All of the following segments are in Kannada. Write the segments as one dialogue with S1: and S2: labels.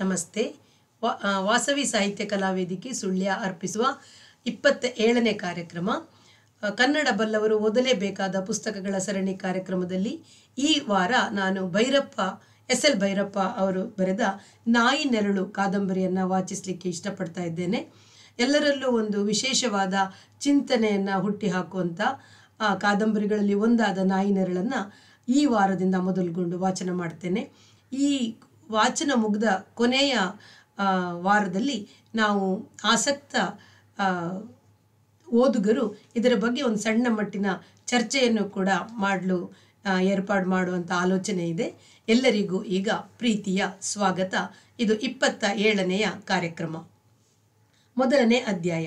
S1: ನಮಸ್ತೆ ವಾ- ಆ, ವಾಸವಿ ಸಾಹಿತ್ಯ ಕಲಾವೇದಿಕೆ ಸುಳ್ಯ ಅರ್ಪಿಸುವ ಇಪ್ಪತ್ತ ಏಳನೇ ಕಾರ್ಯಕ್ರಮ ಆ, ಕನ್ನಡ ಬಲ್ಲವರು ಓದಲೇಬೇಕಾದ ಪುಸ್ತಕಗಳ ಸರಣಿ ಕಾರ್ಯಕ್ರಮದಲ್ಲಿ ಈ ವಾರ ನಾನು ಭೈರಪ್ಪ ಎಸ್ ಎಲ್ ಭೈರಪ್ಪ ಅವರು ಬರೆದ ನಾಯಿ ನೆರಳು ಕಾದಂಬರಿಯನ್ನು ವಾಚಿಸಲಿಕ್ಕೆ ಇಷ್ಟಪಡ್ತಾ ಇದ್ದೇನೆ ಎಲ್ಲರಲ್ಲೂ ಒಂದು ವಿಶೇಷವಾದ ಚಿಂತನೆಯನ್ನು ಹುಟ್ಟಿ ಹಾಕುವಂಥ ಆ, ಕಾದಂಬರಿಗಳಲ್ಲಿ ಒಂದಾದ ನಾಯಿ ನೆರಳನ್ನು ಈ ವಾರದಿಂದ ಮೊದಲುಗೊಂಡು ವಾಚನ ಮಾಡ್ತೇನೆ ಈ ವಾಚನ ಮುಗಿದ ಕೊನೆಯ ಆ, ವಾರದಲ್ಲಿ ನಾವು ಆಸಕ್ತ ಆ, ಓದುಗರು ಇದರ ಬಗ್ಗೆ ಒಂದು ಸಣ್ಣ ಮಟ್ಟಿನ ಚರ್ಚೆಯನ್ನು ಕೂಡ ಮಾಡಲು ಏರ್ಪಾಡು ಮಾಡುವಂಥ ಆಲೋಚನೆ ಇದೆ ಎಲ್ಲರಿಗೂ ಈಗ ಪ್ರೀತಿಯ ಸ್ವಾಗತ ಇದು ಇಪ್ಪತ್ತ ಏಳನೆಯ ಕಾರ್ಯಕ್ರಮ ಮೊದಲನೇ ಅಧ್ಯಾಯ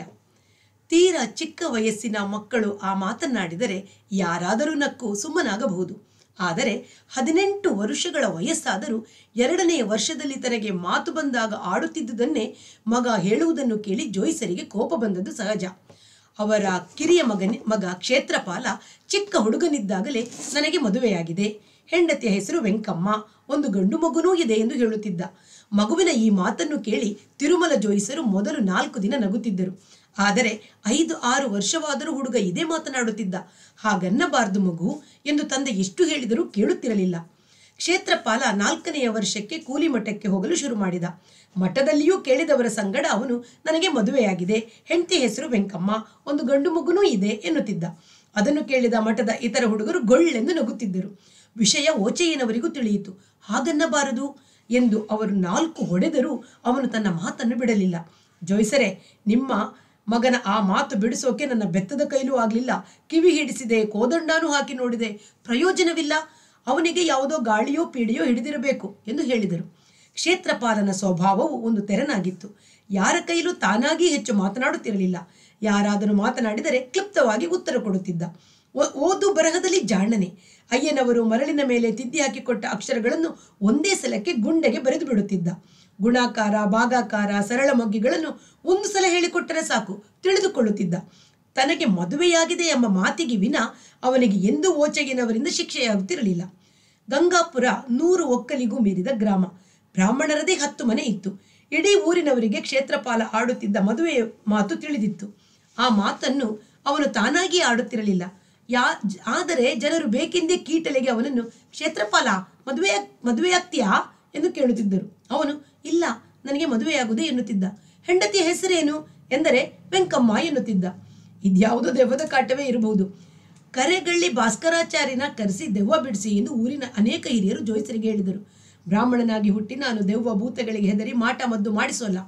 S1: ತೀರಾ ಚಿಕ್ಕ ವಯಸ್ಸಿನ ಮಕ್ಕಳು ಆ ಮಾತನ್ನಾಡಿದರೆ ಯಾರಾದರೂ ನಕ್ಕು ಸುಮ್ಮನಾಗಬಹುದು ಆದರೆ ಹದಿನೆಂಟು ವರುಷಗಳ ವಯಸ್ಸಾದರೂ ಎರಡನೆಯ ವರ್ಷದಲ್ಲಿ ತನಗೆ ಮಾತು ಬಂದಾಗ ಆಡುತ್ತಿದ್ದುದನ್ನೇ ಮಗ ಹೇಳುವುದನ್ನು ಕೇಳಿ ಜೋಯಿಸರಿಗೆ ಕೋಪ ಬಂದದ್ದು ಸಹಜ ಅವರ ಕಿರಿಯ ಮಗನ ಮಗ ಕ್ಷೇತ್ರಪಾಲ ಚಿಕ್ಕ ಹುಡುಗನಿದ್ದಾಗಲೇ ನನಗೆ ಮದುವೆಯಾಗಿದೆ ಹೆಂಡತಿಯ ಹೆಸರು ವೆಂಕಮ್ಮ ಒಂದು ಗಂಡು ಮಗುನೂ ಇದೆ ಎಂದು ಹೇಳುತ್ತಿದ್ದ ಮಗುವಿನ ಈ ಮಾತನ್ನು ಕೇಳಿ ತಿರುಮಲ ಜೋಯಿಸರು ಮೊದಲು ನಾಲ್ಕು ದಿನ ನಗುತ್ತಿದ್ದರು ಆದರೆ ಐದು ಆರು ವರ್ಷವಾದರೂ ಹುಡುಗ ಇದೇ ಮಾತನಾಡುತ್ತಿದ್ದ ಹಾಗನ್ನಬಾರ್ದು ಮಗು ಎಂದು ತಂದೆ ಎಷ್ಟು ಹೇಳಿದರೂ ಕೇಳುತ್ತಿರಲಿಲ್ಲ ಕ್ಷೇತ್ರಪಾಲ ನಾಲ್ಕನೆಯ ವರ್ಷಕ್ಕೆ ಕೂಲಿ ಮಠಕ್ಕೆ ಹೋಗಲು ಶುರು ಮಾಡಿದ ಮಠದಲ್ಲಿಯೂ ಕೇಳಿದವರ ಸಂಗಡ ಅವನು ನನಗೆ ಮದುವೆಯಾಗಿದೆ ಹೆಂಡತಿ ಹೆಸರು ವೆಂಕಮ್ಮ ಒಂದು ಗಂಡು ಮಗುನೂ ಇದೆ ಎನ್ನುತ್ತಿದ್ದ ಅದನ್ನು ಕೇಳಿದ ಮಠದ ಇತರ ಹುಡುಗರು ಗೊಳ್ಳೆಂದು ನಗುತ್ತಿದ್ದರು ವಿಷಯ ಓಚೆಯನವರಿಗೂ ತಿಳಿಯಿತು ಹಾಗನ್ನಬಾರದು ಎಂದು ಅವರು ನಾಲ್ಕು ಹೊಡೆದರೂ ಅವನು ತನ್ನ ಮಾತನ್ನು ಬಿಡಲಿಲ್ಲ ಜೋಯ್ಸರೆ ನಿಮ್ಮ ಮಗನ ಆ ಮಾತು ಬಿಡಿಸೋಕೆ ನನ್ನ ಬೆತ್ತದ ಕೈಲೂ ಆಗಲಿಲ್ಲ ಕಿವಿ ಹಿಡಿಸಿದೆ ಕೋದಂಡಾನು ಹಾಕಿ ನೋಡಿದೆ ಪ್ರಯೋಜನವಿಲ್ಲ ಅವನಿಗೆ ಯಾವುದೋ ಗಾಳಿಯೋ ಪೀಡಿಯೋ ಹಿಡಿದಿರಬೇಕು ಎಂದು ಹೇಳಿದರು ಕ್ಷೇತ್ರಪಾಲನ ಸ್ವಭಾವವು ಒಂದು ತೆರನಾಗಿತ್ತು ಯಾರ ಕೈಲೂ ತಾನಾಗಿ ಹೆಚ್ಚು ಮಾತನಾಡುತ್ತಿರಲಿಲ್ಲ ಯಾರಾದರೂ ಮಾತನಾಡಿದರೆ ಕ್ಲಿಪ್ತವಾಗಿ ಉತ್ತರ ಕೊಡುತ್ತಿದ್ದ ಓ- ಓದು ಬರಹದಲ್ಲಿ ಜಾಣನೆ ಅಯ್ಯನವರು ಮರಳಿನ ಮೇಲೆ ತಿದ್ದಿ ಹಾಕಿಕೊಟ್ಟ ಅಕ್ಷರಗಳನ್ನು ಒಂದೇ ಸಲಕ್ಕೆ ಗುಂಡೆಗೆ ಬರೆದು ಬಿಡುತ್ತಿದ್ದ ಗುಣಾಕಾರ ಭಾಗಾಕಾರ ಸರಳ ಮಗ್ಗಿಗಳನ್ನು ಒಂದು ಸಲ ಹೇಳಿಕೊಟ್ಟರೆ ಸಾಕು ತಿಳಿದುಕೊಳ್ಳುತ್ತಿದ್ದ ತನಗೆ ಮದುವೆಯಾಗಿದೆ ಎಂಬ ಮಾತಿಗೆ ವಿನ ಅವನಿಗೆ ಎಂದೂ ಓಚಗಿನವರಿಂದ ಶಿಕ್ಷೆಯಾಗುತ್ತಿರಲಿಲ್ಲ ಗಂಗಾಪುರ ನೂರು ಒಕ್ಕಲಿಗೂ ಮೀರಿದ ಗ್ರಾಮ ಬ್ರಾಹ್ಮಣರದೇ ಹತ್ತು ಮನೆ ಇತ್ತು ಇಡೀ ಊರಿನವರಿಗೆ ಕ್ಷೇತ್ರಪಾಲ ಆಡುತ್ತಿದ್ದ ಮದುವೆಯ ಮಾತು ತಿಳಿದಿತ್ತು ಆ ಮಾತನ್ನು ಅವನು ತಾನಾಗಿ ಆಡುತ್ತಿರಲಿಲ್ಲ ಯಾ ಜ- ಆದರೆ ಜನರು ಬೇಕೆಂದೇ ಕೀಟಲೆಗೆ ಅವನನ್ನು ಕ್ಷೇತ್ರಪಾಲ ಮದುವೆ ಮದುವೆಯಾಗ್ತೀಯಾ ಎಂದು ಕೇಳುತ್ತಿದ್ದರು ಅವನು ಇಲ್ಲ ನನಗೆ ಮದುವೆಯಾಗುವುದೇ ಎನ್ನುತ್ತಿದ್ದ ಹೆಂಡತಿಯ ಹೆಸರೇನು ಎಂದರೆ ವೆಂಕಮ್ಮ ಎನ್ನುತ್ತಿದ್ದ ಇದ್ಯಾವುದೋ ದೆವ್ವದ ಕಾಟವೇ ಇರಬಹುದು ಕರೆಗಳ್ಳಿ ಭಾಸ್ಕರಾಚಾರ್ಯನ ಕರೆಸಿ ದೆವ್ವ ಬಿಡಿಸಿ ಎಂದು ಊರಿನ ಅನೇಕ ಹಿರಿಯರು ಜೋಯಿಸರಿಗೆ ಹೇಳಿದರು ಬ್ರಾಹ್ಮಣನಾಗಿ ಹುಟ್ಟಿ ನಾನು ದೆವ್ವ ಭೂತಗಳಿಗೆ ಹೆದರಿ ಮಾಟ ಮದ್ದು ಮಾಡಿಸೋಲ್ಲ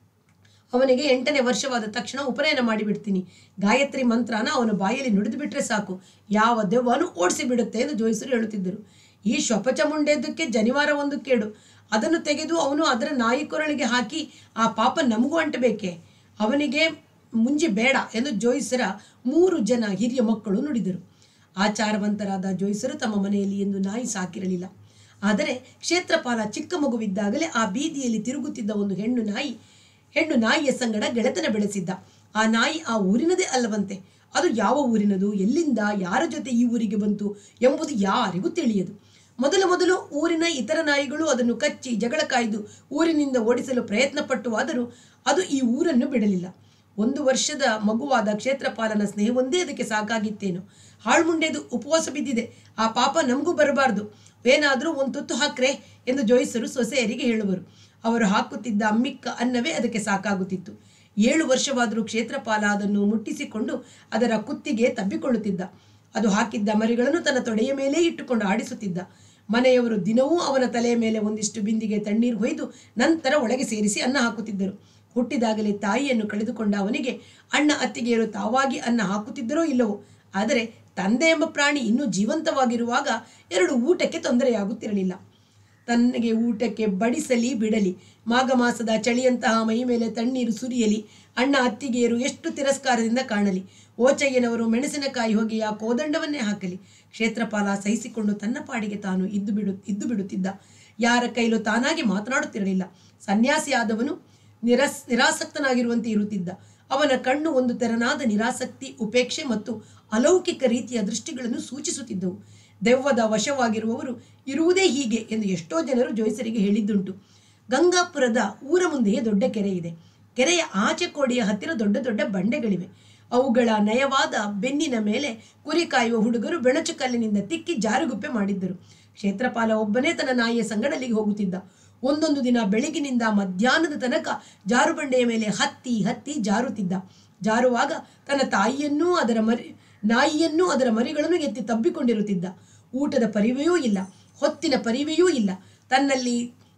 S1: ಅವನಿಗೆ ಎಂಟನೇ ವರ್ಷವಾದ ತಕ್ಷಣ ಉಪನಯನ ಮಾಡಿಬಿಡ್ತೀನಿ ಗಾಯತ್ರಿ ಮಂತ್ರನ ಅವನ ಬಾಯಲ್ಲಿ ನುಡಿದು ಬಿಟ್ರೆ ಸಾಕು ಯಾವ ದೆವ್ವನು ಓಡಿಸಿ ಬಿಡುತ್ತೆ ಎಂದು ಜೋಯಿಸರು ಹೇಳುತ್ತಿದ್ದರು ಈ ಶ್ವಪಚ ಮುಂಡೆದ್ದಕ್ಕೆ ಜನಿವಾರ ಒಂದು ಕೇಡು ಅದನ್ನು ತೆಗೆದು ಅವನು ಅದರ ನಾಯಿ ಕೊರಳಿಗೆ ಹಾಕಿ ಆ ಪಾಪ ನಮಗೂ ಅಂಟಬೇಕೆ ಅವನಿಗೆ ಮುಂಜಿ ಬೇಡ ಎಂದು ಜೋಯಿಸರ ಮೂರು ಜನ ಹಿರಿಯ ಮಕ್ಕಳು ನುಡಿದರು ಆಚಾರವಂತರಾದ ಜೋಯಿಸರು ತಮ್ಮ ಮನೆಯಲ್ಲಿ ಎಂದು ನಾಯಿ ಸಾಕಿರಲಿಲ್ಲ ಆದರೆ ಕ್ಷೇತ್ರಪಾಲ ಚಿಕ್ಕ ಮಗುವಿದ್ದಾಗಲೇ ಆ ಬೀದಿಯಲ್ಲಿ ತಿರುಗುತ್ತಿದ್ದ ಒಂದು ಹೆಣ್ಣು ನಾಯಿ ಹೆಣ್ಣು ನಾಯಿಯ ಸಂಗಡ ಗೆಳೆತನ ಬೆಳೆಸಿದ್ದ ಆ ನಾಯಿ ಆ ಊರಿನದೇ ಅಲ್ಲವಂತೆ ಅದು ಯಾವ ಊರಿನದು ಎಲ್ಲಿಂದ ಯಾರ ಜೊತೆ ಈ ಊರಿಗೆ ಬಂತು ಎಂಬುದು ಯಾರಿಗೂ ತಿಳಿಯದು ಮೊದಲು ಮೊದಲು ಊರಿನ ಇತರ ನಾಯಿಗಳು ಅದನ್ನು ಕಚ್ಚಿ ಜಗಳ ಕಾಯ್ದು ಊರಿನಿಂದ ಓಡಿಸಲು ಪ್ರಯತ್ನ ಪಟ್ಟುವಾದರೂ ಅದು ಈ ಊರನ್ನು ಬಿಡಲಿಲ್ಲ ಒಂದು ವರ್ಷದ ಮಗುವಾದ ಕ್ಷೇತ್ರಪಾಲನ ಸ್ನೇಹವೊಂದೇ ಅದಕ್ಕೆ ಸಾಕಾಗಿತ್ತೇನೋ ಹಾಳ್ಮುಂಡೆದು ಉಪವಾಸ ಬಿದ್ದಿದೆ ಆ ಪಾಪ ನಮಗೂ ಬರಬಾರ್ದು ಏನಾದರೂ ಒಂದು ತುತ್ತು ಹಾಕ್ರೆ ಎಂದು ಜೋಯಿಸರು ಸೊಸೆಯರಿಗೆ ಹೇಳುವರು ಅವರು ಹಾಕುತ್ತಿದ್ದ ಅಮ್ಮಿಕ್ಕ ಅನ್ನವೇ ಅದಕ್ಕೆ ಸಾಕಾಗುತ್ತಿತ್ತು ಏಳು ವರ್ಷವಾದರೂ ಕ್ಷೇತ್ರಪಾಲ ಅದನ್ನು ಮುಟ್ಟಿಸಿಕೊಂಡು ಅದರ ಕುತ್ತಿಗೆ ತಬ್ಬಿಕೊಳ್ಳುತ್ತಿದ್ದ ಅದು ಹಾಕಿದ್ದ ಮರಿಗಳನ್ನು ತನ್ನ ತೊಡೆಯ ಮೇಲೇ ಇಟ್ಟುಕೊಂಡು ಆಡಿಸುತ್ತಿದ್ದ ಮನೆಯವರು ದಿನವೂ ಅವನ ತಲೆಯ ಮೇಲೆ ಒಂದಿಷ್ಟು ಬಿಂದಿಗೆ ತಣ್ಣೀರು ಹೊಯ್ದು ನಂತರ ಒಳಗೆ ಸೇರಿಸಿ ಅನ್ನ ಹಾಕುತ್ತಿದ್ದರು ಹುಟ್ಟಿದಾಗಲೇ ತಾಯಿಯನ್ನು ಕಳೆದುಕೊಂಡ ಅವನಿಗೆ ಅಣ್ಣ ಅತ್ತಿಗೆಯರು ತಾವಾಗಿ ಅನ್ನ ಹಾಕುತ್ತಿದ್ದರೋ ಇಲ್ಲವೋ ಆದರೆ ತಂದೆ ಎಂಬ ಪ್ರಾಣಿ ಇನ್ನೂ ಜೀವಂತವಾಗಿರುವಾಗ ಎರಡು ಊಟಕ್ಕೆ ತೊಂದರೆಯಾಗುತ್ತಿರಲಿಲ್ಲ ತನಗೆ ಊಟಕ್ಕೆ ಬಡಿಸಲಿ ಬಿಡಲಿ ಮಾಘ ಮಾಸದ ಚಳಿಯಂತಹ ಮೈ ಮೇಲೆ ತಣ್ಣೀರು ಸುರಿಯಲಿ ಅಣ್ಣ ಅತ್ತಿಗೆಯರು ಎಷ್ಟು ತಿರಸ್ಕಾರದಿಂದ ಕಾಣಲಿ ಓಚಯ್ಯನವರು ಮೆಣಸಿನಕಾಯಿ ಹೊಗೆಯ ಕೋದಂಡವನ್ನೇ ಹಾಕಲಿ ಕ್ಷೇತ್ರಪಾಲ ಸಹಿಸಿಕೊಂಡು ತನ್ನ ಪಾಡಿಗೆ ತಾನು ಇದ್ದು ಬಿಡು ಇದ್ದು ಬಿಡುತ್ತಿದ್ದ ಯಾರ ಕೈಲೂ ತಾನಾಗಿ ಮಾತನಾಡುತ್ತಿರಲಿಲ್ಲ ಸನ್ಯಾಸಿಯಾದವನು ನಿರಸ್ ನಿರಾಸಕ್ತನಾಗಿರುವಂತೆ ಇರುತ್ತಿದ್ದ ಅವನ ಕಣ್ಣು ಒಂದು ತೆರನಾದ ನಿರಾಸಕ್ತಿ ಉಪೇಕ್ಷೆ ಮತ್ತು ಅಲೌಕಿಕ ರೀತಿಯ ದೃಷ್ಟಿಗಳನ್ನು ಸೂಚಿಸುತ್ತಿದ್ದವು ದೆವ್ವದ ವಶವಾಗಿರುವವರು ಇರುವುದೇ ಹೀಗೆ ಎಂದು ಎಷ್ಟೋ ಜನರು ಜೋಯಿಸರಿಗೆ ಹೇಳಿದ್ದುಂಟು ಗಂಗಾಪುರದ ಊರ ಮುಂದೆಯೇ ದೊಡ್ಡ ಕೆರೆ ಇದೆ ಕೆರೆಯ ಆಚೆ ಕೋಡಿಯ ಹತ್ತಿರ ದೊಡ್ಡ ದೊಡ್ಡ ಬಂಡೆಗಳಿವೆ ಅವುಗಳ ನಯವಾದ ಬೆನ್ನಿನ ಮೇಲೆ ಕುರಿ ಕಾಯುವ ಹುಡುಗರು ಬೆಣಚು ಕಲ್ಲಿನಿಂದ ತಿಕ್ಕಿ ಜಾರುಗುಪ್ಪೆ ಮಾಡಿದ್ದರು ಕ್ಷೇತ್ರಪಾಲ ಒಬ್ಬನೇ ತನ್ನ ನಾಯಿಯ ಸಂಗಡಲಿಗೆ ಹೋಗುತ್ತಿದ್ದ ಒಂದೊಂದು ದಿನ ಬೆಳಗಿನಿಂದ ಮಧ್ಯಾಹ್ನದ ತನಕ ಜಾರುಬಂಡೆಯ ಮೇಲೆ ಹತ್ತಿ ಹತ್ತಿ ಜಾರುತ್ತಿದ್ದ ಜಾರುವಾಗ ತನ್ನ ತಾಯಿಯನ್ನೂ ಅದರ ಮರಿ ನಾಯಿಯನ್ನೂ ಅದರ ಮರಿಗಳನ್ನು ಎತ್ತಿ ತಬ್ಬಿಕೊಂಡಿರುತ್ತಿದ್ದ ಊಟದ ಪರಿವೆಯೂ ಇಲ್ಲ ಹೊತ್ತಿನ ಪರಿವೆಯೂ ಇಲ್ಲ ತನ್ನಲ್ಲಿ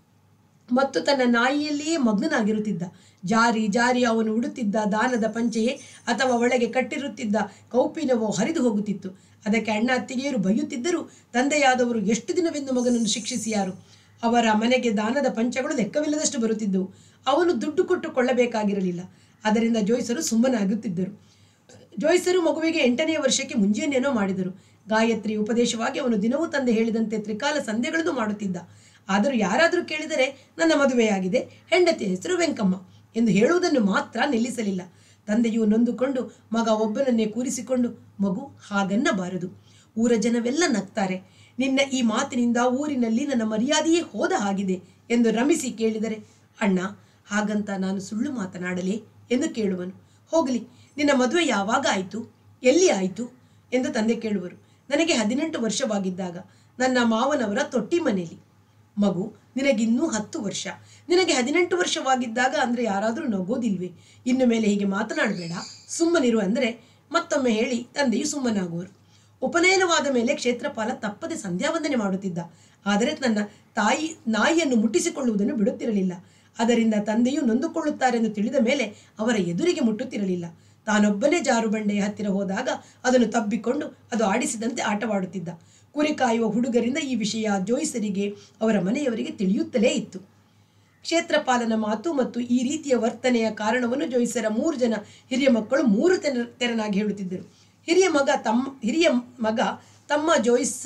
S1: ಮತ್ತು ತನ್ನ ನಾಯಿಯಲ್ಲಿಯೇ ಮಗ್ನನಾಗಿರುತ್ತಿದ್ದ ಜಾರಿ ಜಾರಿ ಅವನು ಉಡುತ್ತಿದ್ದ ದಾನದ ಪಂಚೆಯೇ ಅಥವಾ ಒಳಗೆ ಕಟ್ಟಿರುತ್ತಿದ್ದ ಕೌಪಿನವೋ ಹರಿದು ಹೋಗುತ್ತಿತ್ತು ಅದಕ್ಕೆ ಅಣ್ಣ ಅತ್ತಿಗೆಯರು ಬೈಯುತ್ತಿದ್ದರೂ ತಂದೆಯಾದವರು ಎಷ್ಟು ದಿನವೆಂದು ಮಗನನ್ನು ಶಿಕ್ಷಿಸಿಯಾರು ಅವರ ಮನೆಗೆ ದಾನದ ಪಂಚಗಳು ಲೆಕ್ಕವಿಲ್ಲದಷ್ಟು ಬರುತ್ತಿದ್ದವು ಅವನು ದುಡ್ಡು ಕೊಟ್ಟು ಕೊಳ್ಳಬೇಕಾಗಿರಲಿಲ್ಲ ಅದರಿಂದ ಜೋಯಿಸರು ಸುಮ್ಮನಾಗುತ್ತಿದ್ದರು ಜೋಯಿಸರು ಮಗುವಿಗೆ ಎಂಟನೆಯ ವರ್ಷಕ್ಕೆ ಮುಂಜಾನೆಯೇನೋ ಮಾಡಿದರು ಗಾಯತ್ರಿ ಉಪದೇಶವಾಗಿ ಅವನು ದಿನವೂ ತಂದೆ ಹೇಳಿದಂತೆ ತ್ರಿಕಾಲ ಸಂಧ್ಯೆಗಳನ್ನು ಮಾಡುತ್ತಿದ್ದ ಆದರೂ ಯಾರಾದರೂ ಕೇಳಿದರೆ ನನ್ನ ಮದುವೆಯಾಗಿದೆ ಹೆಂಡತಿಯ ಹೆಸರು ವೆಂಕಮ್ಮ ಎಂದು ಹೇಳುವುದನ್ನು ಮಾತ್ರ ನಿಲ್ಲಿಸಲಿಲ್ಲ ತಂದೆಯು ನೊಂದುಕೊಂಡು ಮಗ ಒಬ್ಬನನ್ನೇ ಕೂರಿಸಿಕೊಂಡು ಮಗು ಹಾಗನ್ನಬಾರದು ಊರ ಜನವೆಲ್ಲ ನಗ್ತಾರೆ ನಿನ್ನ ಈ ಮಾತಿನಿಂದ ಊರಿನಲ್ಲಿ ನನ್ನ ಮರ್ಯಾದೆಯೇ ಹೋದ ಹಾಗಿದೆ ಎಂದು ರಮಿಸಿ ಕೇಳಿದರೆ ಅಣ್ಣ ಹಾಗಂತ ನಾನು ಸುಳ್ಳು ಮಾತನಾಡಲೇ ಎಂದು ಕೇಳುವನು ಹೋಗಲಿ ನಿನ್ನ ಮದುವೆ ಯಾವಾಗ ಆಯಿತು ಎಲ್ಲಿ ಆಯಿತು ಎಂದು ತಂದೆ ಕೇಳುವರು ನನಗೆ ಹದಿನೆಂಟು ವರ್ಷವಾಗಿದ್ದಾಗ ನನ್ನ ಮಾವನವರ ತೊಟ್ಟಿ ಮನೆಯಲ್ಲಿ ಮಗು ನಿನಗಿನ್ನೂ ಹತ್ತು ವರ್ಷ ನಿನಗೆ ಹದಿನೆಂಟು ವರ್ಷವಾಗಿದ್ದಾಗ ಅಂದರೆ ಯಾರಾದರೂ ನಗೋದಿಲ್ವೇ ಇನ್ನು ಮೇಲೆ ಹೀಗೆ ಮಾತನಾಡಬೇಡ ಸುಮ್ಮನಿರು ಅಂದರೆ ಮತ್ತೊಮ್ಮೆ ಹೇಳಿ ತಂದೆಯು ಸುಮ್ಮನಾಗುವರು ಉಪನಯನವಾದ ಮೇಲೆ ಕ್ಷೇತ್ರಪಾಲ ತಪ್ಪದೆ ಸಂಧ್ಯಾವಂದನೆ ಮಾಡುತ್ತಿದ್ದ ಆದರೆ ನನ್ನ ತಾಯಿ ನಾಯಿಯನ್ನು ಮುಟ್ಟಿಸಿಕೊಳ್ಳುವುದನ್ನು ಬಿಡುತ್ತಿರಲಿಲ್ಲ ಅದರಿಂದ ತಂದೆಯು ನೊಂದುಕೊಳ್ಳುತ್ತಾರೆಂದು ತಿಳಿದ ಮೇಲೆ ಅವರ ಎದುರಿಗೆ ಮುಟ್ಟುತ್ತಿರಲಿಲ್ಲ ತಾನೊಬ್ಬನೇ ಜಾರುಬಂಡೆಯ ಹತ್ತಿರ ಹೋದಾಗ ಅದನ್ನು ತಬ್ಬಿಕೊಂಡು ಅದು ಆಡಿಸಿದಂತೆ ಆಟವಾಡುತ್ತಿದ್ದ ಕುರಿ ಕಾಯುವ ಹುಡುಗರಿಂದ ಈ ವಿಷಯ ಜೋಯಿಸರಿಗೆ ಅವರ ಮನೆಯವರಿಗೆ ತಿಳಿಯುತ್ತಲೇ ಇತ್ತು ಕ್ಷೇತ್ರಪಾಲನ ಮಾತು ಮತ್ತು ಈ ರೀತಿಯ ವರ್ತನೆಯ ಕಾರಣವನ್ನು ಜೋಯಿಸರ ಮೂರು ಜನ ಹಿರಿಯ ಮಕ್ಕಳು ಮೂರು ತೆರ ತೆರನಾಗಿ ಹೇಳುತ್ತಿದ್ದರು ಹಿರಿಯ ಮಗ ತಮ್ಮ ಹಿರಿಯ ಮಗ ತಮ್ಮ ಜೋಯಿಸ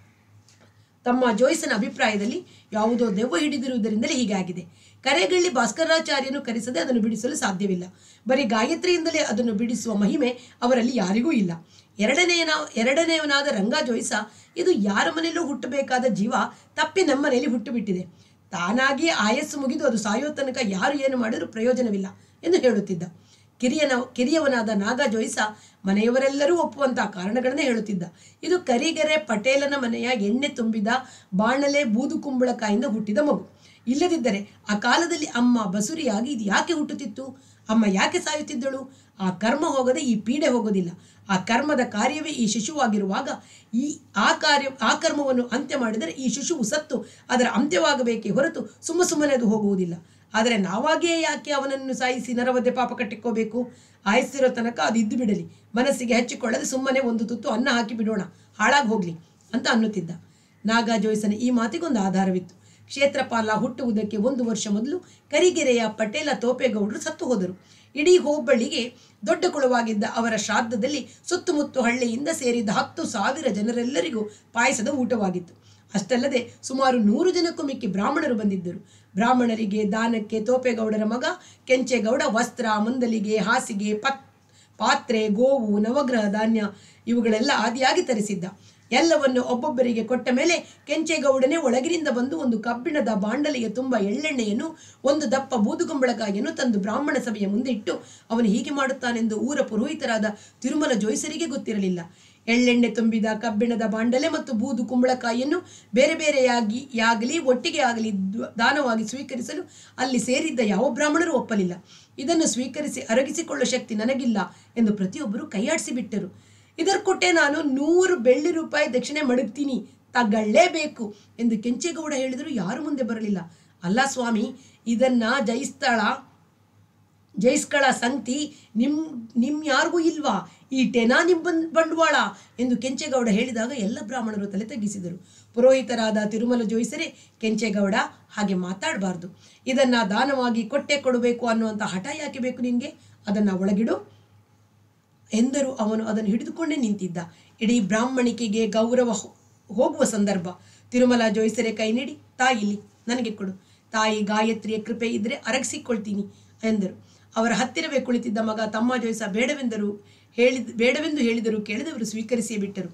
S1: ತಮ್ಮ ಜೋಯಿಸನ ಅಭಿಪ್ರಾಯದಲ್ಲಿ ಯಾವುದೋ ದೆವ್ವ ಹಿಡಿದಿರುವುದರಿಂದಲೇ ಹೀಗಾಗಿದೆ ಕರೆಗಳ್ಳಿ ಭಾಸ್ಕರಾಚಾರ್ಯನು ಕರೆಸದೆ ಅದನ್ನು ಬಿಡಿಸಲು ಸಾಧ್ಯವಿಲ್ಲ ಬರೀ ಗಾಯತ್ರಿಯಿಂದಲೇ ಅದನ್ನು ಬಿಡಿಸುವ ಮಹಿಮೆ ಅವರಲ್ಲಿ ಯಾರಿಗೂ ಇಲ್ಲ ಎರಡನೆಯನ ಎರಡನೆಯವನಾದ ರಂಗ ಜೋಯಿಸ ಇದು ಯಾರ ಮನೆಯಲ್ಲೂ ಹುಟ್ಟಬೇಕಾದ ಜೀವ ತಪ್ಪಿ ನಮ್ಮ ಮನೆಯಲ್ಲಿ ಹುಟ್ಟುಬಿಟ್ಟಿದೆ ತಾನಾಗಿಯೇ ಆಯಸ್ಸು ಮುಗಿದು ಅದು ಸಾಯೋ ತನಕ ಯಾರು ಏನು ಮಾಡಿದರೂ ಪ್ರಯೋಜನವಿಲ್ಲ ಎಂದು ಹೇಳುತ್ತಿದ್ದ ಕಿರಿಯನ ಕಿರಿಯವನಾದ ನಾಗ ಜೋಯಿಸ ಮನೆಯವರೆಲ್ಲರೂ ಒಪ್ಪುವಂತಹ ಕಾರಣಗಳನ್ನೇ ಹೇಳುತ್ತಿದ್ದ ಇದು ಕರಿಗೆರೆ ಪಟೇಲನ ಮನೆಯ ಎಣ್ಣೆ ತುಂಬಿದ ಬಾಣಲೆ ಬೂದು ಕುಂಬಳಕಾಯಿಂದ ಹುಟ್ಟಿದ ಮಗು ಇಲ್ಲದಿದ್ದರೆ ಆ ಕಾಲದಲ್ಲಿ ಅಮ್ಮ ಬಸುರಿಯಾಗಿ ಇದು ಯಾಕೆ ಹುಟ್ಟುತ್ತಿತ್ತು ಅಮ್ಮ ಯಾಕೆ ಸಾಯುತ್ತಿದ್ದಳು ಆ ಕರ್ಮ ಹೋಗದೆ ಈ ಪೀಡೆ ಹೋಗೋದಿಲ್ಲ ಆ ಕರ್ಮದ ಕಾರ್ಯವೇ ಈ ಶಿಶುವಾಗಿರುವಾಗ ಈ ಆ ಕಾರ್ಯ ಆ ಕರ್ಮವನ್ನು ಅಂತ್ಯ ಮಾಡಿದರೆ ಈ ಶಿಶುವು ಸತ್ತು ಅದರ ಅಂತ್ಯವಾಗಬೇಕೇ ಹೊರತು ಸುಮ್ಮ ಸುಮ್ಮನೆ ಅದು ಹೋಗುವುದಿಲ್ಲ ಆದರೆ ನಾವಾಗಿಯೇ ಯಾಕೆ ಅವನನ್ನು ಸಾಯಿಸಿ ನರವದ್ದೆ ಪಾಪ ಕಟ್ಟಿಕೋಬೇಕು ಆಯಸ್ಸಿರೋ ತನಕ ಅದು ಇದ್ದು ಬಿಡಲಿ ಮನಸ್ಸಿಗೆ ಹಚ್ಚಿಕೊಳ್ಳದೆ ಸುಮ್ಮನೆ ಒಂದು ತುತ್ತು ಅನ್ನ ಹಾಕಿ ಬಿಡೋಣ ಹಾಳಾಗಿ ಹೋಗ್ಲಿ ಅಂತ ಅನ್ನುತ್ತಿದ್ದ ನಾಗ ಜೋಯಿಸನ ಈ ಮಾತಿಗೊಂದು ಆಧಾರವಿತ್ತು ಕ್ಷೇತ್ರಪಾಲ ಹುಟ್ಟುವುದಕ್ಕೆ ಒಂದು ವರ್ಷ ಮೊದಲು ಕರಿಗೆರೆಯ ಪಟೇಲ ತೋಪೇಗೌಡರು ಸತ್ತು ಹೋದರು ಇಡೀ ಹೋಬಳಿಗೆ ದೊಡ್ಡ ಕುಳವಾಗಿದ್ದ ಅವರ ಶ್ರಾದ್ದದಲ್ಲಿ ಸುತ್ತಮುತ್ತ ಹಳ್ಳಿಯಿಂದ ಸೇರಿದ್ದ ಹತ್ತು ಸಾವಿರ ಜನರೆಲ್ಲರಿಗೂ ಪಾಯಸದ ಊಟವಾಗಿತ್ತು ಅಷ್ಟಲ್ಲದೆ ಸುಮಾರು ನೂರು ಜನಕ್ಕೂ ಮಿಕ್ಕಿ ಬ್ರಾಹ್ಮಣರು ಬಂದಿದ್ದರು ಬ್ರಾಹ್ಮಣರಿಗೆ ದಾನಕ್ಕೆ ತೋಪೇಗೌಡರ ಮಗ ಕೆಂಚೇಗೌಡ ವಸ್ತ್ರ ಮುಂದಲಿಗೆ ಹಾಸಿಗೆ ಪತ್ ಪಾತ್ರೆ ಗೋವು ನವಗ್ರಹ ಧಾನ್ಯ ಇವುಗಳೆಲ್ಲ ಆದಿಯಾಗಿ ತರಿಸಿದ್ದ ಎಲ್ಲವನ್ನು ಒಬ್ಬೊಬ್ಬರಿಗೆ ಕೊಟ್ಟ ಮೇಲೆ ಕೆಂಚೇಗೌಡನೇ ಒಳಗಿನಿಂದ ಬಂದು ಒಂದು ಕಬ್ಬಿಣದ ಬಾಂಡಲಿಗೆ ತುಂಬ ಎಳ್ಳೆಣ್ಣೆಯನ್ನು ಒಂದು ದಪ್ಪ ಬೂದುಗುಂಬಳಕಾಯಿಯನ್ನು ತಂದು ಬ್ರಾಹ್ಮಣ ಸಭೆಯ ಮುಂದೆ ಇಟ್ಟು ಅವನು ಹೀಗೆ ಮಾಡುತ್ತಾನೆಂದು ಊರ ಪುರೋಹಿತರಾದ ತಿರುಮಲ ಜೋಯಿಸರಿಗೆ ಗೊತ್ತಿರಲಿಲ್ಲ ಎಳ್ಳೆಣ್ಣೆ ತುಂಬಿದ ಕಬ್ಬಿಣದ ಬಾಂಡಲೆ ಮತ್ತು ಬೂದು ಕುಂಬಳಕಾಯಿಯನ್ನು ಬೇರೆ ಬೇರೆಯಾಗಿ ಯಾಗಲಿ ಒಟ್ಟಿಗೆ ಆಗಲಿ ದ್ವ- ದಾನವಾಗಿ ಸ್ವೀಕರಿಸಲು ಅಲ್ಲಿ ಸೇರಿದ್ದ ಯಾವ ಬ್ರಾಹ್ಮಣರು ಒಪ್ಪಲಿಲ್ಲ ಇದನ್ನು ಸ್ವೀಕರಿಸಿ ಅರಗಿಸಿಕೊಳ್ಳುವ ಶಕ್ತಿ ನನಗಿಲ್ಲ ಎಂದು ಪ್ರತಿಯೊಬ್ಬರು ಕೈಯಾಡಿಸಿ ಬಿಟ್ಟರು ಇದರ ಕೊಟ್ಟೆ ನಾನು ನೂರು ಬೆಳ್ಳಿ ರೂಪಾಯಿ ದಕ್ಷಿಣೆ ಮಡಗ್ತೀನಿ ತಗೊಳ್ಳೇಬೇಕು ಎಂದು ಕೆಂಚೇಗೌಡ ಹೇಳಿದರೂ ಯಾರು ಮುಂದೆ ಬರಲಿಲ್ಲ ಅಲ್ಲ ಸ್ವಾಮಿ ಇದನ್ನ ಜಯಿಸ್ತಾಳ ಜಯಿಸ್ಕಳ ಸಂಗತಿ ನಿಮ್ ನಿಮ್ ಯಾರಿಗೂ ಇಲ್ವಾ ಈಟೇನಾ ನಿಮ್ ಬಂದ್ ಬಂಡವಾಳ ಎಂದು ಕೆಂಚೇಗೌಡ ಹೇಳಿದಾಗ ಎಲ್ಲ ಬ್ರಾಹ್ಮಣರು ತಲೆ ತಗ್ಗಿಸಿದರು ಪುರೋಹಿತರಾದ ತಿರುಮಲ ಜೋಯಿಸರೆ ಕೆಂಚೇಗೌಡ ಹಾಗೆ ಮಾತಾಡಬಾರ್ದು ಇದನ್ನ ದಾನವಾಗಿ ಕೊಟ್ಟೆ ಕೊಡಬೇಕು ಅನ್ನುವಂಥ ಹಠ ಯಾಕೆ ಬೇಕು ನಿನಗೆ ಅದನ್ನ ಒಳಗಿಡು ಎಂದರು ಅವನು ಅದನ್ನು ಹಿಡಿದುಕೊಂಡೇ ನಿಂತಿದ್ದ ಇಡೀ ಬ್ರಾಹ್ಮಣಿಕೆಗೆ ಗೌರವ ಹೋ- ಹೋಗುವ ಸಂದರ್ಭ ತಿರುಮಲ ಜೋಯಿಸರೆ ಕೈ ನೀಡಿ ತಾಯಿ ಇಲ್ಲಿ ನನಗೆ ಕೊಡು ತಾಯಿ ಗಾಯತ್ರಿಯ ಕೃಪೆ ಇದ್ರೆ ಅರಗಿಸಿಕೊಳ್ತೀನಿ ಎಂದರು ಅವರ ಹತ್ತಿರವೇ ಕುಳಿತಿದ್ದ ಮಗ ತಮ್ಮ ಜೋಯಿಸ ಬೇಡವೆಂದರು ಹೇಳಿದ ಬೇಡವೆಂದು ಹೇಳಿದರು ಕೇಳಿದವರು ಸ್ವೀಕರಿಸಿಯೇ ಬಿಟ್ಟರು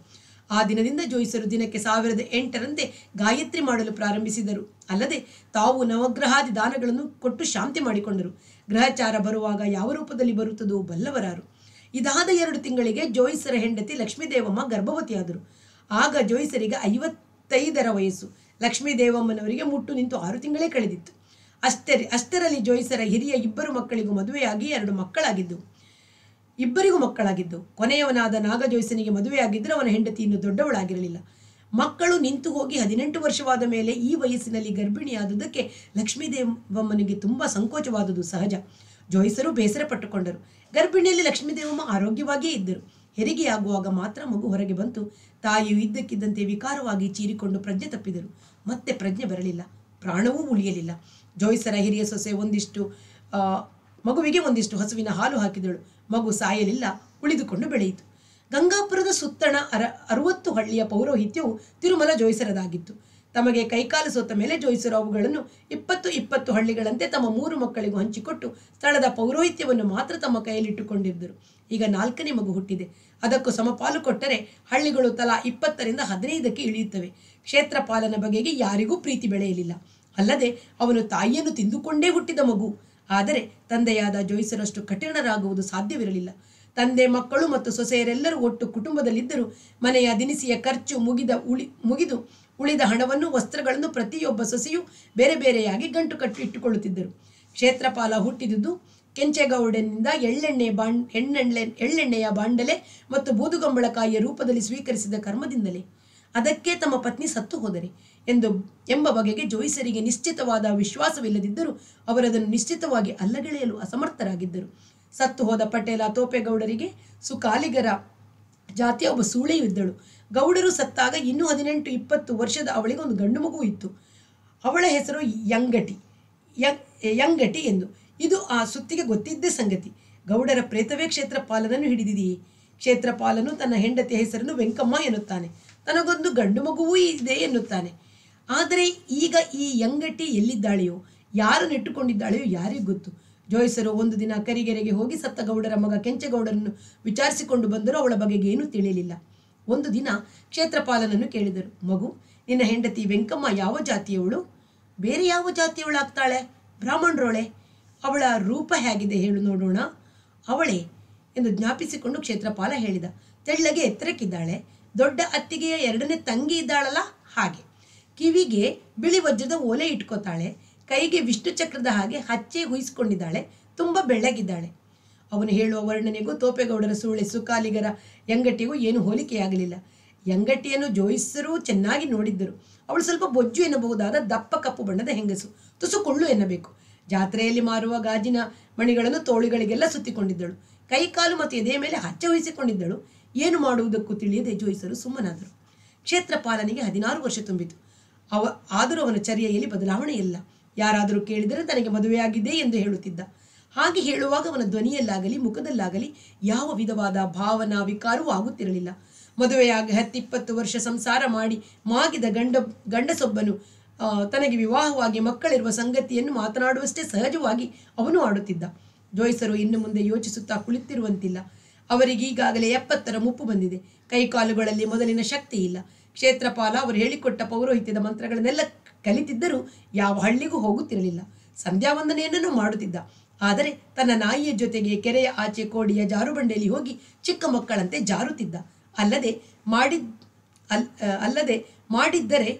S1: ಆ ದಿನದಿಂದ ಜೋಯಿಸರು ದಿನಕ್ಕೆ ಸಾವಿರದ ಎಂಟರಂತೆ ಗಾಯತ್ರಿ ಮಾಡಲು ಪ್ರಾರಂಭಿಸಿದರು ಅಲ್ಲದೆ ತಾವು ನವಗ್ರಹಾದಿ ದಾನಗಳನ್ನು ಕೊಟ್ಟು ಶಾಂತಿ ಮಾಡಿಕೊಂಡರು ಗ್ರಹಚಾರ ಬರುವಾಗ ಯಾವ ರೂಪದಲ್ಲಿ ಬರುತ್ತದೋ ಬಲ್ಲವರಾರು ಇದಾದ ಎರಡು ತಿಂಗಳಿಗೆ ಜೋಯಿಸರ ಹೆಂಡತಿ ಲಕ್ಷ್ಮೀದೇವಮ್ಮ ಗರ್ಭವತಿಯಾದರು ಆಗ ಜೋಯಿಸರಿಗೆ ಐವತ್ತೈದರ ವಯಸ್ಸು ಲಕ್ಷ್ಮೀದೇವಮ್ಮನವರಿಗೆ ಮುಟ್ಟು ನಿಂತು ಆರು ತಿಂಗಳೇ ಕಳೆದಿತ್ತು ಅಷ್ಟೇ ಅಷ್ಟರಲ್ಲಿ ಜೋಯಿಸರ ಹಿರಿಯ ಇಬ್ಬರು ಮಕ್ಕಳಿಗೂ ಮದುವೆಯಾಗಿ ಎರಡು ಮಕ್ಕಳಾಗಿದ್ದವು ಇಬ್ಬರಿಗೂ ಮಕ್ಕಳಾಗಿದ್ದು ಕೊನೆಯವನಾದ ನಾಗಜೋಯಿಸನಿಗೆ ಮದುವೆಯಾಗಿದ್ದರೆ ಅವನ ಹೆಂಡತಿ ಇನ್ನು ದೊಡ್ಡವಳಾಗಿರಲಿಲ್ಲ ಮಕ್ಕಳು ನಿಂತು ಹೋಗಿ ಹದಿನೆಂಟು ವರ್ಷವಾದ ಮೇಲೆ ಈ ವಯಸ್ಸಿನಲ್ಲಿ ಗರ್ಭಿಣಿಯಾದುದಕ್ಕೆ ಲಕ್ಷ್ಮೀದೇವಮ್ಮನಿಗೆ ತುಂಬ ಸಂಕೋಚವಾದುದು ಸಹಜ ಜೋಯಿಸರು ಬೇಸರ ಪಟ್ಟುಕೊಂಡರು ಗರ್ಭಿಣಿಯಲ್ಲಿ ಲಕ್ಷ್ಮೀದೇವಮ್ಮ ಆರೋಗ್ಯವಾಗಿಯೇ ಇದ್ದರು ಹೆರಿಗೆಯಾಗುವಾಗ ಮಾತ್ರ ಮಗು ಹೊರಗೆ ಬಂತು ತಾಯಿಯು ಇದ್ದಕ್ಕಿದ್ದಂತೆ ವಿಕಾರವಾಗಿ ಚೀರಿಕೊಂಡು ಪ್ರಜ್ಞೆ ತಪ್ಪಿದರು ಮತ್ತೆ ಪ್ರಜ್ಞೆ ಬರಲಿಲ್ಲ ಪ್ರಾಣವೂ ಉಳಿಯಲಿಲ್ಲ ಜೋಯಿಸರ ಹಿರಿಯ ಸೊಸೆ ಒಂದಿಷ್ಟು ಆ, ಮಗುವಿಗೆ ಒಂದಿಷ್ಟು ಹಸುವಿನ ಹಾಲು ಹಾಕಿದಳು ಮಗು ಸಾಯಲಿಲ್ಲ ಉಳಿದುಕೊಂಡು ಬೆಳೆಯಿತು ಗಂಗಾಪುರದ ಸುತ್ತಣ ಅರ ಅರುವತ್ತು ಹಳ್ಳಿಯ ಪೌರೋಹಿತ್ಯವು ತಿರುಮಲ ಜೋಯಿಸರದಾಗಿತ್ತು ತಮಗೆ ಕೈಕಾಲು ಸೋತ ಮೇಲೆ ಜೋಯಿಸರು ಅವುಗಳನ್ನು ಇಪ್ಪತ್ತು ಇಪ್ಪತ್ತು ಹಳ್ಳಿಗಳಂತೆ ತಮ್ಮ ಮೂರು ಮಕ್ಕಳಿಗೂ ಹಂಚಿಕೊಟ್ಟು ಸ್ಥಳದ ಪೌರೋಹಿತ್ಯವನ್ನು ಮಾತ್ರ ತಮ್ಮ ಕೈಯಲ್ಲಿಟ್ಟುಕೊಂಡಿದ್ದರು ಈಗ ನಾಲ್ಕನೇ ಮಗು ಹುಟ್ಟಿದೆ ಅದಕ್ಕೂ ಸಮಪಾಲು ಕೊಟ್ಟರೆ ಹಳ್ಳಿಗಳು ತಲಾ ಇಪ್ಪತ್ತರಿಂದ ಹದಿನೈದಕ್ಕೆ ಇಳಿಯುತ್ತವೆ ಕ್ಷೇತ್ರ ಪಾಲನ ಬಗೆಗೆ ಯಾರಿಗೂ ಪ್ರೀತಿ ಬೆಳೆಯಲಿಲ್ಲ ಅಲ್ಲದೆ ಅವನು ತಾಯಿಯನ್ನು ತಿಂದುಕೊಂಡೇ ಹುಟ್ಟಿದ ಮಗು ಆದರೆ ತಂದೆಯಾದ ಜೋಯಿಸರಷ್ಟು ಕಠಿಣರಾಗುವುದು ಸಾಧ್ಯವಿರಲಿಲ್ಲ ತಂದೆ ಮಕ್ಕಳು ಮತ್ತು ಸೊಸೆಯರೆಲ್ಲರೂ ಒಟ್ಟು ಕುಟುಂಬದಲ್ಲಿದ್ದರೂ ಮನೆಯ ದಿನಸಿಯ ಖರ್ಚು ಮುಗಿದ ಉಳಿ ಮುಗಿದು ಉಳಿದ ಹಣವನ್ನು ವಸ್ತ್ರಗಳನ್ನು ಪ್ರತಿಯೊಬ್ಬ ಸೊಸೆಯೂ ಬೇರೆ ಬೇರೆಯಾಗಿ ಗಂಟು ಕಟ್ಟಿ ಇಟ್ಟುಕೊಳ್ಳುತ್ತಿದ್ದರು ಕ್ಷೇತ್ರಪಾಲ ಹುಟ್ಟಿದುದು ಕೆಂಚೆಗೌಡನಿಂದ ಎಳ್ಳೆಣ್ಣೆ ಬಾಣ್ ಎಣ್ಣೆಣ್ಣೆ ಎಳ್ಳೆಣ್ಣೆಯ ಬಾಂಡಲೆ ಮತ್ತು ಬೂದುಗಂಬಳಕಾಯಿಯ ರೂಪದಲ್ಲಿ ಸ್ವೀಕರಿಸಿದ ಕರ್ಮದಿಂದಲೇ ಅದಕ್ಕೆ ತಮ್ಮ ಪತ್ನಿ ಸತ್ತು ಹೋದರೆ ಎಂದು ಎಂಬ ಬಗೆಗೆ ಜೋಯಿಸರಿಗೆ ನಿಶ್ಚಿತವಾದ ವಿಶ್ವಾಸವಿಲ್ಲದಿದ್ದರೂ ಅವರದನ್ನು ನಿಶ್ಚಿತವಾಗಿ ಅಲ್ಲಗೆಳೆಯಲು ಅಸಮರ್ಥರಾಗಿದ್ದರು ಸತ್ತು ಹೋದ ಪಟೇಲ ತೋಪೇಗೌಡರಿಗೆ ಸುಕಾಲಿಗರ ಜಾತಿಯ ಒಬ್ಬ ಸೂಳೆಯೂ ಇದ್ದಳು ಗೌಡರು ಸತ್ತಾಗ ಇನ್ನೂ ಹದಿನೆಂಟು ಇಪ್ಪತ್ತು ವರ್ಷದ ಅವಳಿಗೆ ಒಂದು ಗಂಡು ಮಗು ಇತ್ತು ಅವಳ ಹೆಸರು ಯಂಗಟಿ ಯ- ಯಂಗಟಿ ಎಂದು ಇದು ಆ ಸುತ್ತಿಗೆ ಗೊತ್ತಿದ್ದ ಸಂಗತಿ ಗೌಡರ ಪ್ರೇತವೇ ಕ್ಷೇತ್ರಪಾಲನನ್ನು ಹಿಡಿದಿದೆಯೇ ಕ್ಷೇತ್ರಪಾಲನು ತನ್ನ ಹೆಂಡತಿಯ ಹೆಸರನ್ನು ವೆಂಕಮ್ಮ ಎನ್ನುತ್ತಾನೆ ತನಗೊಂದು ಗಂಡು ಮಗುವೂ ಇದೆ ಎನ್ನುತ್ತಾನೆ ಆದರೆ ಈಗ ಈ ಯಂಗಟಿ ಎಲ್ಲಿದ್ದಾಳೆಯೋ ಯಾರು ನೆಟ್ಟುಕೊಂಡಿದ್ದಾಳೆಯೋ ಯಾರಿಗೂ ಗೊತ್ತು ಜೋಯಿಸರು ಒಂದು ದಿನ ಕರಿಗೆರೆಗೆ ಹೋಗಿ ಸತ್ತ ಗೌಡರ ಮಗ ಕೆಂಚಗೌಡರನ್ನು ವಿಚಾರಿಸಿಕೊಂಡು ಬಂದರೂ ಅವಳ ಬಗೆಗೆ ಏನೂ ತಿಳಿಯಲಿಲ್ಲ ಒಂದು ದಿನ ಕ್ಷೇತ್ರಪಾಲನನ್ನು ಕೇಳಿದರು ಮಗು ನಿನ್ನ ಹೆಂಡತಿ ವೆಂಕಮ್ಮ ಯಾವ ಜಾತಿಯವಳು ಬೇರೆ ಯಾವ ಜಾತಿಯವಳಾಗ್ತಾಳೆ ಬ್ರಾಹ್ಮಣರೋಳೆ ಅವಳ ರೂಪ ಹೇಗಿದೆ ಹೇಳು ನೋಡೋಣ ಅವಳೇ ಎಂದು ಜ್ಞಾಪಿಸಿಕೊಂಡು ಕ್ಷೇತ್ರಪಾಲ ಹೇಳಿದ ತೆಳ್ಳಗೆ ಎತ್ತರಕ್ಕಿದ್ದಾಳೆ ದೊಡ್ಡ ಅತ್ತಿಗೆಯ ಎರಡನೇ ತಂಗಿ ಇದ್ದಾಳಲ್ಲ ಹಾಗೆ ಕಿವಿಗೆ ಬಿಳಿ ವಜ್ರದ ಓಲೆ ಇಟ್ಕೋತಾಳೆ ಕೈಗೆ ವಿಷ್ಣು ಚಕ್ರದ ಹಾಗೆ ಹಚ್ಚೆ ಹುಯಿಸ್ಕೊಂಡಿದ್ದಾಳೆ ತುಂಬ ಬೆಳ್ಳಗಿದ್ದಾಳೆ ಅವನು ಹೇಳುವ ವರ್ಣನೆಗೂ ತೋಪೇಗೌಡರ ಸೂಳೆ ಸುಕಾಲಿಗರ ಯಂಗಟಿಗೂ ಏನು ಹೋಲಿಕೆಯಾಗಲಿಲ್ಲ ಯಂಗಟಿಯನ್ನು ಜೋಯಿಸರೂ ಚೆನ್ನಾಗಿ ನೋಡಿದ್ದರು ಅವಳು ಸ್ವಲ್ಪ ಬೊಜ್ಜು ಎನ್ನಬಹುದಾದ ದಪ್ಪ ಕಪ್ಪು ಬಣ್ಣದ ಹೆಂಗಸು ತುಸು ಕುಳ್ಳು ಎನ್ನಬೇಕು ಜಾತ್ರೆಯಲ್ಲಿ ಮಾರುವ ಗಾಜಿನ ಮಣಿಗಳನ್ನು ತೋಳುಗಳಿಗೆಲ್ಲ ಸುತ್ತಿಕೊಂಡಿದ್ದಳು ಕೈ ಕಾಲು ಮತ್ತು ಎದೆಯ ಮೇಲೆ ಹಚ್ಚ ವಹಿಸಿಕೊಂಡಿದ್ದಳು ಏನು ಮಾಡುವುದಕ್ಕೂ ತಿಳಿಯದೆ ಜೋಯಿಸರು ಸುಮ್ಮನಾದರು ಕ್ಷೇತ್ರ ಪಾಲನೆಗೆ ಹದಿನಾರು ವರ್ಷ ತುಂಬಿತು ಅವ ಆದರೂ ಅವನ ಚರ್ಯೆಯಲ್ಲಿ ಬದಲಾವಣೆ ಇಲ್ಲ ಯಾರಾದರೂ ಕೇಳಿದರೆ ತನಗೆ ಮದುವೆಯಾಗಿದೆ ಎಂದು ಹೇಳುತ್ತಿದ್ದ ಹಾಗೆ ಹೇಳುವಾಗ ಅವನ ಧ್ವನಿಯಲ್ಲಾಗಲಿ ಮುಖದಲ್ಲಾಗಲಿ ಯಾವ ವಿಧವಾದ ಭಾವನಾ ವಿಕಾರವೂ ಆಗುತ್ತಿರಲಿಲ್ಲ ಮದುವೆಯಾಗಿ ಹತ್ತಿಪ್ಪತ್ತು ವರ್ಷ ಸಂಸಾರ ಮಾಡಿ ಮಾಗಿದ ಗಂಡ ಗಂಡಸೊಬ್ಬನು ಆ, ತನಗೆ ವಿವಾಹವಾಗಿ ಮಕ್ಕಳಿರುವ ಸಂಗತಿಯನ್ನು ಮಾತನಾಡುವಷ್ಟೇ ಸಹಜವಾಗಿ ಅವನು ಆಡುತ್ತಿದ್ದ ಜೋಯಿಸರು ಇನ್ನು ಮುಂದೆ ಯೋಚಿಸುತ್ತಾ ಕುಳಿತಿರುವಂತಿಲ್ಲ ಅವರಿಗೆ ಈಗಾಗಲೇ ಎಪ್ಪತ್ತರ ಮುಪ್ಪು ಬಂದಿದೆ ಕೈಕಾಲುಗಳಲ್ಲಿ ಮೊದಲಿನ ಶಕ್ತಿ ಇಲ್ಲ ಕ್ಷೇತ್ರಪಾಲ ಅವರು ಹೇಳಿಕೊಟ್ಟ ಪೌರೋಹಿತ್ಯದ ಮಂತ್ರಗಳನ್ನೆಲ್ಲ ಕಲಿತಿದ್ದರೂ ಯಾವ ಹಳ್ಳಿಗೂ ಹೋಗುತ್ತಿರಲಿಲ್ಲ ಸಂಧ್ಯಾ ವಂದನೆಯನ್ನೂ ಮಾಡುತ್ತಿದ್ದ ಆದರೆ ತನ್ನ ನಾಯಿಯ ಜೊತೆಗೆ ಕೆರೆಯ ಆಚೆ ಕೋಡಿಯ ಜಾರುಬಂಡೆಯಲ್ಲಿ ಹೋಗಿ ಚಿಕ್ಕ ಮಕ್ಕಳಂತೆ ಜಾರುತ್ತಿದ್ದ ಅಲ್ಲದೆ ಮಾಡಿದ್ ಅಲ್ ಅಲ್ಲದೆ ಮಾಡಿದ್ದರೆ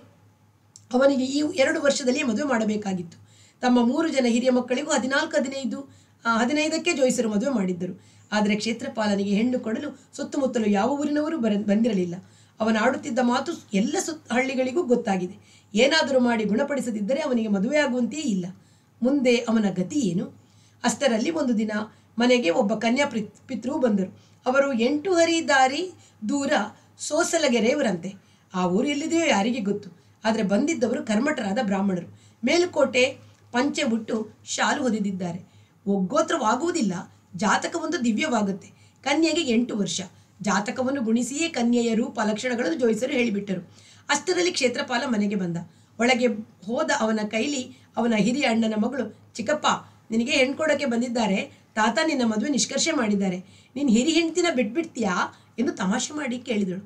S1: ಅವನಿಗೆ ಈ ಎರಡು ವರ್ಷದಲ್ಲಿಯೇ ಮದುವೆ ಮಾಡಬೇಕಾಗಿತ್ತು ತಮ್ಮ ಮೂರು ಜನ ಹಿರಿಯ ಮಕ್ಕಳಿಗೂ ಹದಿನಾಲ್ಕು ಹದಿನೈದು ಆ, ಹದಿನೈದಕ್ಕೆ ಜೋಯಿಸರು ಮದುವೆ ಮಾಡಿದ್ದರು ಆದರೆ ಕ್ಷೇತ್ರಪಾಲನಿಗೆ ಹೆಣ್ಣು ಕೊಡಲು ಸುತ್ತಮುತ್ತಲು ಯಾವ ಊರಿನವರು ಬರ ಬಂದಿರಲಿಲ್ಲ ಅವನ ಆಡುತ್ತಿದ್ದ ಮಾತು ಎಲ್ಲ ಸುತ್ತ ಹಳ್ಳಿಗಳಿಗೂ ಗೊತ್ತಾಗಿದೆ ಏನಾದರೂ ಮಾಡಿ ಗುಣಪಡಿಸದಿದ್ದರೆ ಅವನಿಗೆ ಮದುವೆಯಾಗುವಂತೆಯೇ ಇಲ್ಲ ಮುಂದೆ ಅವನ ಗತಿ ಏನು ಅಷ್ಟರಲ್ಲಿ ಒಂದು ದಿನ ಮನೆಗೆ ಒಬ್ಬ ಕನ್ಯಾ ಪ್ರಿ ಪಿತೃ ಬಂದರು ಅವರು ಎಂಟು ಹರಿ ದಾರಿ ದೂರ ಸೋಸಲಗೆರೆಯವರಂತೆ ಆ ಊರು ಎಲ್ಲಿದೆಯೋ ಯಾರಿಗೆ ಗೊತ್ತು ಆದರೆ ಬಂದಿದ್ದವರು ಕರ್ಮಟರಾದ ಬ್ರಾಹ್ಮಣರು ಮೇಲುಕೋಟೆ ಪಂಚೆ ಬಿಟ್ಟು ಶಾಲು ಹೊದಿದಿದ್ದಾರೆ ಒಗ್ಗೋತ್ರವಾಗುವುದಿಲ್ಲ ಜಾತಕವೊಂದು ದಿವ್ಯವಾಗುತ್ತೆ ಕನ್ಯೆಗೆ ಎಂಟು ವರ್ಷ ಜಾತಕವನ್ನು ಗುಣಿಸಿಯೇ ಕನ್ಯೆಯ ರೂಪ ಲಕ್ಷಣಗಳನ್ನು ಜೋಯಿಸಲು ಹೇಳಿಬಿಟ್ಟರು ಅಷ್ಟರಲ್ಲಿ ಕ್ಷೇತ್ರಪಾಲ ಮನೆಗೆ ಬಂದ ಒಳಗೆ ಹೋದ ಅವನ ಕೈಲಿ ಅವನ ಹಿರಿಯ ಅಣ್ಣನ ಮಗಳು ಚಿಕ್ಕಪ್ಪ ನಿನಗೆ ಹೆಣ್ಣು ಕೊಡೋಕೆ ಬಂದಿದ್ದಾರೆ ತಾತ ನಿನ್ನ ಮದುವೆ ನಿಷ್ಕರ್ಷೆ ಮಾಡಿದ್ದಾರೆ ನೀನು ಹಿರಿ ಹೆಂಡ್ತಿನ ಬಿಟ್ಬಿಡ್ತೀಯಾ ಎಂದು ತಮಾಷೆ ಮಾಡಿ ಕೇಳಿದಳು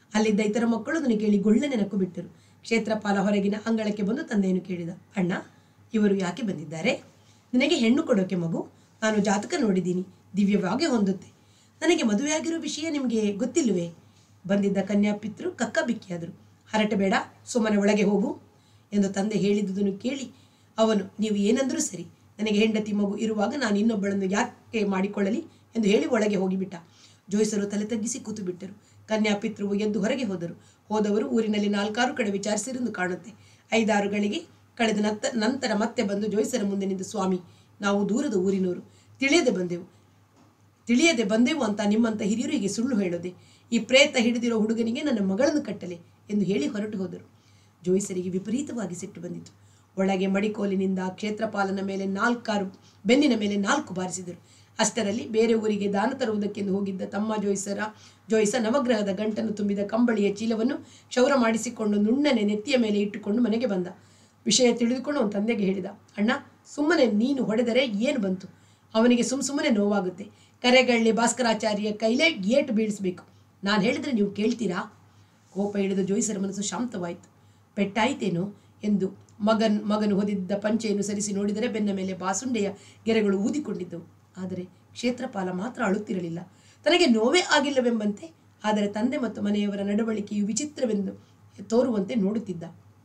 S1: ಅಲ್ಲಿದ್ದ ಇತರ ಮಕ್ಕಳು ಅದನ್ನು ಕೇಳಿ ಗೊಳ್ಳನೆ ನಕ್ಕು ಬಿಟ್ಟರು ಕ್ಷೇತ್ರಪಾಲ ಹೊರಗಿನ ಅಂಗಳಕ್ಕೆ ಬಂದು ತಂದೆಯನ್ನು ಕೇಳಿದ ಅಣ್ಣ ಇವರು ಯಾಕೆ ಬಂದಿದ್ದಾರೆ ನನಗೆ ಹೆಣ್ಣು ಕೊಡೋಕೆ ಮಗು ನಾನು ಜಾತಕ ನೋಡಿದ್ದೀನಿ ದಿವ್ಯವಾಗಿ ಹೊಂದುತ್ತೆ ನನಗೆ ಮದುವೆಯಾಗಿರೋ ವಿಷಯ ನಿಮಗೆ ಗೊತ್ತಿಲ್ಲವೇ ಬಂದಿದ್ದ ಕನ್ಯಾಪಿತೃ ಕಕ್ಕ ಬಿಕ್ಕಿಯಾದರು ಹರಟೆ ಬೇಡ ಸುಮ್ಮನೆ ಒಳಗೆ ಹೋಗು ಎಂದು ತಂದೆ ಹೇಳಿದುದನ್ನು ಕೇಳಿ ಅವನು ನೀವು ಏನಂದರೂ ಸರಿ ನನಗೆ ಹೆಂಡತಿ ಮಗು ಇರುವಾಗ ನಾನು ಇನ್ನೊಬ್ಬಳನ್ನು ಯಾಕೆ ಮಾಡಿಕೊಳ್ಳಲಿ ಎಂದು ಹೇಳಿ ಒಳಗೆ ಹೋಗಿಬಿಟ್ಟ ಜೋಯಿಸರು ತಲೆ ತಗ್ಗಿಸಿ ಕೂತು ಬಿಟ್ಟರು ಕನ್ಯಾಪಿತೃವು ಎದ್ದು ಹೊರಗೆ ಹೋದರು ಹೋದವರು ಊರಿನಲ್ಲಿ ನಾಲ್ಕಾರು ಕಡೆ ವಿಚಾರಿಸಿರೆಂದು ಕಾಣುತ್ತೆ ಐದಾರು ಗಳಿಗೆ ಕಳೆದ ನತ್ತ ನಂತರ ಮತ್ತೆ ಬಂದು ಜೋಯಿಸರ ಮುಂದೆ ನಿಂತು ಸ್ವಾಮಿ ನಾವು ದೂರದ ಊರಿನವರು ತಿಳಿಯದೆ ಬಂದೆವು ತಿಳಿಯದೆ ಬಂದೆವು ಅಂತ ನಿಮ್ಮಂಥ ಹಿರಿಯರು ಹೀಗೆ ಸುಳ್ಳು ಹೇಳೋದೆ ಈ ಪ್ರೇತ ಹಿಡಿದಿರೋ ಹುಡುಗನಿಗೆ ನನ್ನ ಮಗಳನ್ನು ಕಟ್ಟಲೆ ಎಂದು ಹೇಳಿ ಹೊರಟು ಹೋದರು ಜೋಯಿಸರಿಗೆ ವಿಪರೀತವಾಗಿ ಸಿಟ್ಟು ಬಂದಿತು ಒಳಗೆ ಮಡಿಕೋಲಿನಿಂದ ಕ್ಷೇತ್ರಪಾಲನ ಮೇಲೆ ನಾಲ್ಕಾರು ಬೆನ್ನಿನ ಮೇಲೆ ನಾಲ್ಕು ಬಾರಿಸಿದರು ಅಷ್ಟರಲ್ಲಿ ಬೇರೆ ಊರಿಗೆ ದಾನ ತರುವುದಕ್ಕೆಂದು ಹೋಗಿದ್ದ ತಮ್ಮ ಜೋಯಿಸರ ಜೋಯಿಸ ನವಗ್ರಹದ ಗಂಟನ್ನು ತುಂಬಿದ ಕಂಬಳಿಯ ಚೀಲವನ್ನು ಕ್ಷೌರ ಮಾಡಿಸಿಕೊಂಡು ನುಣ್ಣನೆ ನೆತ್ತಿಯ ಮೇಲೆ ಇಟ್ಟುಕೊಂಡು ಮನೆಗೆ ಬಂದ ವಿಷಯ ತಿಳಿದುಕೊಂಡು ಅವನ ತಂದೆಗೆ ಹೇಳಿದ ಅಣ್ಣ ಸುಮ್ಮನೆ ನೀನು ಹೊಡೆದರೆ ಏನು ಬಂತು ಅವನಿಗೆ ಸುಮ್ ಸುಮ್ಮನೆ ನೋವಾಗುತ್ತೆ ಕರೆಗಳ್ಳಿ ಭಾಸ್ಕರಾಚಾರ್ಯ ಕೈಲೇ ಏಟು ಬೀಳಿಸ್ಬೇಕು ನಾನು ಹೇಳಿದರೆ ನೀವು ಕೇಳ್ತೀರಾ ಕೋಪ ಹಿಡಿದ ಜೋಯಿಸರ ಮನಸ್ಸು ಶಾಂತವಾಯಿತು ಪೆಟ್ಟಾಯಿತೇನೋ ಎಂದು ಮಗನ್ ಮಗನು ಹೊದಿದ್ದ ಪಂಚೆಯನ್ನು ಸರಿಸಿ ನೋಡಿದರೆ ಬೆನ್ನ ಮೇಲೆ ಬಾಸುಂಡೆಯ ಗೆರೆಗಳು ಊದಿಕೊಂಡಿದ್ದವು ಆದರೆ ಕ್ಷೇತ್ರಪಾಲ ಮಾತ್ರ ಅಳುತ್ತಿರಲಿಲ್ಲ ತನಗೆ ನೋವೇ ಆಗಿಲ್ಲವೆಂಬಂತೆ ಆದರೆ ತಂದೆ ಮತ್ತು ಮನೆಯವರ ನಡವಳಿಕೆಯು ವಿಚಿತ್ರವೆಂದು ತೋರುವಂತೆ ನೋಡುತ್ತಿದ್ದ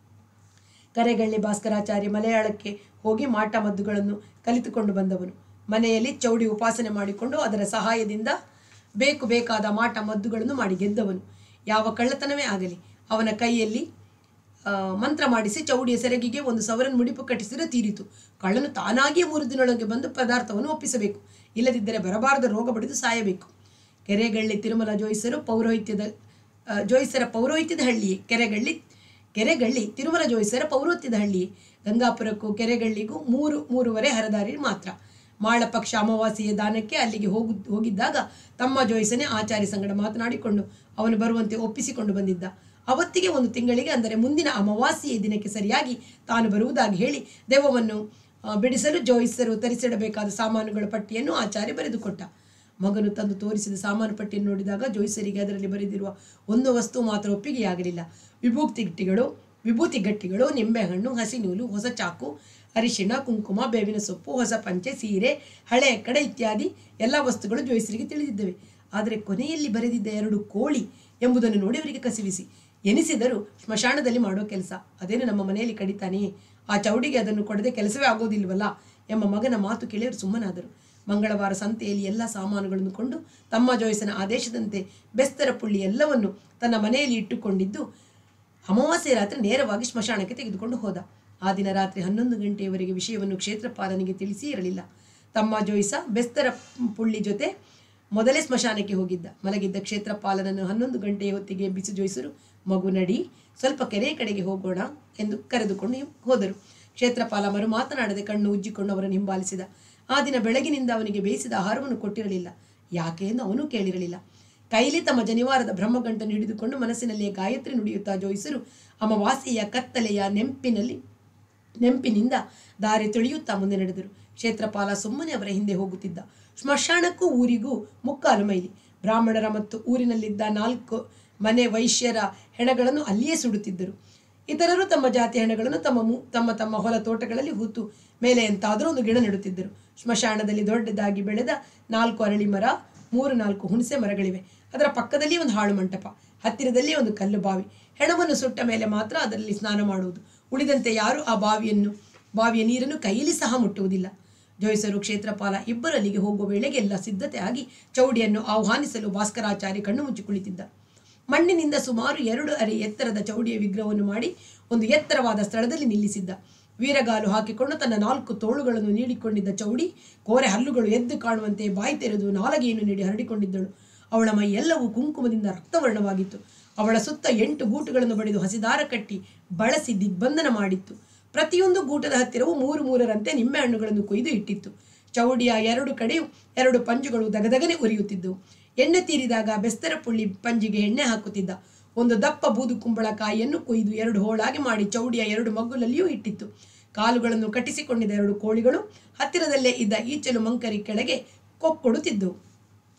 S1: ಕರೆಗಳ್ಳಿ ಭಾಸ್ಕರಾಚಾರ್ಯ ಮಲಯಾಳಕ್ಕೆ ಹೋಗಿ ಮಾಟ ಮದ್ದುಗಳನ್ನು ಕಲಿತುಕೊಂಡು ಬಂದವನು ಮನೆಯಲ್ಲಿ ಚೌಡಿ ಉಪಾಸನೆ ಮಾಡಿಕೊಂಡು ಅದರ ಸಹಾಯದಿಂದ ಬೇಕು ಬೇಕಾದ ಮಾಟ ಮದ್ದುಗಳನ್ನು ಮಾಡಿ ಗೆದ್ದವನು ಯಾವ ಕಳ್ಳತನವೇ ಆಗಲಿ ಅವನ ಕೈಯಲ್ಲಿ ಆ, ಮಂತ್ರ ಮಾಡಿಸಿ ಚೌಡಿಯ ಸೆರಗಿಗೆ ಒಂದು ಸವರನ್ ಮುಡಿಪು ಕಟ್ಟಿಸಿದರೆ ತೀರಿತು ಕಳ್ಳನು ತಾನಾಗಿಯೇ ಮೂರು ದಿನದೊಳಗೆ ಬಂದು ಪದಾರ್ಥವನ್ನು ಒಪ್ಪಿಸಬೇಕು ಇಲ್ಲದಿದ್ದರೆ ಬರಬಾರದ ರೋಗ ಬಡಿದು ಸಾಯಬೇಕು ಕೆರೆಗಳ್ಳಿ ತಿರುಮಲ ಜೋಯಿಸರು ಪೌರೋಹಿತ್ಯದ ಆ, ಜೋಯಿಸರ ಪೌರೋಹಿತ್ಯದ ಹಳ್ಳಿಯೇ ಕೆರೆಗಳ್ಳಿ ಕೆರೆಗಳ್ಳಿ ತಿರುಮಲ ಜೋಯಿಸರ ಪೌರೋಹಿತ್ಯದ ಹಳ್ಳಿಯೇ ಗಂಗಾಪುರಕ್ಕೂ ಕೆರೆಗಳ್ಳಿಗೂ ಮೂರು ಮೂರುವರೆ ಹರದಾರಿ ಮಾತ್ರ ಮಾಳ ಪಕ್ಷ ಅಮಾವಾಸ್ಯೆಯ ದಾನಕ್ಕೆ ಅಲ್ಲಿಗೆ ಹೋಗು ಹೋಗಿದ್ದಾಗ ತಮ್ಮ ಜೋಯಿಸನೇ ಆಚಾರ್ಯ ಸಂಗಡ ಮಾತನಾಡಿಕೊಂಡು ಅವನು ಬರುವಂತೆ ಒಪ್ಪಿಸಿಕೊಂಡು ಬಂದಿದ್ದ ಅವತ್ತಿಗೆ ಒಂದು ತಿಂಗಳಿಗೆ ಅಂದರೆ ಮುಂದಿನ ಅಮಾವಾಸ್ಯೆಯ ದಿನಕ್ಕೆ ಸರಿಯಾಗಿ ತಾನು ಬರುವುದಾಗಿ ಹೇಳಿ ದೆವ್ವವನ್ನು ಆ, ಬಿಡಿಸಲು ಜೋಯಿಸರು ತರಿಸಿಡಬೇಕಾದ ಸಾಮಾನುಗಳ ಪಟ್ಟಿಯನ್ನು ಆಚಾರ್ಯ ಬರೆದುಕೊಟ್ಟ ಮಗನು ತಂದು ತೋರಿಸಿದ ಸಾಮಾನು ಪಟ್ಟಿಯನ್ನು ನೋಡಿದಾಗ ಜೋಯಿಸರಿಗೆ ಅದರಲ್ಲಿ ಬರೆದಿರುವ ಒಂದು ವಸ್ತು ಮಾತ್ರ ಒಪ್ಪಿಗೆಯಾಗಲಿಲ್ಲ ವಿಭೂತಿ ಗಟ್ಟಿಗಳು ವಿಭೂತಿ ಗಟ್ಟಿಗಳು ನಿಂಬೆಹಣ್ಣು ಹಸಿ ನೂಲು ಹೊಸ ಚಾಕು ಅರಿಶಿಣ ಕುಂಕುಮ ಬೇವಿನ ಸೊಪ್ಪು ಹೊಸ ಪಂಚೆ ಸೀರೆ ಹಳೆಯ ಕಡೆ ಇತ್ಯಾದಿ ಎಲ್ಲ ವಸ್ತುಗಳು ಜೋಯಿಸರಿಗೆ ತಿಳಿದಿದ್ದವೆ ಆದರೆ ಕೊನೆಯಲ್ಲಿ ಬರೆದಿದ್ದ ಎರಡು ಕೋಳಿ ಎಂಬುದನ್ನು ನೋಡಿ ಅವರಿಗೆ ಕಸಿವಿಸಿ ಎನಿಸಿದರೂ ಸ್ಮಶಾನದಲ್ಲಿ ಮಾಡೋ ಕೆಲಸ ಅದೇನು ನಮ್ಮ ಮನೆಯಲ್ಲಿ ಕಡಿತಾನೆಯೇ ಆ ಚೌಡಿಗೆ ಅದನ್ನು ಕೊಡದೆ ಕೆಲಸವೇ ಆಗೋದಿಲ್ವಲ್ಲ ಎಂಬ ಮಗನ ಮಾತು ಕೇಳಿ ಅವರು ಸುಮ್ಮನಾದರು ಮಂಗಳವಾರ ಸಂತೆಯಲ್ಲಿ ಎಲ್ಲ ಸಾಮಾನುಗಳನ್ನು ಕೊಂಡು ತಮ್ಮ ಜೋಯಿಸನ ಆದೇಶದಂತೆ ಬೆಸ್ತರ ಪುಳ್ಳಿ ಎಲ್ಲವನ್ನು ತನ್ನ ಮನೆಯಲ್ಲಿ ಇಟ್ಟುಕೊಂಡಿದ್ದು ಅಮಾವಾಸ್ಯೆ ರಾತ್ರಿ ನೇರವಾಗಿ ಸ್ಮಶಾನಕ್ಕೆ ತೆಗೆದುಕೊಂಡು ಹೋದ ಆ ದಿನ ರಾತ್ರಿ ಹನ್ನೊಂದು ಗಂಟೆಯವರೆಗೆ ವಿಷಯವನ್ನು ಕ್ಷೇತ್ರಪಾಲನಿಗೆ ತಿಳಿಸಿ ಇರಲಿಲ್ಲ ತಮ್ಮ ಜೋಯಿಸ ಬೆಸ್ತರ ಪುಳ್ಳಿ ಜೊತೆ ಮೊದಲೇ ಸ್ಮಶಾನಕ್ಕೆ ಹೋಗಿದ್ದ ಮಲಗಿದ್ದ ಕ್ಷೇತ್ರಪಾಲನನ್ನು ಹನ್ನೊಂದು ಗಂಟೆಯ ಹೊತ್ತಿಗೆ ಎಬ್ಬಿಸಿ ಜೋಯಿಸರು ಮಗು ನಡಿ ಸ್ವಲ್ಪ ಕೆರೆಯ ಕಡೆಗೆ ಹೋಗೋಣ ಎಂದು ಕರೆದುಕೊಂಡು ಹೋದರು ಕ್ಷೇತ್ರಪಾಲ ಮರು ಮಾತನಾಡದೆ ಕಣ್ಣು ಉಜ್ಜಿಕೊಂಡು ಅವರನ್ನು ಹಿಂಬಾಲಿಸಿದ ಆ ದಿನ ಬೆಳಗಿನಿಂದ ಅವನಿಗೆ ಬೇಯಿಸಿದ ಆಹಾರವನ್ನು ಕೊಟ್ಟಿರಲಿಲ್ಲ ಯಾಕೆ ಎಂದು ಅವನೂ ಕೇಳಿರಲಿಲ್ಲ ಕೈಲಿ ತಮ್ಮ ಜನಿವಾರದ ಬ್ರಹ್ಮಗಂಟನ್ನು ಹಿಡಿದುಕೊಂಡು ಮನಸ್ಸಿನಲ್ಲಿಯೇ ಗಾಯತ್ರಿ ನುಡಿಯುತ್ತಾ ಜೋಯಿಸರು ಅಮಾವಾಸ್ಯೆಯ ಕತ್ತಲೆಯ ನೆಂಪಿನಲ್ಲಿ ನೆಂಪಿನಿಂದ ದಾರಿ ತುಳಿಯುತ್ತಾ ಮುಂದೆ ನಡೆದರು ಕ್ಷೇತ್ರಪಾಲ ಸುಮ್ಮನೆ ಅವರ ಹಿಂದೆ ಹೋಗುತ್ತಿದ್ದ ಸ್ಮಶಾನಕ್ಕೂ ಊರಿಗೂ ಮುಕ್ಕಾಲು ಮೈಲಿ ಬ್ರಾಹ್ಮಣರ ಮತ್ತು ಊರಿನಲ್ಲಿದ್ದ ನಾಲ್ಕು ಮನೆ ವೈಶ್ಯರ ಹೆಣಗಳನ್ನು ಅಲ್ಲಿಯೇ ಸುಡುತ್ತಿದ್ದರು ಇತರರು ತಮ್ಮ ಜಾತಿ ಹೆಣಗಳನ್ನು ತಮ್ಮ ಮು ತಮ್ಮ ತಮ್ಮ ಹೊಲ ತೋಟಗಳಲ್ಲಿ ಹೂತು ಮೇಲೆ ಎಂತಾದರೂ ಒಂದು ಗಿಡ ನೆಡುತ್ತಿದ್ದರು ಸ್ಮಶಾನದಲ್ಲಿ ದೊಡ್ಡದಾಗಿ ಬೆಳೆದ ನಾಲ್ಕು ಅರಳಿ ಮರ ಮೂರು ನಾಲ್ಕು ಹುಣಸೆ ಮರಗಳಿವೆ ಅದರ ಪಕ್ಕದಲ್ಲಿ ಒಂದು ಹಾಳು ಮಂಟಪ ಹತ್ತಿರದಲ್ಲಿ ಒಂದು ಕಲ್ಲು ಬಾವಿ ಹೆಣವನ್ನು ಸುಟ್ಟ ಮೇಲೆ ಮಾತ್ರ ಅದರಲ್ಲಿ ಸ್ನಾನ ಮಾಡುವುದು ಉಳಿದಂತೆ ಯಾರು ಆ ಬಾವಿಯನ್ನು ಬಾವಿಯ ನೀರನ್ನು ಕೈಯಲ್ಲಿ ಸಹ ಮುಟ್ಟುವುದಿಲ್ಲ ಜೋಯಿಸರು ಕ್ಷೇತ್ರಪಾಲ ಇಬ್ಬರು ಅಲ್ಲಿಗೆ ಹೋಗುವ ವೇಳೆಗೆ ಎಲ್ಲ ಸಿದ್ಧತೆ ಆಗಿ ಚೌಡಿಯನ್ನು ಆಹ್ವಾನಿಸಲು ಭಾಸ್ಕರಾಚಾರ್ಯ ಕಣ್ಣು ಮುಚ್ಚಿ ಕುಳಿತಿದ್ದ ಮಣ್ಣಿನಿಂದ ಸುಮಾರು ಎರಡು ಅರೆ ಎತ್ತರದ ಚೌಡಿಯ ವಿಗ್ರಹವನ್ನು ಮಾಡಿ ಒಂದು ಎತ್ತರವಾದ ಸ್ಥಳದಲ್ಲಿ ನಿಲ್ಲಿಸಿದ್ದ ವೀರಗಾಲು ಹಾಕಿಕೊಂಡು ತನ್ನ ನಾಲ್ಕು ತೋಳುಗಳನ್ನು ನೀಡಿಕೊಂಡಿದ್ದ ಚೌಡಿ ಕೋರೆ ಹಲ್ಲುಗಳು ಎದ್ದು ಕಾಣುವಂತೆ ಬಾಯಿ ತೆರೆದು ನಾಲಗೆಯನ್ನು ನೀಡಿ ಹರಡಿಕೊಂಡಿದ್ದಳು ಅವಳ ಮೈ ಎಲ್ಲವೂ ಕುಂಕುಮದಿಂದ ರಕ್ತವರ್ಣವಾಗಿತ್ತು ಅವಳ ಸುತ್ತ ಎಂಟು ಗೂಟುಗಳನ್ನು ಬಡಿದು ಹಸಿದಾರ ಕಟ್ಟಿ ಬಳಸಿ ದಿಗ್ಬಂಧನ ಮಾಡಿತ್ತು ಪ್ರತಿಯೊಂದು ಗೂಟದ ಹತ್ತಿರವೂ ಮೂರು ಮೂರರಂತೆ ನಿಂಬೆಹಣ್ಣುಗಳನ್ನು ಕೊಯ್ದು ಇಟ್ಟಿತ್ತು ಚೌಡಿಯ ಎರಡು ಕಡೆಯೂ ಎರಡು ಪಂಜುಗಳು ದಗದಗನೆ ಉರಿಯುತ್ತಿದ್ದವು ಎಣ್ಣೆ ತೀರಿದಾಗ ಬೆಸ್ತರ ಪುಳ್ಳಿ ಪಂಜಿಗೆ ಎಣ್ಣೆ ಹಾಕುತ್ತಿದ್ದ ಒಂದು ದಪ್ಪ ಬೂದು ಕುಂಬಳಕಾಯಿಯನ್ನು ಕೊಯ್ದು ಎರಡು ಹೋಳಾಗಿ ಮಾಡಿ ಚೌಡಿಯ ಎರಡು ಮಗ್ಗುಲಲ್ಲಿಯೂ ಇಟ್ಟಿತ್ತು ಕಾಲುಗಳನ್ನು ಕಟ್ಟಿಸಿಕೊಂಡಿದ್ದ ಎರಡು ಕೋಳಿಗಳು ಹತ್ತಿರದಲ್ಲೇ ಇದ್ದ ಈಚಲು ಮಂಕರಿ ಕೆಳಗೆ ಕೊಕ್ಕೊಡುತ್ತಿದ್ದವು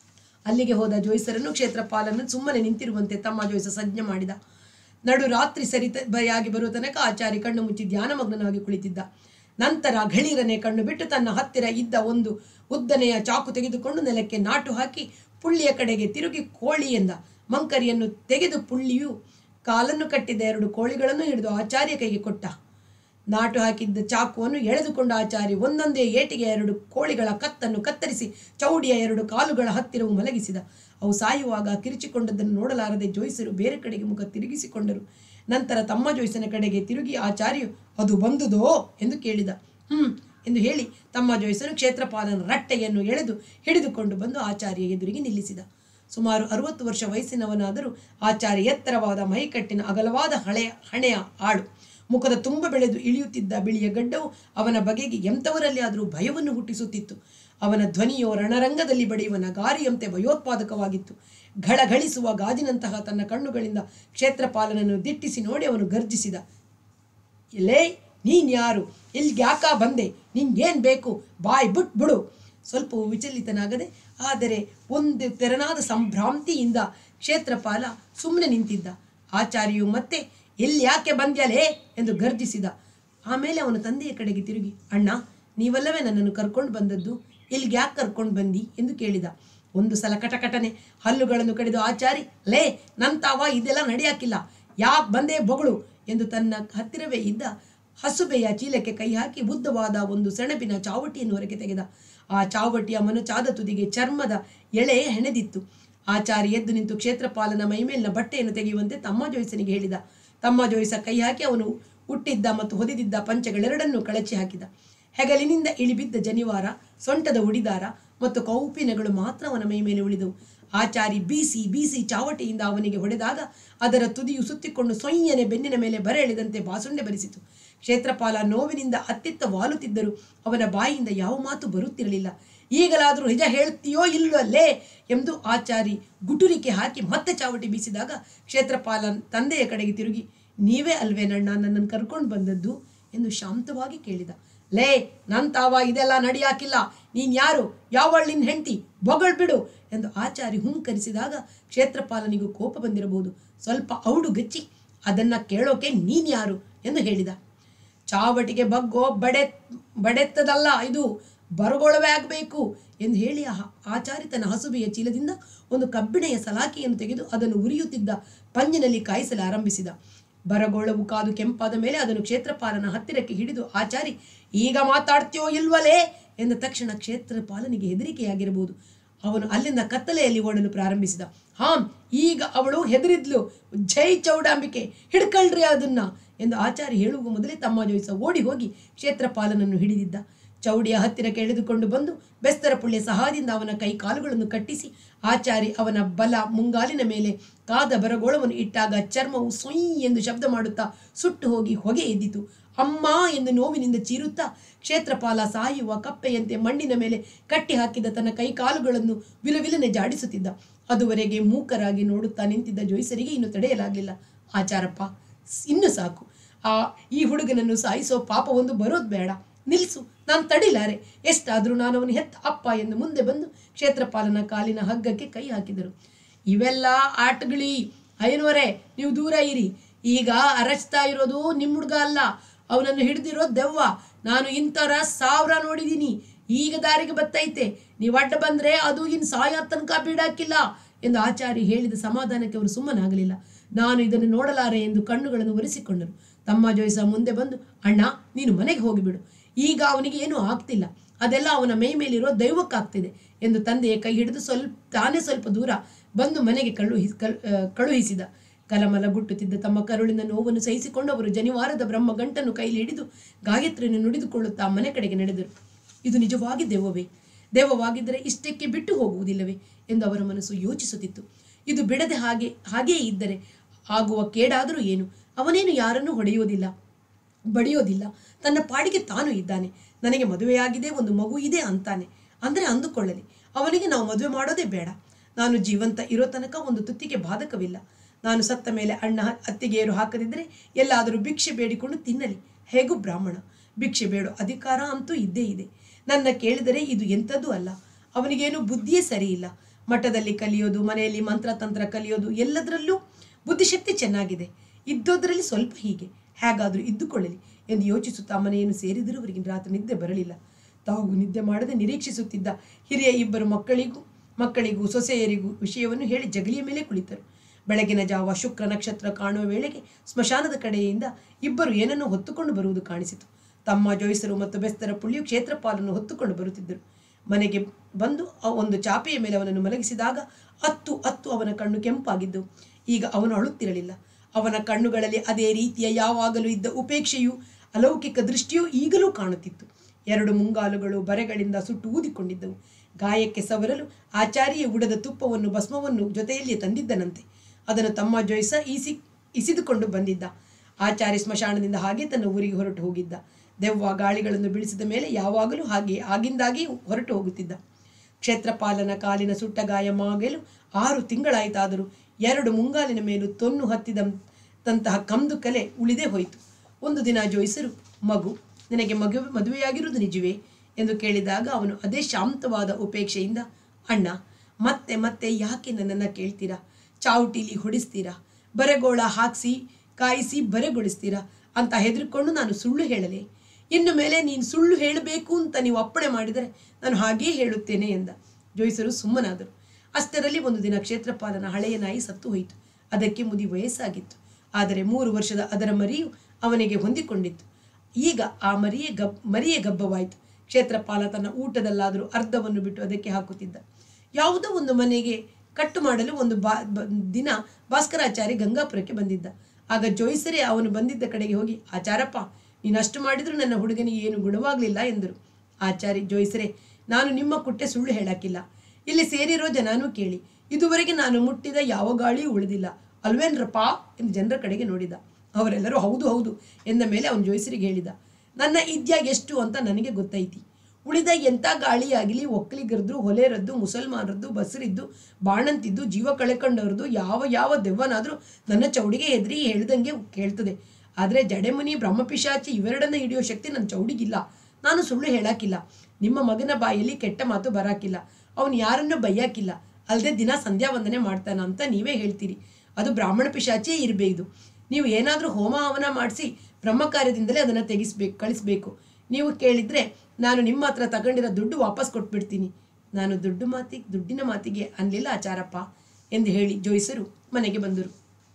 S1: ಅಲ್ಲಿಗೆ ಹೋದ ಜೋಯಿಸರನ್ನು ಕ್ಷೇತ್ರಪಾಲನ್ನು ಸುಮ್ಮನೆ ನಿಂತಿರುವಂತೆ ತಮ್ಮ ಜೋಯಿಸ ಸಂಜ್ಞೆ ಮಾಡಿದ ನಡು ರಾತ್ರಿ ಸರಿತ ಬರಿಯಾಗಿ ಬರುವ ತನಕ ಆಚಾರಿ ಕಣ್ಣು ಮುಚ್ಚಿ ಧ್ಯಾನಮಗ್ನನಾಗಿ ಕುಳಿತಿದ್ದ ನಂತರ ಘಳೀರನೆ ಕಣ್ಣು ಬಿಟ್ಟು ತನ್ನ ಹತ್ತಿರ ಇದ್ದ ಒಂದು ಉದ್ದನೆಯ ಚಾಕು ತೆಗೆದುಕೊಂಡು ನೆಲಕ್ಕೆ ನಾಟು ಹಾಕಿ ಪುಳ್ಳಿಯ ಕಡೆಗೆ ತಿರುಗಿ ಕೋಳಿ ಎಂದ ಮಂಕರಿಯನ್ನು ತೆಗೆದು ಪುಳ್ಳಿಯು ಕಾಲನ್ನು ಕಟ್ಟಿದ್ದ ಎರಡು ಕೋಳಿಗಳನ್ನು ಹಿಡಿದು ಆಚಾರ್ಯ ಕೈಗೆ ಕೊಟ್ಟ ನಾಟು ಹಾಕಿದ್ದ ಚಾಕುವನ್ನು ಎಳೆದುಕೊಂಡ ಆಚಾರಿ ಒಂದೊಂದೇ ಏಟಿಗೆ ಎರಡು ಕೋಳಿಗಳ ಕತ್ತನ್ನು ಕತ್ತರಿಸಿ ಚೌಡಿಯ ಎರಡು ಕಾಲುಗಳ ಹತ್ತಿರವು ಮಲಗಿಸಿದ ಅವು ಸಾಯುವಾಗ ಕಿರಿಚಿಕೊಂಡದ್ದನ್ನು ನೋಡಲಾರದೆ ಜೋಯಿಸರು ಬೇರೆ ಕಡೆಗೆ ಮುಖ ತಿರುಗಿಸಿಕೊಂಡರು ನಂತರ ತಮ್ಮ ಜೋಯಿಸನ ಕಡೆಗೆ ತಿರುಗಿ ಆಚಾರ್ಯು ಅದು ಬಂದುದೋ ಎಂದು ಕೇಳಿದ ಹ್ಮ್ ಎಂದು ಹೇಳಿ ತಮ್ಮ ಜೋಯಿಸನು ಕ್ಷೇತ್ರಪಾಲನ ರಟ್ಟೆಯನ್ನು ಎಳೆದು ಹಿಡಿದುಕೊಂಡು ಬಂದು ಆಚಾರ್ಯ ಎದುರಿಗೆ ನಿಲ್ಲಿಸಿದ ಸುಮಾರು ಅರವತ್ತು ವರ್ಷ ವಯಸ್ಸಿನವನಾದರೂ ಆಚಾರ್ಯ ಎತ್ತರವಾದ ಮೈಕಟ್ಟಿನ ಅಗಲವಾದ ಹಳೆಯ ಹಣೆಯ ಆಳು ಮುಖದ ತುಂಬ ಬೆಳೆದು ಇಳಿಯುತ್ತಿದ್ದ ಬಿಳಿಯ ಗಡ್ಡವು ಅವನ ಬಗೆಗೆ ಎಂಥವರಲ್ಲಿ ಆದರೂ ಭಯವನ್ನು ಹುಟ್ಟಿಸುತ್ತಿತ್ತು ಅವನ ಧ್ವನಿಯೋ ರಣರಂಗದಲ್ಲಿ ಬಡಿಯುವ ನಗಾರಿಯಂತೆ ಭಯೋತ್ಪಾದಕವಾಗಿತ್ತು ಘಳಘಳಿಸುವ ಗಾಜಿನಂತಹ ತನ್ನ ಕಣ್ಣುಗಳಿಂದ ಕ್ಷೇತ್ರಪಾಲನನ್ನು ದಿಟ್ಟಿಸಿ ನೋಡಿ ಅವನು ಗರ್ಜಿಸಿದ ಇಲ್ಲೇ ನೀನ್ ಯಾರು ಇಲ್ಲಿಗೆ ಯಾಕ ಬಂದೆ ನಿನ್ಗೇನು ಬೇಕು ಬಾಯ್ ಬಿಟ್ ಬಿಡು ಸ್ವಲ್ಪ ವಿಚಲಿತನಾಗದೆ ಆದರೆ ಒಂದು ತೆರನಾದ ಸಂಭ್ರಾಂತಿಯಿಂದ ಕ್ಷೇತ್ರಪಾಲ ಸುಮ್ಮನೆ ನಿಂತಿದ್ದ ಆಚಾರ್ಯು ಮತ್ತೆ ಎಲ್ಲಿ ಯಾಕೆ ಬಂದ್ಯಲೇ ಎಂದು ಗರ್ಜಿಸಿದ ಆಮೇಲೆ ಅವನ ತಂದೆಯ ಕಡೆಗೆ ತಿರುಗಿ ಅಣ್ಣ ನೀವಲ್ಲವೇ ನನ್ನನ್ನು ಕರ್ಕೊಂಡು ಬಂದದ್ದು ಇಲ್ಲಿಗೆ ಯಾಕೆ ಕರ್ಕೊಂಡು ಬಂದಿ ಎಂದು ಕೇಳಿದ ಒಂದು ಸಲ ಕಟಕಟನೆ ಹಲ್ಲುಗಳನ್ನು ಕಡಿದು ಆಚಾರಿ ಲೇ ನಂತಾವ ಇದೆಲ್ಲ ನಡೆಯಾಕಿಲ್ಲ ಯಾಕೆ ಬಂದೇ ಬೊಗಳು ಎಂದು ತನ್ನ ಹತ್ತಿರವೇ ಇದ್ದ ಹಸುಬೆಯ ಚೀಲಕ್ಕೆ ಕೈ ಹಾಕಿ ಉದ್ದವಾದ ಒಂದು ಸೆಣಬಿನ ಚಾವಟಿಯನ್ನು ಹೊರಗೆ ತೆಗೆದ ಆ ಚಾವಟಿಯ ಮನುಚಾದ ತುದಿಗೆ ಚರ್ಮದ ಎಳೆ ಹೆಣೆದಿತ್ತು ಆಚಾರಿ ಎದ್ದು ನಿಂತು ಕ್ಷೇತ್ರಪಾಲನ ಮೈಮೇಲಿನ ಬಟ್ಟೆಯನ್ನು ತೆಗೆಯುವಂತೆ ತಮ್ಮ ಜೋಯಿಸನಿಗೆ ಹೇಳಿದ ತಮ್ಮ ಜೋಯಿಸ ಕೈ ಹಾಕಿ ಅವನು ಹುಟ್ಟಿದ್ದ ಮತ್ತು ಹೊದಿದಿದ್ದ ಪಂಚಗಳೆರಡನ್ನೂ ಕಳಚಿ ಹಾಕಿದ ಹೆಗಲಿನಿಂದ ಇಳಿಬಿದ್ದ ಜನಿವಾರ ಸೊಂಟದ ಉಡಿದಾರ ಮತ್ತು ಕೌಪಿನಗಳು ಮಾತ್ರ ಅವನ ಮೈ ಮೇಲೆ ಉಳಿದವು ಆಚಾರಿ ಬೀಸಿ ಬೀಸಿ ಚಾವಟಿಯಿಂದ ಅವನಿಗೆ ಹೊಡೆದಾಗ ಅದರ ತುದಿಯು ಸುತ್ತಿಕೊಂಡು ಸೊಯ್ಯನೆ ಬೆನ್ನಿನ ಮೇಲೆ ಬರೆ ಎಳೆದಂತೆ ಬಾಸುಂಡೆ ಬರಿಸಿತು ಕ್ಷೇತ್ರಪಾಲ ನೋವಿನಿಂದ ಅತ್ತಿತ್ತ ವಾಲುತ್ತಿದ್ದರೂ ಅವನ ಬಾಯಿಯಿಂದ ಯಾವ ಮಾತು ಬರುತ್ತಿರಲಿಲ್ಲ ಈಗಲಾದರೂ ನಿಜ ಹೇಳ್ತೀಯೋ ಇಲ್ಲವಲ್ಲೇ ಎಂದು ಆಚಾರಿ ಗುಟುರಿಕೆ ಹಾಕಿ ಮತ್ತೆ ಚಾವಟಿ ಬೀಸಿದಾಗ ಕ್ಷೇತ್ರಪಾಲ ತಂದೆಯ ಕಡೆಗೆ ತಿರುಗಿ ನೀವೇ ಅಲ್ವೇನಣ್ಣ ನನ್ನನ್ನು ಕರ್ಕೊಂಡು ಬಂದದ್ದು ಎಂದು ಶಾಂತವಾಗಿ ಕೇಳಿದ ಲೇ ನನ್ ತಾವ ಇದೆಲ್ಲ ನಡಿಯಾಕಿಲ್ಲ ನೀನ್ ಯಾರು ಯಾವಳ್ ನಿನ್ ಹೆಂಡತಿ ಬೊಗಳ್ ಬಿಡು ಎಂದು ಆಚಾರಿ ಹುಂಕರಿಸಿದಾಗ ಕ್ಷೇತ್ರಪಾಲನಿಗೂ ಕೋಪ ಬಂದಿರಬಹುದು ಸ್ವಲ್ಪ ಔಡು ಗಚ್ಚಿ ಅದನ್ನ ಕೇಳೋಕೆ ನೀನ್ ಯಾರು ಎಂದು ಹೇಳಿದ ಚಾವಟಿಗೆ ಬಗ್ಗೋ ಬಡೆ ಬಡೆತ್ತದಲ್ಲ ಇದು ಬರಗೊಳವೇ ಆಗಬೇಕು ಎಂದು ಹೇಳಿ ಆ ಆಚಾರಿ ತನ್ನ ಹಸುಬೆಯ ಚೀಲದಿಂದ ಒಂದು ಕಬ್ಬಿಣೆಯ ಸಲಾಕೆಯನ್ನು ತೆಗೆದು ಅದನ್ನು ಉರಿಯುತ್ತಿದ್ದ ಪಂಜಿನಲ್ಲಿ ಕಾಯಿಸಲು ಆರಂಭಿಸಿದ ಬರಗೋಳವು ಕಾದು ಕೆಂಪಾದ ಮೇಲೆ ಅದನ್ನು ಕ್ಷೇತ್ರಪಾಲನ ಹತ್ತಿರಕ್ಕೆ ಹಿಡಿದು ಆಚಾರಿ ಈಗ ಮಾತಾಡ್ತೀಯೋ ಇಲ್ವಲೇ ಎಂದ ತಕ್ಷಣ ಕ್ಷೇತ್ರಪಾಲನಿಗೆ ಹೆದರಿಕೆಯಾಗಿರಬಹುದು ಅವನು ಅಲ್ಲಿಂದ ಕತ್ತಲೆಯಲ್ಲಿ ಓಡಲು ಪ್ರಾರಂಭಿಸಿದ ಹಾಂ ಈಗ ಅವಳು ಹೆದರಿದ್ಲು ಜೈ ಚೌಡಾಂಬಿಕೆ ಹಿಡ್ಕಳ್ರಿ ಅದನ್ನ ಎಂದು ಆಚಾರ್ಯ ಹೇಳುವ ಮೊದಲೇ ತಮ್ಮ ಜೋಯಿಸ ಓಡಿ ಹೋಗಿ ಕ್ಷೇತ್ರಪಾಲನನ್ನು ಹಿಡಿದಿದ್ದ ಚೌಡಿಯ ಹತ್ತಿರಕ್ಕೆ ಎಳೆದುಕೊಂಡು ಬಂದು ಬೆಸ್ತರ ಪುಳ್ಳಿಯ ಸಹಾಯದಿಂದ ಅವನ ಕೈ ಕಾಲುಗಳನ್ನು ಕಟ್ಟಿಸಿ ಆಚಾರಿ ಅವನ ಬಲ ಮುಂಗಾಲಿನ ಮೇಲೆ ಕಾದ ಬರಗೋಳವನ್ನು ಇಟ್ಟಾಗ ಚರ್ಮವು ಸೊಯ್ ಎಂದು ಶಬ್ದ ಮಾಡುತ್ತಾ ಸುಟ್ಟು ಹೋಗಿ ಹೊಗೆ ಎದ್ದಿತು ಅಮ್ಮ ಎಂದು ನೋವಿನಿಂದ ಚೀರುತ್ತಾ ಕ್ಷೇತ್ರಪಾಲ ಸಾಯುವ ಕಪ್ಪೆಯಂತೆ ಮಣ್ಣಿನ ಮೇಲೆ ಕಟ್ಟಿ ಹಾಕಿದ ತನ್ನ ಕೈ ಕಾಲುಗಳನ್ನು ವಿಲವಿಲನೆ ಜಾಡಿಸುತ್ತಿದ್ದ ಅದುವರೆಗೆ ಮೂಕರಾಗಿ ನೋಡುತ್ತಾ ನಿಂತಿದ್ದ ಜೋಯಿಸರಿಗೆ ಇನ್ನು ತಡೆಯಲಾಗಲಿಲ್ಲ ಆಚಾರಪ್ಪ ಸ್- ಇನ್ನು ಸಾಕು ಆ ಈ ಹುಡುಗನನ್ನು ಸಾಯಿಸೋ ಪಾಪ ಒಂದು ಬರೋದು ಬೇಡ ನಿಲ್ಲಿಸು ನಾನು ತಡಿಲಾರೆ ಎಷ್ಟಾದರೂ ನಾನು ಅವನು ಹೆತ್ತ ಅಪ್ಪ ಎಂದು ಮುಂದೆ ಬಂದು ಕ್ಷೇತ್ರಪಾಲನ ಕಾಲಿನ ಹಗ್ಗಕ್ಕೆ ಕೈ ಹಾಕಿದರು ಇವೆಲ್ಲ ಆಟಗಳಿ ಐನವರೇ ನೀವು ದೂರ ಇರಿ ಈಗ ಅರಚ್ತಾ ಇರೋದು ನಿಮ್ಮ ಹುಡುಗ ಅಲ್ಲ ಅವನನ್ನು ಹಿಡಿದಿರೋ ದೆವ್ವ ನಾನು ಇಂಥರ ಸಾವಿರ ನೋಡಿದ್ದೀನಿ ಈಗ ದಾರಿಗೆ ಬತ್ತೈತೆ ನೀವು ಅಡ್ಡ ಬಂದ್ರೆ ಅದು ಇನ್ನು ಸಾಯ ತನಕ ಬಿಡಾಕಿಲ್ಲ ಎಂದು ಆಚಾರಿ ಹೇಳಿದ ಸಮಾಧಾನಕ್ಕೆ ಅವರು ಸುಮ್ಮನಾಗಲಿಲ್ಲ ನಾನು ಇದನ್ನು ನೋಡಲಾರೆ ಎಂದು ಕಣ್ಣುಗಳನ್ನು ಒರೆಸಿಕೊಂಡರು ತಮ್ಮ ಜೋಯಿಸ ಮುಂದೆ ಬಂದು ಅಣ್ಣ ನೀನು ಮನೆಗೆ ಹೋಗಿಬಿಡು ಈಗ ಅವನಿಗೆ ಏನೂ ಆಗ್ತಿಲ್ಲ ಅದೆಲ್ಲ ಅವನ ಮೈ ಮೇಲಿರೋ ದೈವಕ್ಕಾಗ್ತಿದೆ ಎಂದು ತಂದೆಯ ಕೈ ಹಿಡಿದು ಸ್ವಲ್ಪ ತಾನೇ ಸ್ವಲ್ಪ ದೂರ ಬಂದು ಮನೆಗೆ ಕಳುಹಿಸಿ ಕಳ್- ಆ, ಕಳುಹಿಸಿದ ಕಲಮಲ ಗುಟ್ಟುತ್ತಿದ್ದ ತಮ್ಮ ಕರುಳಿನ ನೋವನ್ನು ಸಹಿಸಿಕೊಂಡು ಅವರು ಜನಿವಾರದ ಬ್ರಹ್ಮ ಗಂಟನ್ನು ಕೈಲಿ ಹಿಡಿದು ಗಾಯತ್ರಿಯನ್ನು ನುಡಿದುಕೊಳ್ಳುತ್ತಾ ಮನೆ ಕಡೆಗೆ ನಡೆದರು ಇದು ನಿಜವಾಗಿ ದೆವ್ವವೇ ದೆವ್ವವಾಗಿದ್ದರೆ ಇಷ್ಟಕ್ಕೆ ಬಿಟ್ಟು ಹೋಗುವುದಿಲ್ಲವೇ ಎಂದು ಅವರ ಮನಸ್ಸು ಯೋಚಿಸುತ್ತಿತ್ತು ಇದು ಬಿಡದೆ ಹಾಗೆ ಹಾಗೆಯೇ ಇದ್ದರೆ ಆಗುವ ಕೇಡಾದರೂ ಏನು ಅವನೇನು ಯಾರನ್ನೂ ಹೊಡೆಯೋದಿಲ್ಲ ಬಡಿಯೋದಿಲ್ಲ ತನ್ನ ಪಾಡಿಗೆ ತಾನು ಇದ್ದಾನೆ ನನಗೆ ಮದುವೆಯಾಗಿದೆ ಒಂದು ಮಗು ಇದೆ ಅಂತಾನೆ ಅಂದರೆ ಅಂದುಕೊಳ್ಳಲಿ ಅವನಿಗೆ ನಾವು ಮದುವೆ ಮಾಡೋದೇ ಬೇಡ ನಾನು ಜೀವಂತ ಇರೋ ತನಕ ಒಂದು ತುತ್ತಿಗೆ ಬಾಧಕವಿಲ್ಲ ನಾನು ಸತ್ತ ಮೇಲೆ ಅಣ್ಣ ಅತ್ತಿಗೆಯರು ಹಾಕದಿದ್ದರೆ ಎಲ್ಲಾದರೂ ಭಿಕ್ಷೆ ಬೇಡಿಕೊಂಡು ತಿನ್ನಲಿ ಹೇಗೂ ಬ್ರಾಹ್ಮಣ ಭಿಕ್ಷೆ ಬೇಡೋ ಅಧಿಕಾರ ಅಂತೂ ಇದ್ದೇ ಇದೆ ನನ್ನ ಕೇಳಿದರೆ ಇದು ಎಂಥದ್ದೂ ಅಲ್ಲ ಅವನಿಗೇನು ಬುದ್ಧಿಯೇ ಸರಿ ಇಲ್ಲ ಮಠದಲ್ಲಿ ಕಲಿಯೋದು ಮನೆಯಲ್ಲಿ ಮಂತ್ರತಂತ್ರ ಕಲಿಯೋದು ಎಲ್ಲದರಲ್ಲೂ ಬುದ್ಧಿಶಕ್ತಿ ಚೆನ್ನಾಗಿದೆ ಇದ್ದೋದ್ರಲ್ಲಿ ಸ್ವಲ್ಪ ಹೀಗೆ ಹೇಗಾದರೂ ಇದ್ದುಕೊಳ್ಳಲಿ ಎಂದು ಯೋಚಿಸುತ್ತಾ ಮನೆಯನ್ನು ಸೇರಿದರೂ ಅವರಿಗೆ ರಾತ್ರಿ ನಿದ್ದೆ ಬರಲಿಲ್ಲ ತಾವು ನಿದ್ದೆ ಮಾಡದೆ ನಿರೀಕ್ಷಿಸುತ್ತಿದ್ದ ಹಿರಿಯ ಇಬ್ಬರು ಮಕ್ಕಳಿಗೂ ಮಕ್ಕಳಿಗೂ ಸೊಸೆಯರಿಗೂ ವಿಷಯವನ್ನು ಹೇಳಿ ಜಗಲಿಯ ಮೇಲೆ ಕುಳಿತರು ಬೆಳಗಿನ ಜಾವ ಶುಕ್ರ ನಕ್ಷತ್ರ ಕಾಣುವ ವೇಳೆಗೆ ಸ್ಮಶಾನದ ಕಡೆಯಿಂದ ಇಬ್ಬರು ಏನನ್ನೋ ಹೊತ್ತುಕೊಂಡು ಬರುವುದು ಕಾಣಿಸಿತು ತಮ್ಮ ಜೋಯಿಸರು ಮತ್ತು ಬೆಸ್ತರ ಪುಳಿಯು ಕ್ಷೇತ್ರಪಾಲನ್ನು ಹೊತ್ತುಕೊಂಡು ಬರುತ್ತಿದ್ದರು ಮನೆಗೆ ಬಂದು ಆ ಒಂದು ಚಾಪೆಯ ಮೇಲೆ ಅವನನ್ನು ಮಲಗಿಸಿದಾಗ ಅತ್ತು ಅತ್ತು ಅವನ ಕಣ್ಣು ಕೆಂಪಾಗಿದ್ದು ಈಗ ಅವನು ಅಳುತ್ತಿರಲಿಲ್ಲ ಅವನ ಕಣ್ಣುಗಳಲ್ಲಿ ಅದೇ ರೀತಿಯ ಯಾವಾಗಲೂ ಇದ್ದ ಉಪೇಕ್ಷೆಯು ಅಲೌಕಿಕ ದೃಷ್ಟಿಯು ಈಗಲೂ ಕಾಣುತ್ತಿತ್ತು ಎರಡು ಮುಂಗಾಲುಗಳು ಬರೆಗಳಿಂದ ಸುಟ್ಟು ಊದಿಕೊಂಡಿದ್ದವು ಗಾಯಕ್ಕೆ ಸವರಲು ಆಚಾರಿಯ ಉಡದ ತುಪ್ಪವನ್ನು ಭಸ್ಮವನ್ನು ಜೊತೆಯಲ್ಲಿಯೇ ತಂದಿದ್ದನಂತೆ ಅದನ್ನು ತಮ್ಮ ಜೊಯ್ಸ ಈಸಿ ಇಸಿದುಕೊಂಡು ಬಂದಿದ್ದ ಆಚಾರ್ಯ ಸ್ಮಶಾನದಿಂದ ಹಾಗೆ ತನ್ನ ಊರಿಗೆ ಹೊರಟು ಹೋಗಿದ್ದ ದೆವ್ವ ಗಾಳಿಗಳನ್ನು ಬೀಳಿಸಿದ ಮೇಲೆ ಯಾವಾಗಲೂ ಹಾಗೆ ಆಗಿಂದಾಗಿ ಹೊರಟು ಹೋಗುತ್ತಿದ್ದ ಕ್ಷೇತ್ರಪಾಲನ ಕಾಲಿನ ಸುಟ್ಟ ಗಾಯ ಮಾಗಲು ಆರು ತಿಂಗಳಾಯಿತಾದರೂ ಎರಡು ಮುಂಗಾಲಿನ ಮೇಲೂ ತೊನ್ನು ಹತ್ತಿದ ತಂತಹ ಕಂದು ಕಲೆ ಉಳಿದೇ ಹೋಯಿತು ಒಂದು ದಿನ ಜೋಯಿಸರು ಮಗು ನಿನಗೆ ಮಗು ಮದುವೆಯಾಗಿರುವುದು ನಿಜವೇ ಎಂದು ಕೇಳಿದಾಗ ಅವನು ಅದೇ ಶಾಂತವಾದ ಉಪೇಕ್ಷೆಯಿಂದ ಅಣ್ಣ ಮತ್ತೆ ಮತ್ತೆ ಯಾಕೆ ನನ್ನನ್ನು ಕೇಳ್ತೀರಾ ಚಾವುಟಿಲಿ ಹೊಡಿಸ್ತೀರಾ ಬರೆಗೋಳ ಹಾಕಿಸಿ ಕಾಯಿಸಿ ಬರೆಗೊಳಿಸ್ತೀರಾ ಅಂತ ಹೆದರ್ಕೊಂಡು ನಾನು ಸುಳ್ಳು ಹೇಳಲೆ ಇನ್ನು ಮೇಲೆ ನೀನು ಸುಳ್ಳು ಹೇಳಬೇಕು ಅಂತ ನೀವು ಅಪ್ಪಣೆ ಮಾಡಿದರೆ ನಾನು ಹಾಗೇ ಹೇಳುತ್ತೇನೆ ಎಂದ ಜೋಯಿಸರು ಸುಮ್ಮನಾದರು ಅಷ್ಟರಲ್ಲಿ ಒಂದು ದಿನ ಕ್ಷೇತ್ರಪಾಲನ ಹಳೆಯ ನಾಯಿ ಸತ್ತು ಹೋಯಿತು ಅದಕ್ಕೆ ಮುದಿ ವಯಸ್ಸಾಗಿತ್ತು ಆದರೆ ಮೂರು ವರ್ಷದ ಅದರ ಮರಿಯು ಅವನಿಗೆ ಹೊಂದಿಕೊಂಡಿತ್ತು ಈಗ ಆ ಮರಿಯೇ ಗಬ್ ಮರಿಯೇ ಗಬ್ಬವಾಯಿತು ಕ್ಷೇತ್ರಪಾಲ ತನ್ನ ಊಟದಲ್ಲಾದರೂ ಅರ್ಧವನ್ನು ಬಿಟ್ಟು ಅದಕ್ಕೆ ಹಾಕುತ್ತಿದ್ದ ಯಾವುದೋ ಒಂದು ಮನೆಗೆ ಕಟ್ಟು ಮಾಡಲು ಒಂದು ಬಾ ಬ- ದಿನ ಭಾಸ್ಕರಾಚಾರ್ಯ ಗಂಗಾಪುರಕ್ಕೆ ಬಂದಿದ್ದ ಆಗ ಜೋಯಿಸರೇ ಅವನು ಬಂದಿದ್ದ ಕಡೆಗೆ ಹೋಗಿ ಆಚಾರಪ್ಪ ನೀನು ಅಷ್ಟು ಮಾಡಿದರೂ ನನ್ನ ಹುಡುಗನಿಗೆ ಏನು ಗುಣವಾಗಲಿಲ್ಲ ಎಂದರು ಆಚಾರಿ ಜೋಯಿಸರೇ ನಾನು ನಿಮ್ಮ ಕುಟ್ಟೆ ಸುಳ್ಳು ಹೇಳಕ್ಕಿಲ್ಲ ಇಲ್ಲಿ ಸೇರಿರೋ ಜನನೂ ಕೇಳಿ ಇದುವರೆಗೆ ನಾನು ಮುಟ್ಟಿದ ಯಾವ ಗಾಳಿಯೂ ಉಳಿದಿಲ್ಲ ಅಲ್ವೇನ್ರಪ್ಪ ಎಂದು ಜನರ ಕಡೆಗೆ ನೋಡಿದ ಅವರೆಲ್ಲರೂ ಹೌದು ಹೌದು ಎಂದ ಮೇಲೆ ಅವನು ಜೋಯಿಸರಿಗೆ ಹೇಳಿದ ನನ್ನ ಇದ್ಯಾಗ ಎಷ್ಟು ಅಂತ ನನಗೆ ಗೊತ್ತೈತಿ ಉಳಿದ ಎಂಥ ಗಾಳಿಯಾಗಲಿ ಒಕ್ಕಲಿಗರದ್ದು ಹೊಲೆರದ್ದು ಮುಸಲ್ಮಾನರದ್ದು ಬಸರಿದ್ದು ಬಾಣಂತಿದ್ದು ಜೀವ ಕಳೆಕೊಂಡವ್ರದ್ದು ಯಾವ ಯಾವ ದೆವ್ವನಾದರೂ ನನ್ನ ಚೌಡಿಗೆ ಹೆದರಿ ಹೇಳ್ದಂಗೆ ಕೇಳ್ತದೆ ಆದರೆ ಜಡೆಮುನಿ ಬ್ರಹ್ಮಪಿಶಾಚಿ ಇವೆರಡನ್ನ ಹಿಡಿಯೋ ಶಕ್ತಿ ನನ್ನ ಚೌಡಿಗಿಲ್ಲ ನಾನು ಸುಳ್ಳು ಹೇಳಾಕಿಲ್ಲ ನಿಮ್ಮ ಮಗನ ಬಾಯಲ್ಲಿ ಕೆಟ್ಟ ಮಾತು ಬರಾಕಿಲ್ಲ ಅವನು ಯಾರನ್ನು ಬೈಯಾಕಿಲ್ಲ ಅಲ್ಲದೆ ದಿನ ಸಂಧ್ಯಾ ವಂದನೆ ಮಾಡ್ತಾನ ಅಂತ ನೀವೇ ಹೇಳ್ತೀರಿ ಅದು ಬ್ರಾಹ್ಮಣ ಪಿಶಾಚಿಯೇ ಇರಬೇಕು ನೀವು ಏನಾದರೂ ಹೋಮ ಹವನ ಮಾಡಿಸಿ ಬ್ರಹ್ಮ ಕಾರ್ಯದಿಂದಲೇ ಅದನ್ನು ತೆಗಿಸ್ಬೇಕು ಕಳಿಸ್ಬೇಕು ನೀವು ಕೇಳಿದರೆ ನಾನು ನಿಮ್ಮ ಹತ್ರ ತಗೊಂಡಿರೋ ದುಡ್ಡು ವಾಪಸ್ ಕೊಟ್ಬಿಡ್ತೀನಿ ನಾನು ದುಡ್ಡು ಮಾತಿಗೆ ದುಡ್ಡಿನ ಮಾತಿಗೆ ಅನ್ಲಿಲ್ಲ ಆಚಾರಪ್ಪ ಎಂದು ಹೇಳಿ ಜೋಯಿಸರು ಮನೆಗೆ ಬಂದರು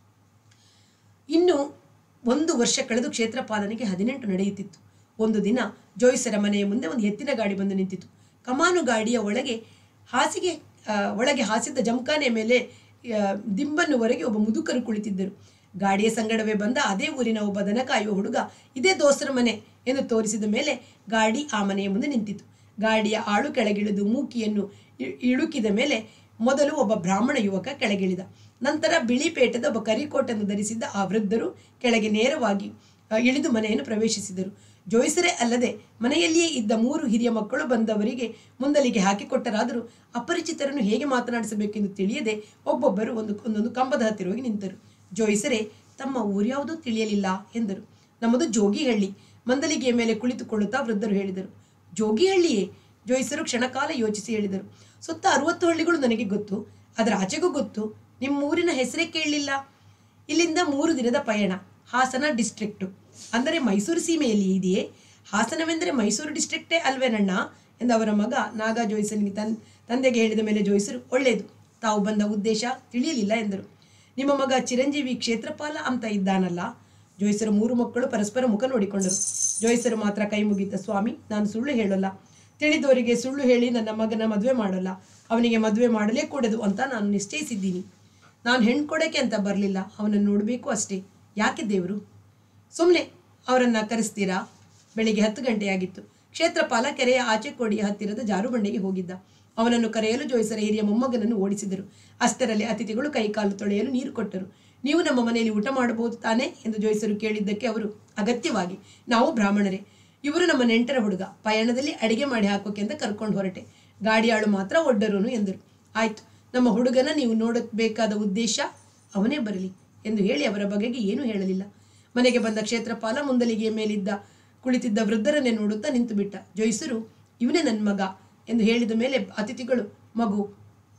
S1: ಇನ್ನು ಒಂದು ವರ್ಷ ಕಳೆದು ಕ್ಷೇತ್ರ ಪಾಲನೆಗೆ ಹದಿನೆಂಟು ನಡೆಯುತ್ತಿತ್ತು ಒಂದು ದಿನ ಜೋಯಿಸರ ಮನೆಯ ಮುಂದೆ ಒಂದು ಎತ್ತಿನ ಗಾಡಿ ಬಂದು ನಿಂತಿತು ಕಮಾನು ಗಾಡಿಯ ಒಳಗೆ ಹಾಸಿಗೆ ಆ, ಒಳಗೆ ಹಾಸಿದ್ದ ಜಮಖಾನೆ ಮೇಲೆ ಆ, ದಿಂಬನ್ನು ಹೊರಗೆ ಒಬ್ಬ ಮುದುಕರು ಕುಳಿತಿದ್ದರು ಗಾಡಿಯ ಸಂಗಡವೇ ಬಂದ ಅದೇ ಊರಿನ ಒಬ್ಬ ದನ ಕಾಯುವ ಹುಡುಗ ಇದೇ ದೋಸರ ಮನೆ ಎಂದು ತೋರಿಸಿದ ಮೇಲೆ ಗಾಡಿ ಆ ಮನೆಯ ಮುಂದೆ ನಿಂತಿತು ಗಾಡಿಯ ಆಳು ಕೆಳಗಿಳಿದು ಮೂಕಿಯನ್ನು ಇ- ಇಳುಕಿದ ಮೇಲೆ ಮೊದಲು ಒಬ್ಬ ಬ್ರಾಹ್ಮಣ ಯುವಕ ಕೆಳಗಿಳಿದ ನಂತರ ಬಿಳಿ ಪೇಟದ ಒಬ್ಬ ಕರಿಕೋಟನ್ನು ಧರಿಸಿದ್ದ ಆ ವೃದ್ಧರು ಕೆಳಗೆ ನೇರವಾಗಿ ಆ, ಇಳಿದು ಮನೆಯನ್ನು ಪ್ರವೇಶಿಸಿದರು ಜೋಯಿಸರೇ ಅಲ್ಲದೆ ಮನೆಯಲ್ಲಿಯೇ ಇದ್ದ ಮೂರು ಹಿರಿಯ ಮಕ್ಕಳು ಬಂದವರಿಗೆ ಮುಂದಲಿಗೆ ಹಾಕಿಕೊಟ್ಟರಾದರೂ ಅಪರಿಚಿತರನ್ನು ಹೇಗೆ ಮಾತನಾಡಿಸಬೇಕೆಂದು ತಿಳಿಯದೆ ಒಬ್ಬೊಬ್ಬರು ಒಂದು ಒಂದೊಂದು ಕಂಬದ ಹತ್ತಿರ ಹೋಗಿ ನಿಂತರು ಜೋಯಿಸರೇ ತಮ್ಮ ಊರ್ಯಾವುದೂ ತಿಳಿಯಲಿಲ್ಲ ಎಂದರು ನಮ್ಮದು ಜೋಗಿಹಳ್ಳಿ ಮಂದಲಿಗೆಯ ಮೇಲೆ ಕುಳಿತುಕೊಳ್ಳುತ್ತಾ ವೃದ್ಧರು ಹೇಳಿದರು ಜೋಗಿಹಳ್ಳಿಯೇ ಜೋಯಿಸರು ಕ್ಷಣಕಾಲ ಯೋಚಿಸಿ ಹೇಳಿದರು ಸುತ್ತ ಅರುವತ್ತು ಹಳ್ಳಿಗಳು ನನಗೆ ಗೊತ್ತು ಅದರ ಆಚೆಗೂ ಗೊತ್ತು ನಿಮ್ಮ ಊರಿನ ಹೆಸರೇ ಕೇಳಲಿಲ್ಲ ಇಲ್ಲಿಂದ ಮೂರು ದಿನದ ಪಯಣ ಹಾಸನ ಡಿಸ್ಟ್ರಿಕ್ಟು ಅಂದರೆ ಮೈಸೂರು ಸೀಮೆಯಲ್ಲಿ ಇದೆಯೇ ಹಾಸನವೆಂದರೆ ಮೈಸೂರು ಡಿಸ್ಟ್ರಿಕ್ಟೇ ಅಲ್ವೇನಣ್ಣ ಎಂದು ಅವರ ಮಗ ನಾಗ ಜೋಯಿಸನಿಗೆ ತನ್ ತಂದೆಗೆ ಹೇಳಿದ ಮೇಲೆ ಜೋಯಿಸರು ಒಳ್ಳೆಯದು ತಾವು ಬಂದ ಉದ್ದೇಶ ತಿಳಿಯಲಿಲ್ಲ ಎಂದರು ನಿಮ್ಮ ಮಗ ಚಿರಂಜೀವಿ ಕ್ಷೇತ್ರಪಾಲ ಅಂತ ಇದ್ದಾನಲ್ಲ ಜೋಯಿಸರು ಮೂರು ಮಕ್ಕಳು ಪರಸ್ಪರ ಮುಖ ನೋಡಿಕೊಂಡರು ಜೋಯಿಸರು ಮಾತ್ರ ಕೈ ಮುಗಿತ ಸ್ವಾಮಿ ನಾನು ಸುಳ್ಳು ಹೇಳಲ್ಲ ತಿಳಿದವರಿಗೆ ಸುಳ್ಳು ಹೇಳಿ ನನ್ನ ಮಗನ ಮದುವೆ ಮಾಡಲ್ಲ ಅವನಿಗೆ ಮದುವೆ ಮಾಡಲೇ ಕೂಡದು ಅಂತ ನಾನು ನಿಶ್ಚಯಿಸಿದ್ದೀನಿ ನಾನು ಹೆಣ್ಣು ಕೊಡೋಕ್ಕೆ ಅಂತ ಬರಲಿಲ್ಲ ಅವನನ್ನು ನೋಡಬೇಕು ಅಷ್ಟೇ ಯಾಕೆ ದೇವರು ಸುಮ್ಮನೆ ಅವರನ್ನು ಕರೆಸ್ತೀರಾ ಬೆಳಿಗ್ಗೆ ಹತ್ತು ಗಂಟೆಯಾಗಿತ್ತು ಕ್ಷೇತ್ರಪಾಲ ಕೆರೆಯ ಆಚೆ ಕೋಡಿಯ ಹತ್ತಿರದ ಜಾರುಬಂಡೆಗೆ ಹೋಗಿದ್ದ ಅವನನ್ನು ಕರೆಯಲು ಜೋಯಿಸರ ಹಿರಿಯ ಮೊಮ್ಮಗನನ್ನು ಓಡಿಸಿದರು ಅಷ್ಟರಲ್ಲಿ ಅತಿಥಿಗಳು ಕೈಕಾಲು ತೊಳೆಯಲು ನೀರು ಕೊಟ್ಟರು ನೀವು ನಮ್ಮ ಮನೆಯಲ್ಲಿ ಊಟ ಮಾಡಬಹುದು ತಾನೇ ಎಂದು ಜೋಯಿಸರು ಕೇಳಿದ್ದಕ್ಕೆ ಅವರು ಅಗತ್ಯವಾಗಿ ನಾವು ಬ್ರಾಹ್ಮಣರೇ ಇವರು ನಮ್ಮ ನೆಂಟರ ಹುಡುಗ ಪಯಣದಲ್ಲಿ ಅಡಿಗೆ ಮಾಡಿ ಹಾಕೋಕೆ ಅಂತ ಕರ್ಕೊಂಡು ಹೊರಟೆ ಗಾಡಿಯಾಳು ಮಾತ್ರ ಒಡ್ಡರೋನು ಎಂದರು ಆಯ್ತು ನಮ್ಮ ಹುಡುಗನ ನೀವು ನೋಡಬೇಕಾದ ಉದ್ದೇಶ ಅವನೇ ಬರಲಿ ಎಂದು ಹೇಳಿ ಅವರ ಬಗೆಗೆ ಏನೂ ಹೇಳಲಿಲ್ಲ ಮನೆಗೆ ಬಂದ ಕ್ಷೇತ್ರಪಾಲ ಮುಂದಲಿಗೆಯ ಮೇಲಿದ್ದ ಕುಳಿತಿದ್ದ ವೃದ್ಧರನ್ನೇ ನೋಡುತ್ತಾ ನಿಂತು ಬಿಟ್ಟ ಜೋಯಿಸರು ಇವನೇ ನನ್ನ ಮಗ ಎಂದು ಹೇಳಿದ ಮೇಲೆ ಅತಿಥಿಗಳು ಮಗು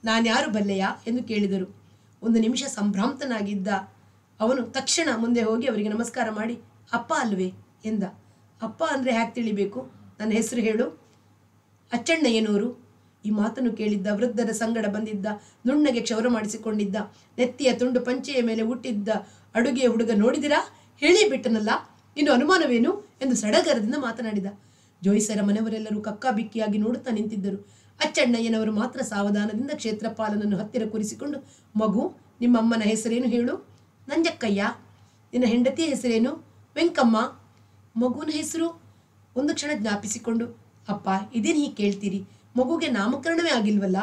S1: ನಾನ್ಯಾರು ಬಲ್ಲೆಯಾ ಎಂದು ಕೇಳಿದರು ಒಂದು ನಿಮಿಷ ಸಂಭ್ರಾಂತನಾಗಿದ್ದ ಅವನು ತಕ್ಷಣ ಮುಂದೆ ಹೋಗಿ ಅವರಿಗೆ ನಮಸ್ಕಾರ ಮಾಡಿ ಅಪ್ಪ ಅಲ್ವೇ ಎಂದ ಅಪ್ಪ ಅಂದರೆ ಹ್ಯಾಕ್ ತಿಳಿಬೇಕು ನನ್ನ ಹೆಸರು ಹೇಳು ಅಚ್ಚಣ್ಣಯ್ಯನವರು ಈ ಮಾತನ್ನು ಕೇಳಿದ್ದ ವೃದ್ಧರ ಸಂಗಡ ಬಂದಿದ್ದ ನುಣ್ಣಗೆ ಕ್ಷೌರ ಮಾಡಿಸಿಕೊಂಡಿದ್ದ ನೆತ್ತಿಯ ತುಂಡು ಪಂಚೆಯ ಮೇಲೆ ಹುಟ್ಟಿದ್ದ ಅಡುಗೆಯ ಹುಡುಗ ನೋಡಿದಿರಾ ಹೇಳಿ ಬಿಟ್ಟನಲ್ಲ ಇನ್ನು ಅನುಮಾನವೇನು ಎಂದು ಸಡಗರದಿಂದ ಮಾತನಾಡಿದ ಜೋಯಿಸರ ಮನೆಯವರೆಲ್ಲರೂ ಕಕ್ಕಾಬಿಕ್ಕಿಯಾಗಿ ನೋಡುತ್ತಾ ನಿಂತಿದ್ದರು ಅಚ್ಚಣ್ಣಯ್ಯನವರು ಮಾತ್ರ ಸಾವಧಾನದಿಂದ ಕ್ಷೇತ್ರಪಾಲನನ್ನು ಹತ್ತಿರ ಕೂರಿಸಿಕೊಂಡು ಮಗು ನಿಮ್ಮಮ್ಮನ ಹೆಸರೇನು ಹೇಳು ನಂಜಕ್ಕಯ್ಯ ನಿನ್ನ ಹೆಂಡತಿಯ ಹೆಸರೇನು ವೆಂಕಮ್ಮ ಮಗುವಿನ ಹೆಸರು ಒಂದು ಕ್ಷಣ ಜ್ಞಾಪಿಸಿಕೊಂಡು ಅಪ್ಪ ಇದೇನು ಹೀಗೆ ಕೇಳ್ತೀರಿ ಮಗುಗೆ ನಾಮಕರಣವೇ ಆಗಿಲ್ವಲ್ಲ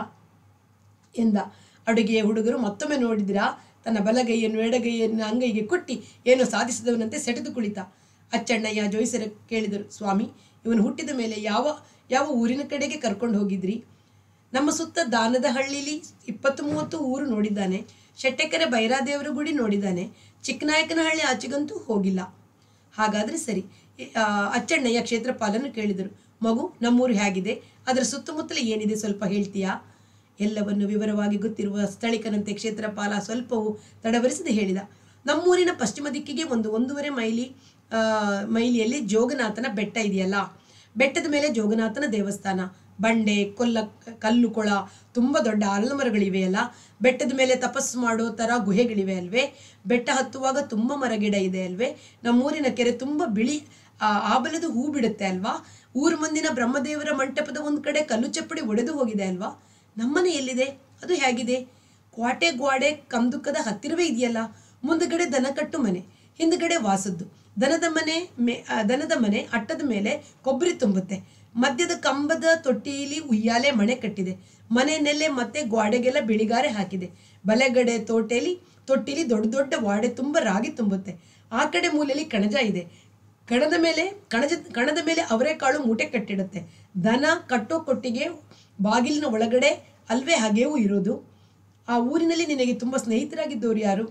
S1: ಎಂದ ಅಡುಗೆಯ ಹುಡುಗರು ಮತ್ತೊಮ್ಮೆ ನೋಡಿದಿರಾ ತನ್ನ ಬಲಗೈಯನ್ನು ಎಡಗೈಯನ್ನು ಅಂಗೈಗೆ ಕೊಟ್ಟಿ ಏನೋ ಸಾಧಿಸಿದವನಂತೆ ಸೆಟೆದು ಕುಳಿತ ಅಚ್ಚಣ್ಣಯ್ಯ ಜೋಯಿಸರ ಕೇಳಿದರು ಸ್ವಾಮಿ ಇವನು ಹುಟ್ಟಿದ ಮೇಲೆ ಯಾವ ಯಾವ ಊರಿನ ಕಡೆಗೆ ಕರ್ಕೊಂಡು ಹೋಗಿದ್ರಿ ನಮ್ಮ ಸುತ್ತ ದಾನದ ಹಳ್ಳಿಲಿ ಇಪ್ಪತ್ತು ಮೂವತ್ತು ಊರು ನೋಡಿದ್ದಾನೆ ಶೆಟ್ಟೆಕೆರೆ ಬೈರಾದೇವರ ಗುಡಿ ನೋಡಿದ್ದಾನೆ ಚಿಕ್ಕನಾಯಕನಹಳ್ಳಿ ಆಚೆಗಂತೂ ಹೋಗಿಲ್ಲ ಹಾಗಾದರೆ ಸರಿ ಈ- ಆ, ಅಚ್ಚಣ್ಣಯ್ಯ ಕ್ಷೇತ್ರಪಾಲನ್ನು ಕೇಳಿದರು ಮಗು ನಮ್ಮೂರು ಹೇಗಿದೆ ಅದರ ಸುತ್ತಮುತ್ತಲ ಏನಿದೆ ಸ್ವಲ್ಪ ಹೇಳ್ತೀಯಾ ಎಲ್ಲವನ್ನು ವಿವರವಾಗಿ ಗೊತ್ತಿರುವ ಸ್ಥಳಿಕನಂತೆ ಕ್ಷೇತ್ರಪಾಲ ಸ್ವಲ್ಪವೂ ತಡವರಿಸದೆ ಹೇಳಿದ ನಮ್ಮೂರಿನ ಪಶ್ಚಿಮ ದಿಕ್ಕಿಗೆ ಒಂದು ಒಂದೂವರೆ ಮೈಲಿ ಆ, ಮೈಲಿಯಲ್ಲಿ ಜೋಗನಾಥನ ಬೆಟ್ಟ ಇದೆಯಲ್ಲ ಬೆಟ್ಟದ ಮೇಲೆ ಜೋಗನಾಥನ ದೇವಸ್ಥಾನ ಬಂಡೆ ಕೊಲ್ಲ ಕಲ್ಲು ಕೊಳ ತುಂಬ ದೊಡ್ಡ ಆಲಮರಗಳಿವೆಯಲ್ಲ ಬೆಟ್ಟದ ಮೇಲೆ ತಪಸ್ಸು ಮಾಡೋ ಥರ ಗುಹೆಗಳಿವೆ ಅಲ್ವೇ ಬೆಟ್ಟ ಹತ್ತುವಾಗ ತುಂಬ ಮರಗಿಡ ಇದೆ ಅಲ್ವೇ ನಮ್ಮೂರಿನ ಕೆರೆ ತುಂಬ ಬಿಳಿ ಆ ಆಬಲದ ಹೂ ಬಿಡುತ್ತೆ ಅಲ್ವಾ ಊರು ಮುಂದಿನ ಬ್ರಹ್ಮದೇವರ ಮಂಟಪದ ಒಂದು ಕಡೆ ಕಲ್ಲು ಚಪ್ಪಡಿ ಒಡೆದು ಹೋಗಿದೆ ಅಲ್ವಾ ನಮ್ಮನೆ ಎಲ್ಲಿದೆ ಅದು ಹೇಗಿದೆ ಕ್ವಾಟೆ ಗ್ವಾಡೆ ಕಂದುಕದ ಹತ್ತಿರವೇ ಇದೆಯಲ್ಲ ಮುಂದುಗಡೆ ದನಕಟ್ಟು ಮನೆ ಹಿಂದುಗಡೆ ವಾಸದ್ದು ದನದ ಮನೆ ಮೇ ಆ, ದನದ ಮನೆ ಅಟ್ಟದ ಮೇಲೆ ಕೊಬ್ಬರಿ ತುಂಬುತ್ತೆ ಮಧ್ಯದ ಕಂಬದ ತೊಟ್ಟಿಲಿ ಉಯ್ಯಾಲೆ ಮಣೆ ಕಟ್ಟಿದೆ ಮನೆ ನೆಲೆ ಮತ್ತೆ ಗ್ವಾಡೆಗೆಲ್ಲ ಬಿಳಿಗಾರೆ ಹಾಕಿದೆ ಬಲೆಗಡೆ ತೋಟೆಲಿ ತೊಟ್ಟಿಲಿ ದೊಡ್ಡ ದೊಡ್ಡ ವಾಡೆ ತುಂಬ ರಾಗಿ ತುಂಬುತ್ತೆ ಆ ಕಡೆ ಮೂಲೆಯಲ್ಲಿ ಕಣಜ ಇದೆ ಕಣದ ಮೇಲೆ ಕಣಜ ಕಣದ ಮೇಲೆ ಅವರೆಕಾಳು ಮೂಟೆ ಕಟ್ಟಿಡುತ್ತೆ ದನ ಕಟ್ಟೋ ಕೊಟ್ಟಿಗೆ ಬಾಗಿಲಿನ ಒಳಗಡೆ ಅಲ್ವೇ ಹಾಗೇವೂ ಇರೋದು ಆ ಊರಿನಲ್ಲಿ ನಿನಗೆ ತುಂಬ ಸ್ನೇಹಿತರಾಗಿದ್ದವರು ಯಾರು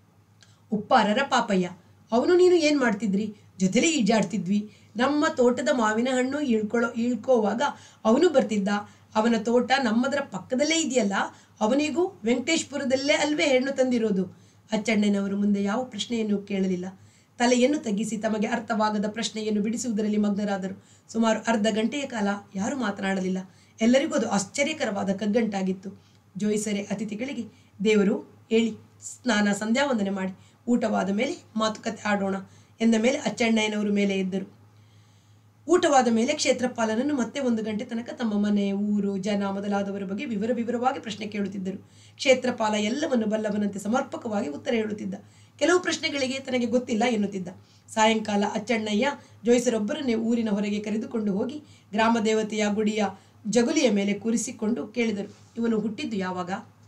S1: ಉಪ್ಪಾರರ ಪಾಪಯ್ಯ ಅವನು ನೀನು ಏನು ಮಾಡ್ತಿದ್ರಿ ಜೊತೆಲೇ ಈಜಾಡ್ತಿದ್ವಿ ನಮ್ಮ ತೋಟದ ಮಾವಿನ ಹಣ್ಣು ಇಳ್ಕೊಳ್ಳೋ ಇಳ್ಕೋವಾಗ ಅವನು ಬರ್ತಿದ್ದ ಅವನ ತೋಟ ನಮ್ಮದರ ಪಕ್ಕದಲ್ಲೇ ಇದೆಯಲ್ಲ ಅವನಿಗೂ ವೆಂಕಟೇಶ್ಪುರದಲ್ಲೇ ಅಲ್ವೇ ಹೆಣ್ಣು ತಂದಿರೋದು ಅಚ್ಚಣ್ಣನವರು ಮುಂದೆ ಯಾವ ಪ್ರಶ್ನೆಯನ್ನು ಕೇಳಲಿಲ್ಲ ತಲೆಯನ್ನು ತಗ್ಗಿಸಿ ತಮಗೆ ಅರ್ಥವಾಗದ ಪ್ರಶ್ನೆಯನ್ನು ಬಿಡಿಸುವುದರಲ್ಲಿ ಮಗ್ನರಾದರು ಸುಮಾರು ಅರ್ಧ ಗಂಟೆಯ ಕಾಲ ಯಾರೂ ಮಾತನಾಡಲಿಲ್ಲ ಎಲ್ಲರಿಗೂ ಅದು ಆಶ್ಚರ್ಯಕರವಾದ ಕಗ್ಗಂಟಾಗಿತ್ತು ಜೋಯಿಸರೆ ಅತಿಥಿಗಳಿಗೆ ದೇವರು ಹೇಳಿ ಸ್ನಾನ ಸಂಧ್ಯಾ ವಂದನೆ ಮಾಡಿ ಊಟವಾದ ಮೇಲೆ ಮಾತುಕತೆ ಆಡೋಣ ಎಂದ ಮೇಲೆ ಅಚ್ಚಣ್ಣಯ್ಯನವರು ಮೇಲೆ ಎದ್ದರು ಊಟವಾದ ಮೇಲೆ ಕ್ಷೇತ್ರಪಾಲನನ್ನು ಮತ್ತೆ ಒಂದು ಗಂಟೆ ತನಕ ತಮ್ಮ ಮನೆ ಊರು ಜನ ಮೊದಲಾದವರ ಬಗ್ಗೆ ವಿವರ ವಿವರವಾಗಿ ಪ್ರಶ್ನೆ ಕೇಳುತ್ತಿದ್ದರು ಕ್ಷೇತ್ರಪಾಲ ಎಲ್ಲವನ್ನು ಬಲ್ಲವನಂತೆ ಸಮರ್ಪಕವಾಗಿ ಉತ್ತರ ಹೇಳುತ್ತಿದ್ದ ಕೆಲವು ಪ್ರಶ್ನೆಗಳಿಗೆ ತನಗೆ ಗೊತ್ತಿಲ್ಲ ಎನ್ನುತ್ತಿದ್ದ ಸಾಯಂಕಾಲ ಅಚ್ಚಣ್ಣಯ್ಯ ಜೋಯಿಸರೊಬ್ಬರನ್ನೇ ಊರಿನ ಹೊರಗೆ ಕರೆದುಕೊಂಡು ಹೋಗಿ ಗ್ರಾಮ ದೇವತೆಯ ಗುಡಿಯ ಜಗುಲಿಯ ಮೇಲೆ ಕೂರಿಸಿಕೊಂಡು ಕೇಳಿದರು ಇವನು ಹುಟ್ಟಿದ್ದು ಯಾವಾಗ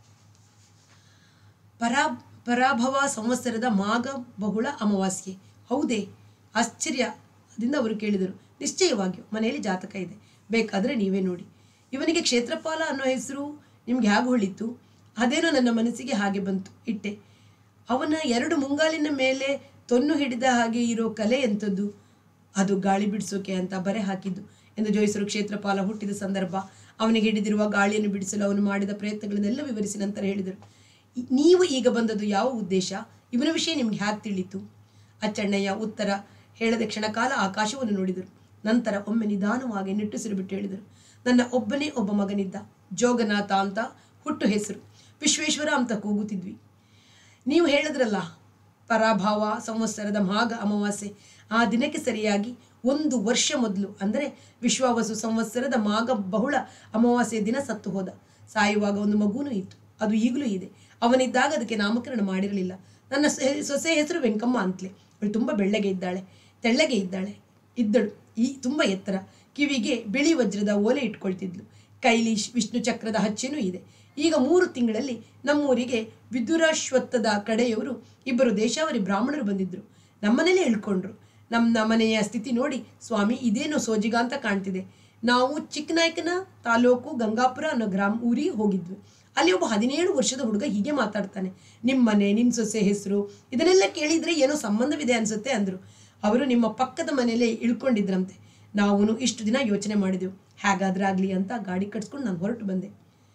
S1: ಪರಾ ಪರಾಭವ ಸಂವತ್ಸರದ ಮಾಘ ಬಹುಳ ಅಮಾವಾಸ್ಯೆ ಹೌದೇ ಆಶ್ಚರ್ಯದಿಂದ ಅವರು ಕೇಳಿದರು ನಿಶ್ಚಯವಾಗಿಯೂ ಮನೆಯಲ್ಲಿ ಜಾತಕ ಇದೆ ಬೇಕಾದರೆ ನೀವೇ ನೋಡಿ ಇವನಿಗೆ ಕ್ಷೇತ್ರಪಾಲ ಅನ್ನೋ ಹೆಸರು ನಿಮ್ಗೆ ಹೇಗೆ ಹೊಳಿತು ಅದೇನೋ ನನ್ನ ಮನಸ್ಸಿಗೆ ಹಾಗೆ ಬಂತು ಇಟ್ಟೆ ಅವನ ಎರಡು ಮುಂಗಾಲಿನ ಮೇಲೆ ತೊನ್ನು ಹಿಡಿದ ಹಾಗೆ ಇರೋ ಕಲೆ ಎಂಥದ್ದು ಅದು ಗಾಳಿ ಬಿಡಿಸೋಕೆ ಅಂತ ಬರೆ ಹಾಕಿದ್ದು ಎಂದು ಜೋಯಿಸರು ಕ್ಷೇತ್ರಪಾಲ ಹುಟ್ಟಿದ ಸಂದರ್ಭ ಅವನಿಗೆ ಹಿಡಿದಿರುವ ಗಾಳಿಯನ್ನು ಬಿಡಿಸಲು ಅವನು ಮಾಡಿದ ಪ್ರಯತ್ನಗಳನ್ನೆಲ್ಲ ವಿವರಿಸಿ ನಂತರ ಹೇಳಿದರು "ಈ- ನೀವು ಈಗ ಬಂದದ್ದು ಯಾವ ಉದ್ದೇಶ ಇವನ ವಿಷಯ ನಿಮ್ಗೆ ಹ್ಯಾಕ್ ತಿಳಿಯಿತು ಅಚ್ಚಣ್ಣಯ್ಯ ಉತ್ತರ ಹೇಳದೆ ಕ್ಷಣಕಾಲ ಆಕಾಶವನ್ನು ನೋಡಿದರು ನಂತರ ಒಮ್ಮೆ ನಿಧಾನವಾಗಿ ನಿಟ್ಟುಸಿರು ಬಿಟ್ಟು ಹೇಳಿದರು ನನ್ನ ಒಬ್ಬನೇ ಒಬ್ಬ ಮಗನಿದ್ದ ಜೋಗನಾಥ ಅಂತ ಹುಟ್ಟು ಹೆಸರು ವಿಶ್ವೇಶ್ವರ ಅಂತ ಕೂಗುತ್ತಿದ್ವಿ ನೀವು ಹೇಳಿದ್ರಲ್ಲ ಪರಾಭಾವ ಸಂವತ್ಸರದ ಮಾಘ ಅಮಾವಾಸ್ಯೆ ಆ ದಿನಕ್ಕೆ ಸರಿಯಾಗಿ ಒಂದು ವರ್ಷ ಮೊದಲು ಅಂದರೆ ವಿಶ್ವಾವಸು ಸಂವತ್ಸರದ ಮಾಘ ಬಹುಳ ಅಮಾವಾಸ್ಯೆಯ ದಿನ ಸತ್ತು ಹೋದ ಸಾಯುವಾಗ ಒಂದು ಮಗುನೂ ಇತ್ತು ಅದು ಈಗಲೂ ಇದೆ ಅವನಿದ್ದಾಗ ಅದಕ್ಕೆ ನಾಮಕರಣ ಮಾಡಿರಲಿಲ್ಲ ನನ್ನ ಸೊಸೆ- ಸೊಸೆ ಹೆಸರು ವೆಂಕಮ್ಮ ಅಂತಲೇ ಅವಳು ತುಂಬ ಬೆಳ್ಳಗೆ ಇದ್ದಾಳೆ ತೆಳ್ಳಗೆ ಇದ್ದಾಳೆ ಇದ್ದಳು ಈ ತುಂಬ ಎತ್ತರ ಕಿವಿಗೆ ಬಿಳಿ ವಜ್ರದ ಓಲೆ ಇಟ್ಕೊಳ್ತಿದ್ಲು ಕೈಲಿ ಶ್- ವಿಷ್ಣು ಚಕ್ರದ ಹಚ್ಚೆನೂ ಇದೆ ಈಗ ಮೂರು ತಿಂಗಳಲ್ಲಿ ನಮ್ಮೂರಿಗೆ ವಿದುರಾಶ್ವತ್ಥದ ಕಡೆಯವರು ಇಬ್ಬರು ದೇಶಾವರಿ ಬ್ರಾಹ್ಮಣರು ಬಂದಿದ್ದರು ನಮ್ಮನೇಲೆ ಇಳ್ಕೊಂಡ್ರು ನಮ್ಮ ಮನೆಯ ಸ್ಥಿತಿ ನೋಡಿ ಸ್ವಾಮಿ ಇದೇನೋ ಸೋಜಿಗ ಅಂತ ಕಾಣ್ತಿದೆ ನಾವು ಚಿಕ್ಕನಾಯಕನ ತಾಲೂಕು ಗಂಗಾಪುರ ಅನ್ನೋ ಗ್ರಾಮ ಊರಿಗೆ ಹೋಗಿದ್ವಿ ಅಲ್ಲಿ ಒಬ್ಬ ಹದಿನೇಳು ವರ್ಷದ ಹುಡುಗ ಹೀಗೆ ಮಾತಾಡ್ತಾನೆ ನಿಮ್ಮ ಮನೆ ನಿಮ್ಮ ಸೊಸೆ ಹೆಸರು ಇದನ್ನೆಲ್ಲ ಕೇಳಿದರೆ ಏನೋ ಸಂಬಂಧವಿದೆ ಅನ್ಸುತ್ತೆ ಅಂದರು ಅವರು ನಿಮ್ಮ ಪಕ್ಕದ ಮನೆಯಲ್ಲೇ ಇಳ್ಕೊಂಡಿದ್ರಂತೆ ನಾವು ಇಷ್ಟು ದಿನ ಯೋಚನೆ ಮಾಡಿದೆವು ಹೇಗಾದ್ರೆ ಆಗಲಿ ಅಂತ ಗಾಡಿ ಕಟ್ಸ್ಕೊಂಡು ನಾನು ಹೊರಟು ಬಂದೆ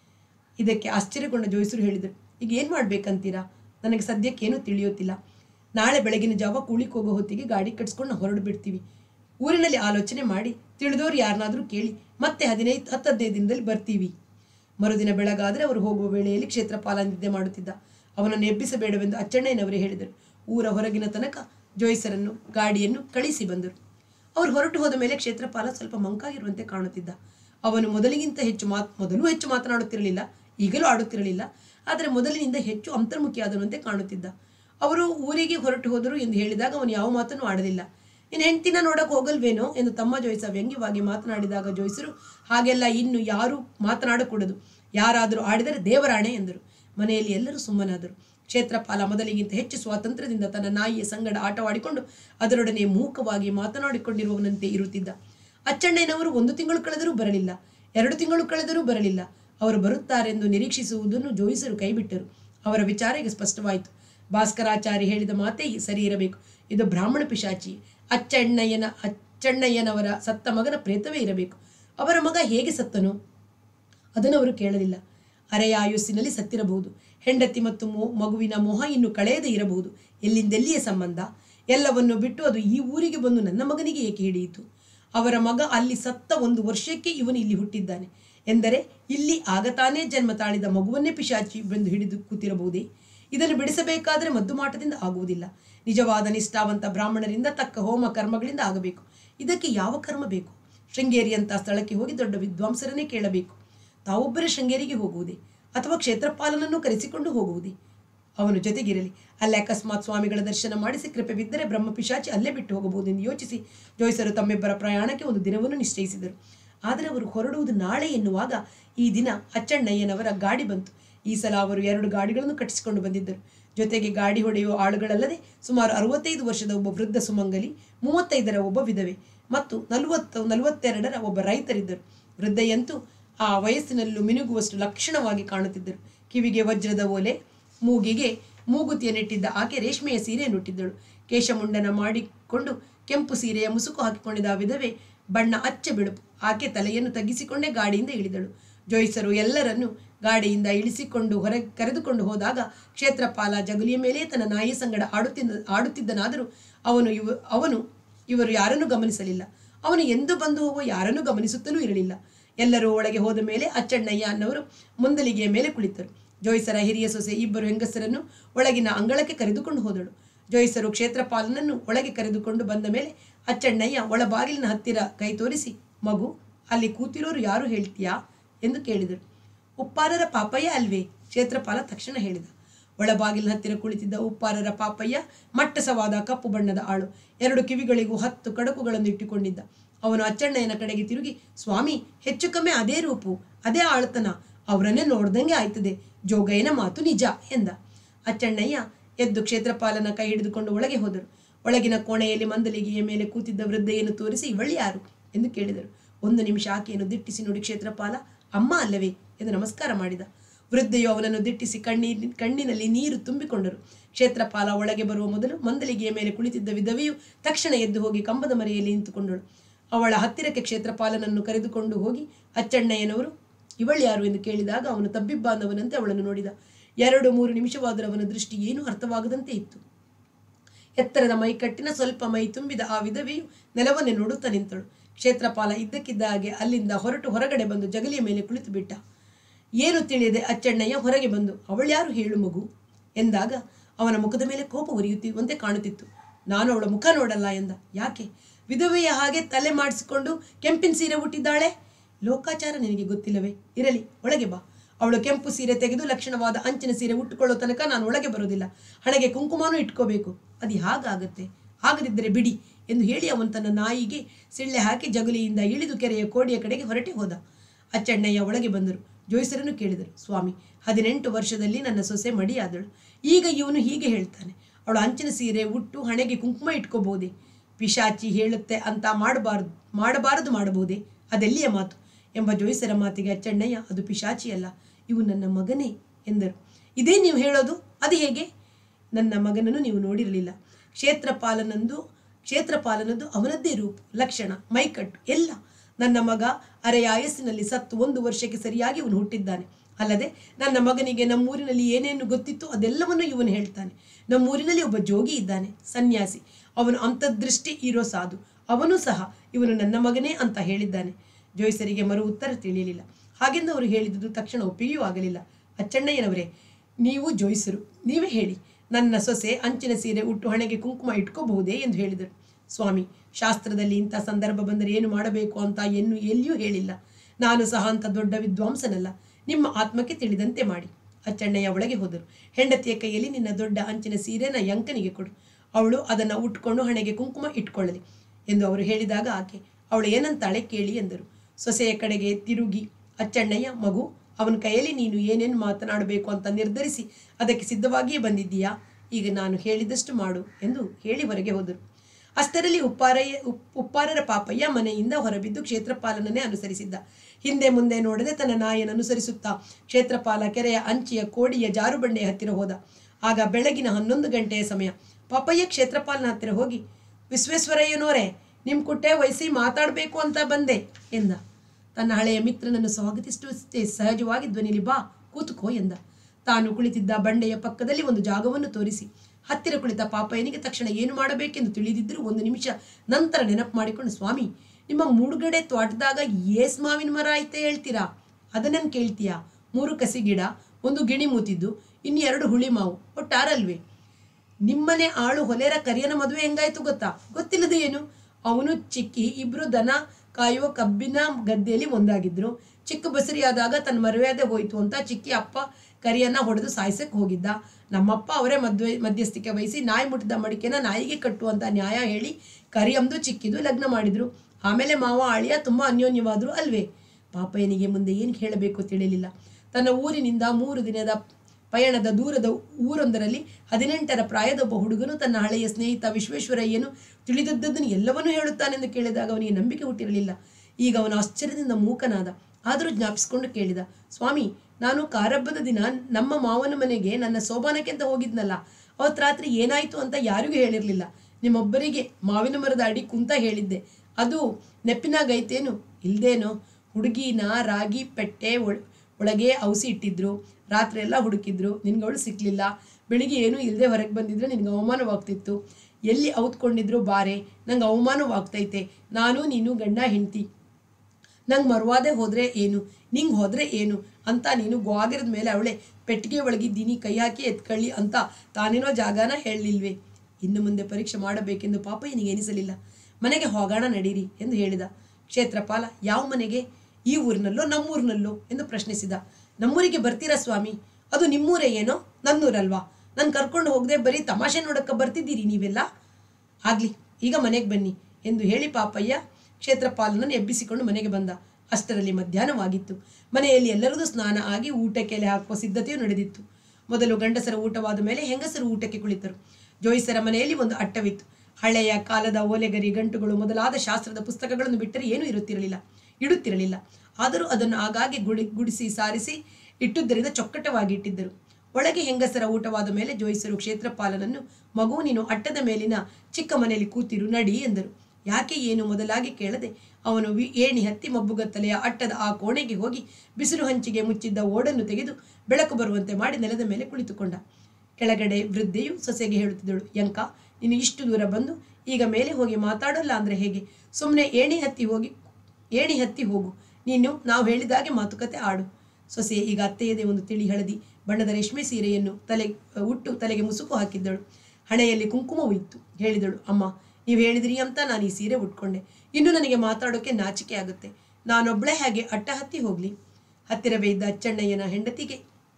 S1: ಇದಕ್ಕೆ ಆಶ್ಚರ್ಯಗೊಂಡ ಜೋಯಿಸರು ಹೇಳಿದರು ಈಗ ಏನು ಮಾಡ್ಬೇಕಂತೀರಾ ನನಗೆ ಸದ್ಯಕ್ಕೆ ಏನೂ ತಿಳಿಯೋತಿಲ್ಲ ನಾಳೆ ಬೆಳಗಿನ ಜಾವ ಕೂಳಿಗೆ ಹೋಗೋ ಹೊತ್ತಿಗೆ ಗಾಡಿ ಕಟ್ಸ್ಕೊಂಡು ನಾವು ಹೊರಡು ಬಿಡ್ತೀವಿ ಊರಿನಲ್ಲಿ ಆಲೋಚನೆ ಮಾಡಿ ತಿಳಿದವ್ರು ಯಾರನ್ನಾದರೂ ಕೇಳಿ ಮತ್ತೆ ಹದಿನೈದು ಹತ್ತು ಹದಿನೈದು ದಿನದಲ್ಲಿ ಬರ್ತೀವಿ ಮರುದಿನ ಬೆಳಗಾದರೆ ಅವರು ಹೋಗುವ ವೇಳೆಯಲ್ಲಿ ಕ್ಷೇತ್ರಪಾಲ ನಿದ್ದೆ ಮಾಡುತ್ತಿದ್ದ ಅವನನ್ನು ಎಬ್ಬಿಸಬೇಡವೆಂದು ಅಚ್ಚಣ್ಣಯ್ಯನವರೇ ಹೇಳಿದರು ಊರ ಹೊರಗಿನ ತನಕ ಜೋಯಿಸರನ್ನು ಗಾಡಿಯನ್ನು ಕಳಿಸಿ ಬಂದರು ಅವರು ಹೊರಟು ಹೋದ ಮೇಲೆ ಕ್ಷೇತ್ರಪಾಲ ಸ್ವಲ್ಪ ಮಂಕಾಗಿರುವಂತೆ ಕಾಣುತ್ತಿದ್ದ ಅವನು ಮೊದಲಿಗಿಂತ ಹೆಚ್ಚು ಮಾತ್ ಮೊದಲು ಹೆಚ್ಚು ಮಾತನಾಡುತ್ತಿರಲಿಲ್ಲ ಈಗಲೂ ಆಡುತ್ತಿರಲಿಲ್ಲ ಆದರೆ ಮೊದಲಿನಿಂದ ಹೆಚ್ಚು ಅಂತರ್ಮುಖಿಯಾದವಂತೆ ಕಾಣುತ್ತಿದ್ದ ಅವರು ಊರಿಗೆ ಹೊರಟು ಹೋದರು ಎಂದು ಹೇಳಿದಾಗ ಅವನು ಯಾವ ಮಾತನ್ನು ಆಡಲಿಲ್ಲ ಇನ್ನು ಹೆಂಡ್ತಿನ ನೋಡಕ್ ಹೋಗಲ್ವೇನೋ ಎಂದು ತಮ್ಮ ಜೋಯಿಸ ವ್ಯಂಗ್ಯವಾಗಿ ಮಾತನಾಡಿದಾಗ ಜೋಯಿಸರು ಹಾಗೆಲ್ಲ ಇನ್ನು ಯಾರೂ ಮಾತನಾಡಕೂಡದು ಯಾರಾದರೂ ಆಡಿದರೆ ದೇವರಾಣೆ ಎಂದರು ಮನೆಯಲ್ಲಿ ಎಲ್ಲರೂ ಸುಮ್ಮನಾದರು ಕ್ಷೇತ್ರಪಾಲ ಮೊದಲಿಗಿಂತ ಹೆಚ್ಚು ಸ್ವಾತಂತ್ರ್ಯದಿಂದ ತನ್ನ ನಾಯಿಯ ಸಂಗಡ ಆಟವಾಡಿಕೊಂಡು ಅದರೊಡನೆ ಮೂಕವಾಗಿ ಮಾತನಾಡಿಕೊಂಡಿರುವವನಂತೆ ಇರುತ್ತಿದ್ದ ಅಚ್ಚಣ್ಣಯ್ಯನವರು ಒಂದು ತಿಂಗಳು ಕಳೆದರೂ ಬರಲಿಲ್ಲ ಎರಡು ತಿಂಗಳು ಕಳೆದರೂ ಬರಲಿಲ್ಲ ಅವರು ಬರುತ್ತಾರೆಂದು ನಿರೀಕ್ಷಿಸುವುದನ್ನು ಜೋಯಿಸರು ಕೈಬಿಟ್ಟರು ಅವರ ವಿಚಾರ ಈಗ ಸ್ಪಷ್ಟವಾಯಿತು ಭಾಸ್ಕರಾಚಾರ್ಯ ಹೇಳಿದ ಮಾತೇ ಸರಿ ಇರಬೇಕು ಇದು ಬ್ರಾಹ್ಮಣ ಪಿಶಾಚಿ ಅಚ್ಚಣ್ಣಯ್ಯನ ಅಚ್ಚಣ್ಣಯ್ಯನವರ ಸತ್ತ ಮಗನ ಪ್ರೇತವೇ ಇರಬೇಕು ಅವರ ಮಗ ಹೇಗೆ ಸತ್ತನು ಅದನ್ನು ಅವರು ಕೇಳಲಿಲ್ಲ ಅರೆಯ ಆಯುಸ್ಸಿನಲ್ಲಿ ಸತ್ತಿರಬಹುದು ಹೆಂಡತಿ ಮತ್ತು ಮೋ ಮಗುವಿನ ಮೋಹ ಇನ್ನು ಕಳೆಯದೇ ಇರಬಹುದು ಎಲ್ಲಿಂದೆಲ್ಲಿಯ ಸಂಬಂಧ ಎಲ್ಲವನ್ನು ಬಿಟ್ಟು ಅದು ಈ ಊರಿಗೆ ಬಂದು ನನ್ನ ಮಗನಿಗೆ ಏಕೆ ಹಿಡಿಯಿತು ಅವರ ಮಗ ಅಲ್ಲಿ ಸತ್ತ ಒಂದು ವರ್ಷಕ್ಕೆ ಇವನು ಇಲ್ಲಿ ಹುಟ್ಟಿದ್ದಾನೆ ಎಂದರೆ ಇಲ್ಲಿ ಆಗ ತಾನೇ ಜನ್ಮ ತಾಳಿದ ಮಗುವನ್ನೇ ಪಿಶಾಚಿ ಬಂದು ಹಿಡಿದು ಕೂತಿರಬಹುದೇ ಇದನ್ನು ಬಿಡಿಸಬೇಕಾದರೆ ಮದ್ದು ಮಾಟದಿಂದ ಆಗುವುದಿಲ್ಲ ನಿಜವಾದ ನಿಷ್ಠಾವಂತ ಬ್ರಾಹ್ಮಣರಿಂದ ತಕ್ಕ ಹೋಮ ಕರ್ಮಗಳಿಂದ ಆಗಬೇಕು ಇದಕ್ಕೆ ಯಾವ ಕರ್ಮ ಬೇಕು ಶೃಂಗೇರಿಯಂಥ ಸ್ಥಳಕ್ಕೆ ಹೋಗಿ ದೊಡ್ಡ ವಿದ್ವಾಂಸರನ್ನೇ ಕೇಳಬೇಕು ತಾವೊಬ್ಬರೇ ಶೃಂಗೇರಿಗೆ ಹೋಗುವುದೇ ಅಥವಾ ಕ್ಷೇತ್ರಪಾಲನನ್ನು ಕರೆಸಿಕೊಂಡು ಹೋಗುವುದೇ ಅವನು ಜೊತೆಗಿರಲಿ ಅಲ್ಲಿ ಅಕಸ್ಮಾತ್ ಸ್ವಾಮಿಗಳ ದರ್ಶನ ಮಾಡಿಸಿ ಕೃಪೆ ಬಿದ್ದರೆ ಬ್ರಹ್ಮ ಪಿಶಾಚಿ ಅಲ್ಲೇ ಬಿಟ್ಟು ಹೋಗಬಹುದು ಎಂದು ಯೋಚಿಸಿ ಜೋಯಿಸರು ತಮ್ಮಿಬ್ಬರ ಪ್ರಯಾಣಕ್ಕೆ ಒಂದು ದಿನವನ್ನು ನಿಶ್ಚಯಿಸಿದರು ಆದರೆ ಅವರು ಹೊರಡುವುದು ನಾಳೆ ಎನ್ನುವಾಗ ಈ ದಿನ ಅಚ್ಚಣ್ಣಯ್ಯನವರ ಗಾಡಿ ಬಂತು ಈ ಸಲ ಅವರು ಎರಡು ಗಾಡಿಗಳನ್ನು ಕಟ್ಟಿಸಿಕೊಂಡು ಬಂದಿದ್ದರು ಜೊತೆಗೆ ಗಾಡಿ ಹೊಡೆಯುವ ಆಳುಗಳಲ್ಲದೆ ಸುಮಾರು ಅರವತ್ತೈದು ವರ್ಷದ ಒಬ್ಬ ವೃದ್ಧ ಸುಮಂಗಲಿ ಮೂವತ್ತೈದರ ಒಬ್ಬ ವಿಧವೆ ಮತ್ತು ನಲವತ್ತು ನಲವತ್ತೆರಡರ ಒಬ್ಬ ರೈತರಿದ್ದರು ವೃದ್ಧೆಯಂತೂ ಆ ವಯಸ್ಸಿನಲ್ಲೂ ಮಿನುಗುವಷ್ಟು ಲಕ್ಷಣವಾಗಿ ಕಾಣುತ್ತಿದ್ದರು ಕಿವಿಗೆ ವಜ್ರದ ಓಲೆ ಮೂಗಿಗೆ ಮೂಗುತಿಯನ್ನಿಟ್ಟಿದ್ದ ಆಕೆ ರೇಷ್ಮೆಯ ಸೀರೆಯನ್ನುಟ್ಟಿದ್ದಳು ಕೇಶಮುಂಡನ ಮಾಡಿಕೊಂಡು ಕೆಂಪು ಸೀರೆಯ ಮುಸುಕು ಹಾಕಿಕೊಂಡಿದ್ದ ಆ ವಿಧವೆ ಬಣ್ಣ ಅಚ್ಚ ಬಿಳುಪು ಆಕೆ ತಲೆಯನ್ನು ತಗ್ಗಿಸಿಕೊಂಡೇ ಗಾಡಿಯಿಂದ ಇಳಿದಳು ಜೋಯಿಸರು ಎಲ್ಲರನ್ನು ಗಾಡಿಯಿಂದ ಇಳಿಸಿಕೊಂಡು ಹೊರಗೆ ಕರೆದುಕೊಂಡು ಹೋದಾಗ ಕ್ಷೇತ್ರಪಾಲ ಜಗುಲಿಯ ಮೇಲೆ ತನ್ನ ನಾಯಿ ಸಂಗಡ ಆಡುತ್ತಿದ್ದ ಆಡುತ್ತಿದ್ದನಾದರೂ ಅವನು ಇವ ಅವನು ಇವರು ಯಾರನ್ನೂ ಗಮನಿಸಲಿಲ್ಲ ಅವನು ಎಂದು ಬಂದು ಹೋಗುವ ಯಾರನ್ನೂ ಗಮನಿಸುತ್ತಲೂ ಇರಲಿಲ್ಲ ಎಲ್ಲರೂ ಒಳಗೆ ಹೋದ ಮೇಲೆ ಅಚ್ಚಣ್ಣಯ್ಯ ಅನ್ನವರು ಮುಂದಲಿಗೆಯ ಮೇಲೆ ಕುಳಿತರು ಜೋಯಿಸರ ಹಿರಿಯ ಸೊಸೆ ಇಬ್ಬರು ಹೆಂಗಸರನ್ನು ಒಳಗಿನ ಅಂಗಳಕ್ಕೆ ಕರೆದುಕೊಂಡು ಹೋದಳು ಜೋಯಿಸರು ಕ್ಷೇತ್ರಪಾಲನನ್ನು ಒಳಗೆ ಕರೆದುಕೊಂಡು ಬಂದ ಮೇಲೆ ಅಚ್ಚಣ್ಣಯ್ಯ ಒಳಬಾಗಿಲಿನ ಹತ್ತಿರ ಕೈ ತೋರಿಸಿ ಮಗು ಅಲ್ಲಿ ಕೂತಿರೋರು ಯಾರು ಹೇಳ್ತೀಯಾ ಎಂದು ಕೇಳಿದರು ಉಪ್ಪಾರರ ಪಾಪಯ್ಯ ಅಲ್ವೇ ಕ್ಷೇತ್ರಪಾಲ ತಕ್ಷಣ ಹೇಳಿದ ಒಳಬಾಗಿಲಿನ ಹತ್ತಿರ ಕುಳಿತಿದ್ದ ಉಪ್ಪಾರರ ಪಾಪಯ್ಯ ಮಟ್ಟಸವಾದ ಕಪ್ಪು ಬಣ್ಣದ ಆಳು ಎರಡು ಕಿವಿಗಳಿಗೂ ಹತ್ತು ಕಡಕುಗಳನ್ನು ಇಟ್ಟುಕೊಂಡಿದ್ದ ಅವನು ಅಚ್ಚಣ್ಣಯ್ಯನ ಕಡೆಗೆ ತಿರುಗಿ ಸ್ವಾಮಿ ಹೆಚ್ಚು ಕಮ್ಮಿ ಅದೇ ರೂಪು ಅದೇ ಆಳ್ತನ ಅವರನ್ನೇ ನೋಡ್ದಂಗೆ ಆಯ್ತದೆ ಜೋಗಯ್ಯನ ಮಾತು ನಿಜ ಎಂದ ಅಚ್ಚಣ್ಣಯ್ಯ ಎದ್ದು ಕ್ಷೇತ್ರಪಾಲನ ಕೈ ಹಿಡಿದುಕೊಂಡು ಒಳಗೆ ಹೋದರು ಒಳಗಿನ ಕೋಣೆಯಲ್ಲಿ ಮಂದಲಿಗೆಯ ಮೇಲೆ ಕೂತಿದ್ದ ವೃದ್ಧೆಯನ್ನು ತೋರಿಸಿ ಇವಳು ಯಾರು ಎಂದು ಕೇಳಿದರು ಒಂದು ನಿಮಿಷ ಆಕೆಯನ್ನು ದಿಟ್ಟಿಸಿ ನೋಡಿ ಕ್ಷೇತ್ರಪಾಲ ಅಮ್ಮ ಅಲ್ಲವೇ ಎಂದು ನಮಸ್ಕಾರ ಮಾಡಿದ ವೃದ್ಧೆಯು ಅವನನ್ನು ದಿಟ್ಟಿಸಿ ಕಣ್ಣೀರಿ ಕಣ್ಣಿನಲ್ಲಿ ನೀರು ತುಂಬಿಕೊಂಡರು ಕ್ಷೇತ್ರಪಾಲ ಒಳಗೆ ಬರುವ ಮೊದಲು ಮಂದಲಿಗೆಯ ಮೇಲೆ ಕುಳಿತಿದ್ದ ವಿಧವೆಯು ತಕ್ಷಣ ಎದ್ದು ಹೋಗಿ ಕಂಬದ ಮರೆಯಲ್ಲಿ ನಿಂತುಕೊಂಡಳು ಅವಳ ಹತ್ತಿರಕ್ಕೆ ಕ್ಷೇತ್ರಪಾಲನನ್ನು ಕರೆದುಕೊಂಡು ಹೋಗಿ ಅಚ್ಚಣ್ಣಯ್ಯನವರು ಇವಳು ಯಾರು ಎಂದು ಕೇಳಿದಾಗ ಅವನು ತಬ್ಬಿಬ್ಬಾಂದವನಂತೆ ಅವಳನ್ನು ನೋಡಿದ ಎರಡು ಮೂರು ನಿಮಿಷವಾದರೂ ಅವನ ದೃಷ್ಟಿ ಏನೂ ಅರ್ಥವಾಗದಂತೆ ಇತ್ತು ಎತ್ತರದ ಮೈಕಟ್ಟಿನ ಸ್ವಲ್ಪ ಮೈ ತುಂಬಿದ ಆ ವಿಧವೆಯು ನೆಲವನ್ನೇ ನೋಡುತ್ತಾ ನಿಂತಳು ಕ್ಷೇತ್ರಪಾಲ ಇದ್ದಕ್ಕಿದ್ದ ಹಾಗೆ ಅಲ್ಲಿಂದ ಹೊರಟು ಹೊರಗಡೆ ಬಂದು ಜಗಲಿಯ ಮೇಲೆ ಕುಳಿತು ಬಿಟ್ಟ ಏನು ತಿಳಿಯದೆ ಅಚ್ಚಣ್ಣಯ್ಯ ಹೊರಗೆ ಬಂದು ಅವಳ್ಯಾರು ಹೇಳು ಮಗು ಎಂದಾಗ ಅವನ ಮುಖದ ಮೇಲೆ ಕೋಪ ಉರಿಯುತ್ತಿರುವಂತೆ ಕಾಣುತ್ತಿತ್ತು ನಾನು ಅವಳ ಮುಖ ನೋಡಲ್ಲ ಎಂದ ಯಾಕೆ ವಿಧವೆಯ ಹಾಗೆ ತಲೆ ಮಾಡಿಸಿಕೊಂಡು ಕೆಂಪಿನ ಸೀರೆ ಹುಟ್ಟಿದ್ದಾಳೆ ಲೋಕಾಚಾರ ನಿನಗೆ ಗೊತ್ತಿಲ್ಲವೇ ಇರಲಿ ಒಳಗೆ ಬಾ ಅವಳು ಕೆಂಪು ಸೀರೆ ತೆಗೆದು ಲಕ್ಷಣವಾದ ಅಂಚಿನ ಸೀರೆ ಉಟ್ಟುಕೊಳ್ಳೋ ತನಕ ನಾನು ಒಳಗೆ ಬರೋದಿಲ್ಲ ಹಣೆಗೆ ಕುಂಕುಮನೂ ಇಟ್ಕೋಬೇಕು ಅದು ಹಾಗಾಗತ್ತೆ ಆಗದಿದ್ದರೆ ಬಿಡಿ ಎಂದು ಹೇಳಿ ಅವನು ತನ್ನ ನಾಯಿಗೆ ಸಿಳ್ಳೆ ಹಾಕಿ ಜಗುಲಿಯಿಂದ ಇಳಿದು ಕೆರೆಯ ಕೋಡಿಯ ಕಡೆಗೆ ಹೊರಟೆ ಹೋದ ಅಚ್ಚಣ್ಣಯ್ಯ ಒಳಗೆ ಬಂದರು ಜೋಯಿಸರನ್ನು ಕೇಳಿದರು ಸ್ವಾಮಿ ಹದಿನೆಂಟು ವರ್ಷದಲ್ಲಿ ನನ್ನ ಸೊಸೆ ಮಡಿಯಾದಳು ಈಗ ಇವನು ಹೀಗೆ ಹೇಳ್ತಾನೆ ಅವಳು ಅಂಚಿನ ಸೀರೆ ಉಟ್ಟು ಹಣೆಗೆ ಕುಂಕುಮ ಇಟ್ಕೋಬಹುದೇ ಪಿಶಾಚಿ ಹೇಳುತ್ತೆ ಅಂತ ಮಾಡಬಾರದು ಮಾಡಬಾರದು ಮಾಡಬಹುದೇ ಅದೆಲ್ಲಿಯ ಮಾತು ಎಂಬ ಜೋಯಿಸರ ಮಾತಿಗೆ ಅಚ್ಚಣ್ಣಯ್ಯ ಅದು ಪಿಶಾಚಿ ಅಲ್ಲ ಇವು ನನ್ನ ಮಗನೇ ಎಂದರು ಇದೇ ನೀವು ಹೇಳೋದು ಅದು ಹೇಗೆ ನನ್ನ ಮಗನನ್ನು ನೀವು ನೋಡಿರಲಿಲ್ಲ ಕ್ಷೇತ್ರಪಾಲನಂದು ಕ್ಷೇತ್ರಪಾಲನದ್ದು ಅವನದ್ದೇ ರೂಪ ಲಕ್ಷಣ ಮೈಕಟ್ಟು ಎಲ್ಲ ನನ್ನ ಮಗ ಅರೆಯ ಆಯಸ್ಸಿನಲ್ಲಿ ಸತ್ತು ಒಂದು ವರ್ಷಕ್ಕೆ ಸರಿಯಾಗಿ ಅವನು ಹುಟ್ಟಿದ್ದಾನೆ ಅಲ್ಲದೆ ನನ್ನ ಮಗನಿಗೆ ನಮ್ಮೂರಿನಲ್ಲಿ ಏನೇನು ಗೊತ್ತಿತ್ತು ಅದೆಲ್ಲವನ್ನು ಇವನು ಹೇಳ್ತಾನೆ ನಮ್ಮೂರಿನಲ್ಲಿ ಒಬ್ಬ ಜೋಗಿ ಇದ್ದಾನೆ ಸನ್ಯಾಸಿ ಅವನು ಅಂತರ್ದೃಷ್ಟಿ ಇರೋ ಸಾಧು ಅವನು ಸಹ ಇವನು ನನ್ನ ಮಗನೇ ಅಂತ ಹೇಳಿದ್ದಾನೆ ಜೋಯಿಸರಿಗೆ ಮರು ಉತ್ತರ ತಿಳಿಯಲಿಲ್ಲ ಹಾಗೆಂದು ಅವರು ಹೇಳಿದುದು ತಕ್ಷಣ ಒಪ್ಪಿಗೆಯೂ ಆಗಲಿಲ್ಲ ಅಚ್ಚಣ್ಣಯ್ಯನವರೇ ನೀವು ಜೋಯಿಸರು ನೀವೇ ಹೇಳಿ ನನ್ನ ಸೊಸೆ ಅಂಚಿನ ಸೀರೆ ಉಟ್ಟು ಹಣೆಗೆ ಕುಂಕುಮ ಇಟ್ಕೋಬಹುದೇ ಎಂದು ಹೇಳಿದರು ಸ್ವಾಮಿ ಶಾಸ್ತ್ರದಲ್ಲಿ ಇಂಥ ಸಂದರ್ಭ ಬಂದರೆ ಏನು ಮಾಡಬೇಕು ಅಂತ ಎನ್ನು ಎಲ್ಲಿಯೂ ಹೇಳಿಲ್ಲ ನಾನು ಸಹ ಅಂತ ದೊಡ್ಡ ವಿದ್ವಾಂಸನಲ್ಲ ನಿಮ್ಮ ಆತ್ಮಕ್ಕೆ ತಿಳಿದಂತೆ ಮಾಡಿ ಅಚ್ಚಣ್ಣಯ್ಯ ಒಳಗೆ ಹೋದರು ಹೆಂಡತಿಯ ಕೈಯಲ್ಲಿ ನಿನ್ನ ದೊಡ್ಡ ಅಂಚಿನ ಸೀರೆನ ಯಂಕನಿಗೆ ಕೊಡು ಅವಳು ಅದನ್ನು ಉಟ್ಕೊಂಡು ಹಣೆಗೆ ಕುಂಕುಮ ಇಟ್ಕೊಳ್ಳಲಿ ಎಂದು ಅವರು ಹೇಳಿದಾಗ ಆಕೆ ಅವಳು ಏನಂತಾಳೆ ಕೇಳಿ ಎಂದರು ಸೊಸೆಯ ಕಡೆಗೆ ತಿರುಗಿ ಅಚ್ಚಣ್ಣಯ್ಯ ಮಗು ಅವನ ಕೈಯಲ್ಲಿ ನೀನು ಏನೇನು ಮಾತನಾಡಬೇಕು ಅಂತ ನಿರ್ಧರಿಸಿ ಅದಕ್ಕೆ ಸಿದ್ಧವಾಗಿಯೇ ಬಂದಿದ್ದೀಯಾ ಈಗ ನಾನು ಹೇಳಿದಷ್ಟು ಮಾಡು ಎಂದು ಹೇಳಿ ಹೊರಗೆ ಹೋದರು ಅಷ್ಟರಲ್ಲಿ ಉಪ್ಪಾರಯ್ಯ ಉಪ್ ಉಪ್ಪಾರರ ಪಾಪಯ್ಯ ಮನೆಯಿಂದ ಹೊರಬಿದ್ದು ಕ್ಷೇತ್ರಪಾಲನನ್ನೇ ಅನುಸರಿಸಿದ್ದ ಹಿಂದೆ ಮುಂದೆ ನೋಡದೆ ತನ್ನ ನಾಯಿಯನ್ನು ಅನುಸರಿಸುತ್ತಾ ಕ್ಷೇತ್ರಪಾಲ ಕೆರೆಯ ಅಂಚಿಯ ಕೋಡಿಯ ಜಾರುಬಂಡೆಯ ಹತ್ತಿರ ಹೋದ ಆಗ ಬೆಳಗಿನ ಹನ್ನೊಂದು ಗಂಟೆಯ ಸಮಯ ಪಾಪಯ್ಯ ಕ್ಷೇತ್ರಪಾಲನ ಹತ್ತಿರ ಹೋಗಿ ವಿಶ್ವೇಶ್ವರಯ್ಯನವರೇ ನಿಮ್ಮ ಕುಟ್ಟೆ ವಹಿಸಿ ಮಾತಾಡಬೇಕು ಅಂತ ಬಂದೆ ಎಂದ ತನ್ನ ಹಳೆಯ ಮಿತ್ರನನ್ನು ಸ್ವಾಗತಿಸುವಷ್ಟೇ ಸಹಜವಾಗಿ ಧ್ವನಿಲಿ ಬಾ ಕೂತುಕೋ ಎಂದ ತಾನು ಕುಳಿತಿದ್ದ ಬಂಡೆಯ ಪಕ್ಕದಲ್ಲಿ ಒಂದು ಜಾಗವನ್ನು ತೋರಿಸಿ ಹತ್ತಿರ ಕುಳಿತ ಪಾಪಯ್ಯನಿಗೆ ತಕ್ಷಣ ಏನು ಮಾಡಬೇಕೆಂದು ತಿಳಿದಿದ್ದರೂ ಒಂದು ನಿಮಿಷ ನಂತರ ನೆನಪು ಮಾಡಿಕೊಂಡು ಸ್ವಾಮಿ ನಿಮ್ಮ ಮೂಡುಗಡೆ ತೋಟದಾಗ ಏಸ್ ಮಾವಿನ ಮರ ಐತೆ ಹೇಳ್ತೀರಾ ಅದನ್ನೇನು ಕೇಳ್ತೀಯಾ ಮೂರು ಕಸಿ ಗಿಡ ಒಂದು ಗಿಣಿ ಮೂತಿದ್ದು ಇನ್ನು ಎರಡು ಹುಳಿ ಮಾವು ಒಟ್ಟಾರಲ್ವೇ ನಿಮ್ಮನೆ ಆಳು ಹೊಲೆರ ಕರಿಯನ ಮದುವೆ ಹೆಂಗಾಯ್ತು ಗೊತ್ತಾ ಗೊತ್ತಿಲ್ಲದೆ ಏನು ಅವನು ಚಿಕ್ಕಿ ಇಬ್ರು ದನ ಕಾಯುವ ಕಬ್ಬಿನ ಗದ್ದೆಯಲ್ಲಿ ಒಂದಾಗಿದ್ರು ಚಿಕ್ಕ ಬಸರಿಯಾದಾಗ ತನ್ನ ಮರ್ಯಾದೆ ಹೋಯ್ತು ಅಂತ ಚಿಕ್ಕಿ ಅಪ್ಪ ಕರಿಯನ್ನ ಹೊಡೆದು ಸಾಯ್ಸಕ್ಕೆ ಹೋಗಿದ್ದ ನಮ್ಮಪ್ಪ ಅವರೇ ಮದುವೆ ಮಧ್ಯಸ್ಥಿಕೆ ವಹಿಸಿ ನಾಯಿ ಮುಟ್ಟಿದ ಮಡಿಕೆನ ನಾಯಿಗೆ ಕಟ್ಟುವಂತ ನ್ಯಾಯ ಹೇಳಿ ಕರಿಯಮ್ದು ಚಿಕ್ಕಿದು ಲಗ್ನ ಮಾಡಿದ್ರು ಆಮೇಲೆ ಮಾವ ಆಳಿಯ ತುಂಬ ಅನ್ಯೋನ್ಯವಾದ್ರು ಅಲ್ವೇ ಪಾಪಯ್ಯನಿಗೆ ಮುಂದೆ ಏನು ಹೇಳಬೇಕು ತಿಳಿಲಿಲ್ಲ ತನ್ನ ಊರಿನಿಂದ ಮೂರು ದಿನದ ಪಯಣದ ದೂರದ ಊರೊಂದರಲ್ಲಿ ಹದಿನೆಂಟರ ಪ್ರಾಯದ ಒಬ್ಬ ಹುಡುಗನು ತನ್ನ ಹಳೆಯ ಸ್ನೇಹಿತ ವಿಶ್ವೇಶ್ವರಯ್ಯನು ತಿಳಿದದ್ದನ್ನು ಎಲ್ಲವನ್ನೂ ಹೇಳುತ್ತಾನೆಂದು ಕೇಳಿದಾಗ ಅವನಿಗೆ ನಂಬಿಕೆ ಹುಟ್ಟಿರಲಿಲ್ಲ ಈಗ ಅವನು ಆಶ್ಚರ್ಯದಿಂದ ಮೂಕನಾದ ಆದರೂ ಜ್ಞಾಪಿಸಿಕೊಂಡು ಕೇಳಿದ ಸ್ವಾಮಿ ನಾನು ಕಾರಬ್ಬದ ದಿನ ನಮ್ಮ ಮಾವನ ಮನೆಗೆ ನನ್ನ ಸೋಪಾನಕ್ಕೆ ಅಂತ ಹೋಗಿದ್ನಲ್ಲ ಅವತ್ತು ರಾತ್ರಿ ಏನಾಯಿತು ಅಂತ ಯಾರಿಗೂ ಹೇಳಿರಲಿಲ್ಲ ನಿಮ್ಮೊಬ್ಬರಿಗೆ ಮಾವಿನ ಮರದ ಅಡಿ ಕುಂತ ಹೇಳಿದ್ದೆ ಅದು ನೆಪ್ಪಿನಾಗೈತೇನು ಇಲ್ದೇನೋ ಹುಡುಗಿನ ರಾಗಿ ಪೆಟ್ಟೆ ಒಳ- ಒಳಗೆ ಔಸಿ ಇಟ್ಟಿದ್ರು ರಾತ್ರಿ ಎಲ್ಲ ಹುಡುಕಿದ್ರು ನಿನ್ಗೆ ಅವಳು ಸಿಕ್ಕಲಿಲ್ಲ ಬೆಳಿಗ್ಗೆ ಏನೂ ಇಲ್ಲದೆ ಹೊರಗೆ ಬಂದಿದ್ರೆ ನಿನ್ಗೆ ಅವಮಾನವಾಗ್ತಿತ್ತು ಎಲ್ಲಿ ಔತ್ಕೊಂಡಿದ್ರು ಬಾರೆ ನಂಗೆ ಅವಮಾನವಾಗ್ತೈತೆ ನಾನು ನೀನು ಗಂಡ ಹೆಂಡ್ತಿ ನಂಗೆ ಮರುವಾದೆ ಹೋದರೆ ಏನು ನಿಂಗೆ ಹೋದರೆ ಏನು ಅಂತ ನೀನು ಗ್ವಾಗಿರದ ಮೇಲೆ ಅವಳೆ ಪೆಟ್ಟಿಗೆ ಒಳಗಿದ್ದೀನಿ ಕೈ ಹಾಕಿ ಎತ್ಕೊಳ್ಳಿ ಅಂತ ತಾನೇನೋ ಜಾಗನ ಹೇಳಲಿಲ್ವೇ ಇನ್ನು ಮುಂದೆ ಪರೀಕ್ಷೆ ಮಾಡಬೇಕೆಂದು ಪಾಪಯ್ಯನಿಗೆ ಎನಿಸಲಿಲ್ಲ ಮನೆಗೆ ಹೋಗೋಣ ನಡೀರಿ ಎಂದು ಹೇಳಿದ ಕ್ಷೇತ್ರಪಾಲ ಯಾವ ಮನೆಗೆ ಈ ಊರಿನಲ್ಲೋ ನಮ್ಮೂರಿನಲ್ಲೋ ಎಂದು ಪ್ರಶ್ನಿಸಿದ ನಮ್ಮೂರಿಗೆ ಬರ್ತೀರಾ ಸ್ವಾಮಿ ಅದು ನಿಮ್ಮೂರೇ ಏನೋ ನನ್ನೂರಲ್ವಾ ನಾನು ಕರ್ಕೊಂಡು ಹೋಗದೆ ಬರೀ ತಮಾಷೆ ನೋಡಕ್ಕೆ ಬರ್ತಿದ್ದೀರಿ ನೀವೆಲ್ಲ ಆಗ್ಲಿ ಈಗ ಮನೆಗೆ ಬನ್ನಿ ಎಂದು ಹೇಳಿ ಪಾಪಯ್ಯ ಕ್ಷೇತ್ರಪಾಲನನ್ನು ಎಬ್ಬಿಸಿಕೊಂಡು ಮನೆಗೆ ಬಂದ ಅಷ್ಟರಲ್ಲಿ ಮಧ್ಯಾಹ್ನವಾಗಿತ್ತು ಮನೆಯಲ್ಲಿ ಎಲ್ಲರದು ಸ್ನಾನ ಆಗಿ ಊಟಕ್ಕೆ ಎಲೆ ಹಾಕುವ ಸಿದ್ಧತೆಯು ನಡೆದಿತ್ತು ಮೊದಲು ಗಂಡಸರ ಊಟವಾದ ಮೇಲೆ ಹೆಂಗಸರು ಊಟಕ್ಕೆ ಕುಳಿತರು ಜೋಯಿಸರ ಮನೆಯಲ್ಲಿ ಒಂದು ಅಟ್ಟವಿತ್ತು ಹಳೆಯ ಕಾಲದ ಓಲೆಗರಿ ಗಂಟುಗಳು ಮೊದಲಾದ ಶಾಸ್ತ್ರದ ಪುಸ್ತಕಗಳನ್ನು ಬಿಟ್ಟರೆ ಏನೂ ಇರುತ್ತಿರಲಿಲ್ಲ ಇಡುತ್ತಿರಲಿಲ್ಲ ಆದರೂ ಅದನ್ನು ಆಗಾಗ್ಗೆ ಗುಡಿ ಗುಡಿಸಿ ಸಾರಿಸಿ ಇಟ್ಟುದರಿಂದ ಚೊಕ್ಕಟವಾಗಿ ಇಟ್ಟಿದ್ದರು ಒಳಗೆ ಹೆಂಗಸರ ಊಟವಾದ ಮೇಲೆ ಜೋಯಿಸರು ಕ್ಷೇತ್ರಪಾಲನನ್ನು ಮಗು ನೀನು ಅಟ್ಟದ ಮೇಲಿನ ಚಿಕ್ಕ ಮನೆಯಲ್ಲಿ ಕೂತಿರು ನಡಿ ಎಂದರು ಯಾಕೆ ಏನು ಮೊದಲಾಗಿ ಕೇಳದೆ ಅವನು ವಿ ಏಣಿ ಹತ್ತಿ ಮಬ್ಬುಗತ್ತಲೆಯ ಅಟ್ಟದ ಆ ಕೋಣೆಗೆ ಹೋಗಿ ಬಿಸಿಲು ಹಂಚಿಗೆ ಮುಚ್ಚಿದ್ದ ಓಡನ್ನು ತೆಗೆದು ಬೆಳಕು ಬರುವಂತೆ ಮಾಡಿ ನೆಲದ ಮೇಲೆ ಕುಳಿತುಕೊಂಡ ಕೆಳಗಡೆ ವೃದ್ಧೆಯು ಸೊಸೆಗೆ ಹೇಳುತ್ತಿದ್ದಳು ಯಂಕ ನೀನು ಇಷ್ಟು ದೂರ ಬಂದು ಈಗ ಮೇಲೆ ಹೋಗಿ ಮಾತಾಡಲ್ಲ ಅಂದರೆ ಹೇಗೆ ಸುಮ್ಮನೆ ಏಣಿ ಹತ್ತಿ ಹೋಗಿ ಏಣಿ ಹತ್ತಿ ಹೋಗು ನೀನು ನಾವು ಹೇಳಿದಾಗೆ ಮಾತುಕತೆ ಆಡು ಸೊಸೆ ಈಗ ಅತ್ತೆಯದೇ ಒಂದು ತಿಳಿ ಹಳದಿ ಬಣ್ಣದ ರೇಷ್ಮೆ ಸೀರೆಯನ್ನು ತಲೆ ಉಟ್ಟು ತಲೆಗೆ ಮುಸುಕು ಹಾಕಿದ್ದಳು ಹಣೆಯಲ್ಲಿ ಕುಂಕುಮವೂ ಇತ್ತು ಹೇಳಿದಳು ಅಮ್ಮ ನೀವು ಹೇಳಿದ್ರಿ ಅಂತ ನಾನು ಈ ಸೀರೆ ಉಟ್ಕೊಂಡೆ ಇನ್ನು ನನಗೆ ಮಾತಾಡೋಕೆ ನಾಚಿಕೆ ಆಗುತ್ತೆ ನಾನೊಬ್ಬಳೇ ಹಾಗೆ ಅಟ್ಟ ಹತ್ತಿ ಹೋಗಲಿ ಹತ್ತಿರವೇ ಇದ್ದ ಅಚ್ಚಣ್ಣಯ್ಯನ ಹೆಂಡತಿಗೆ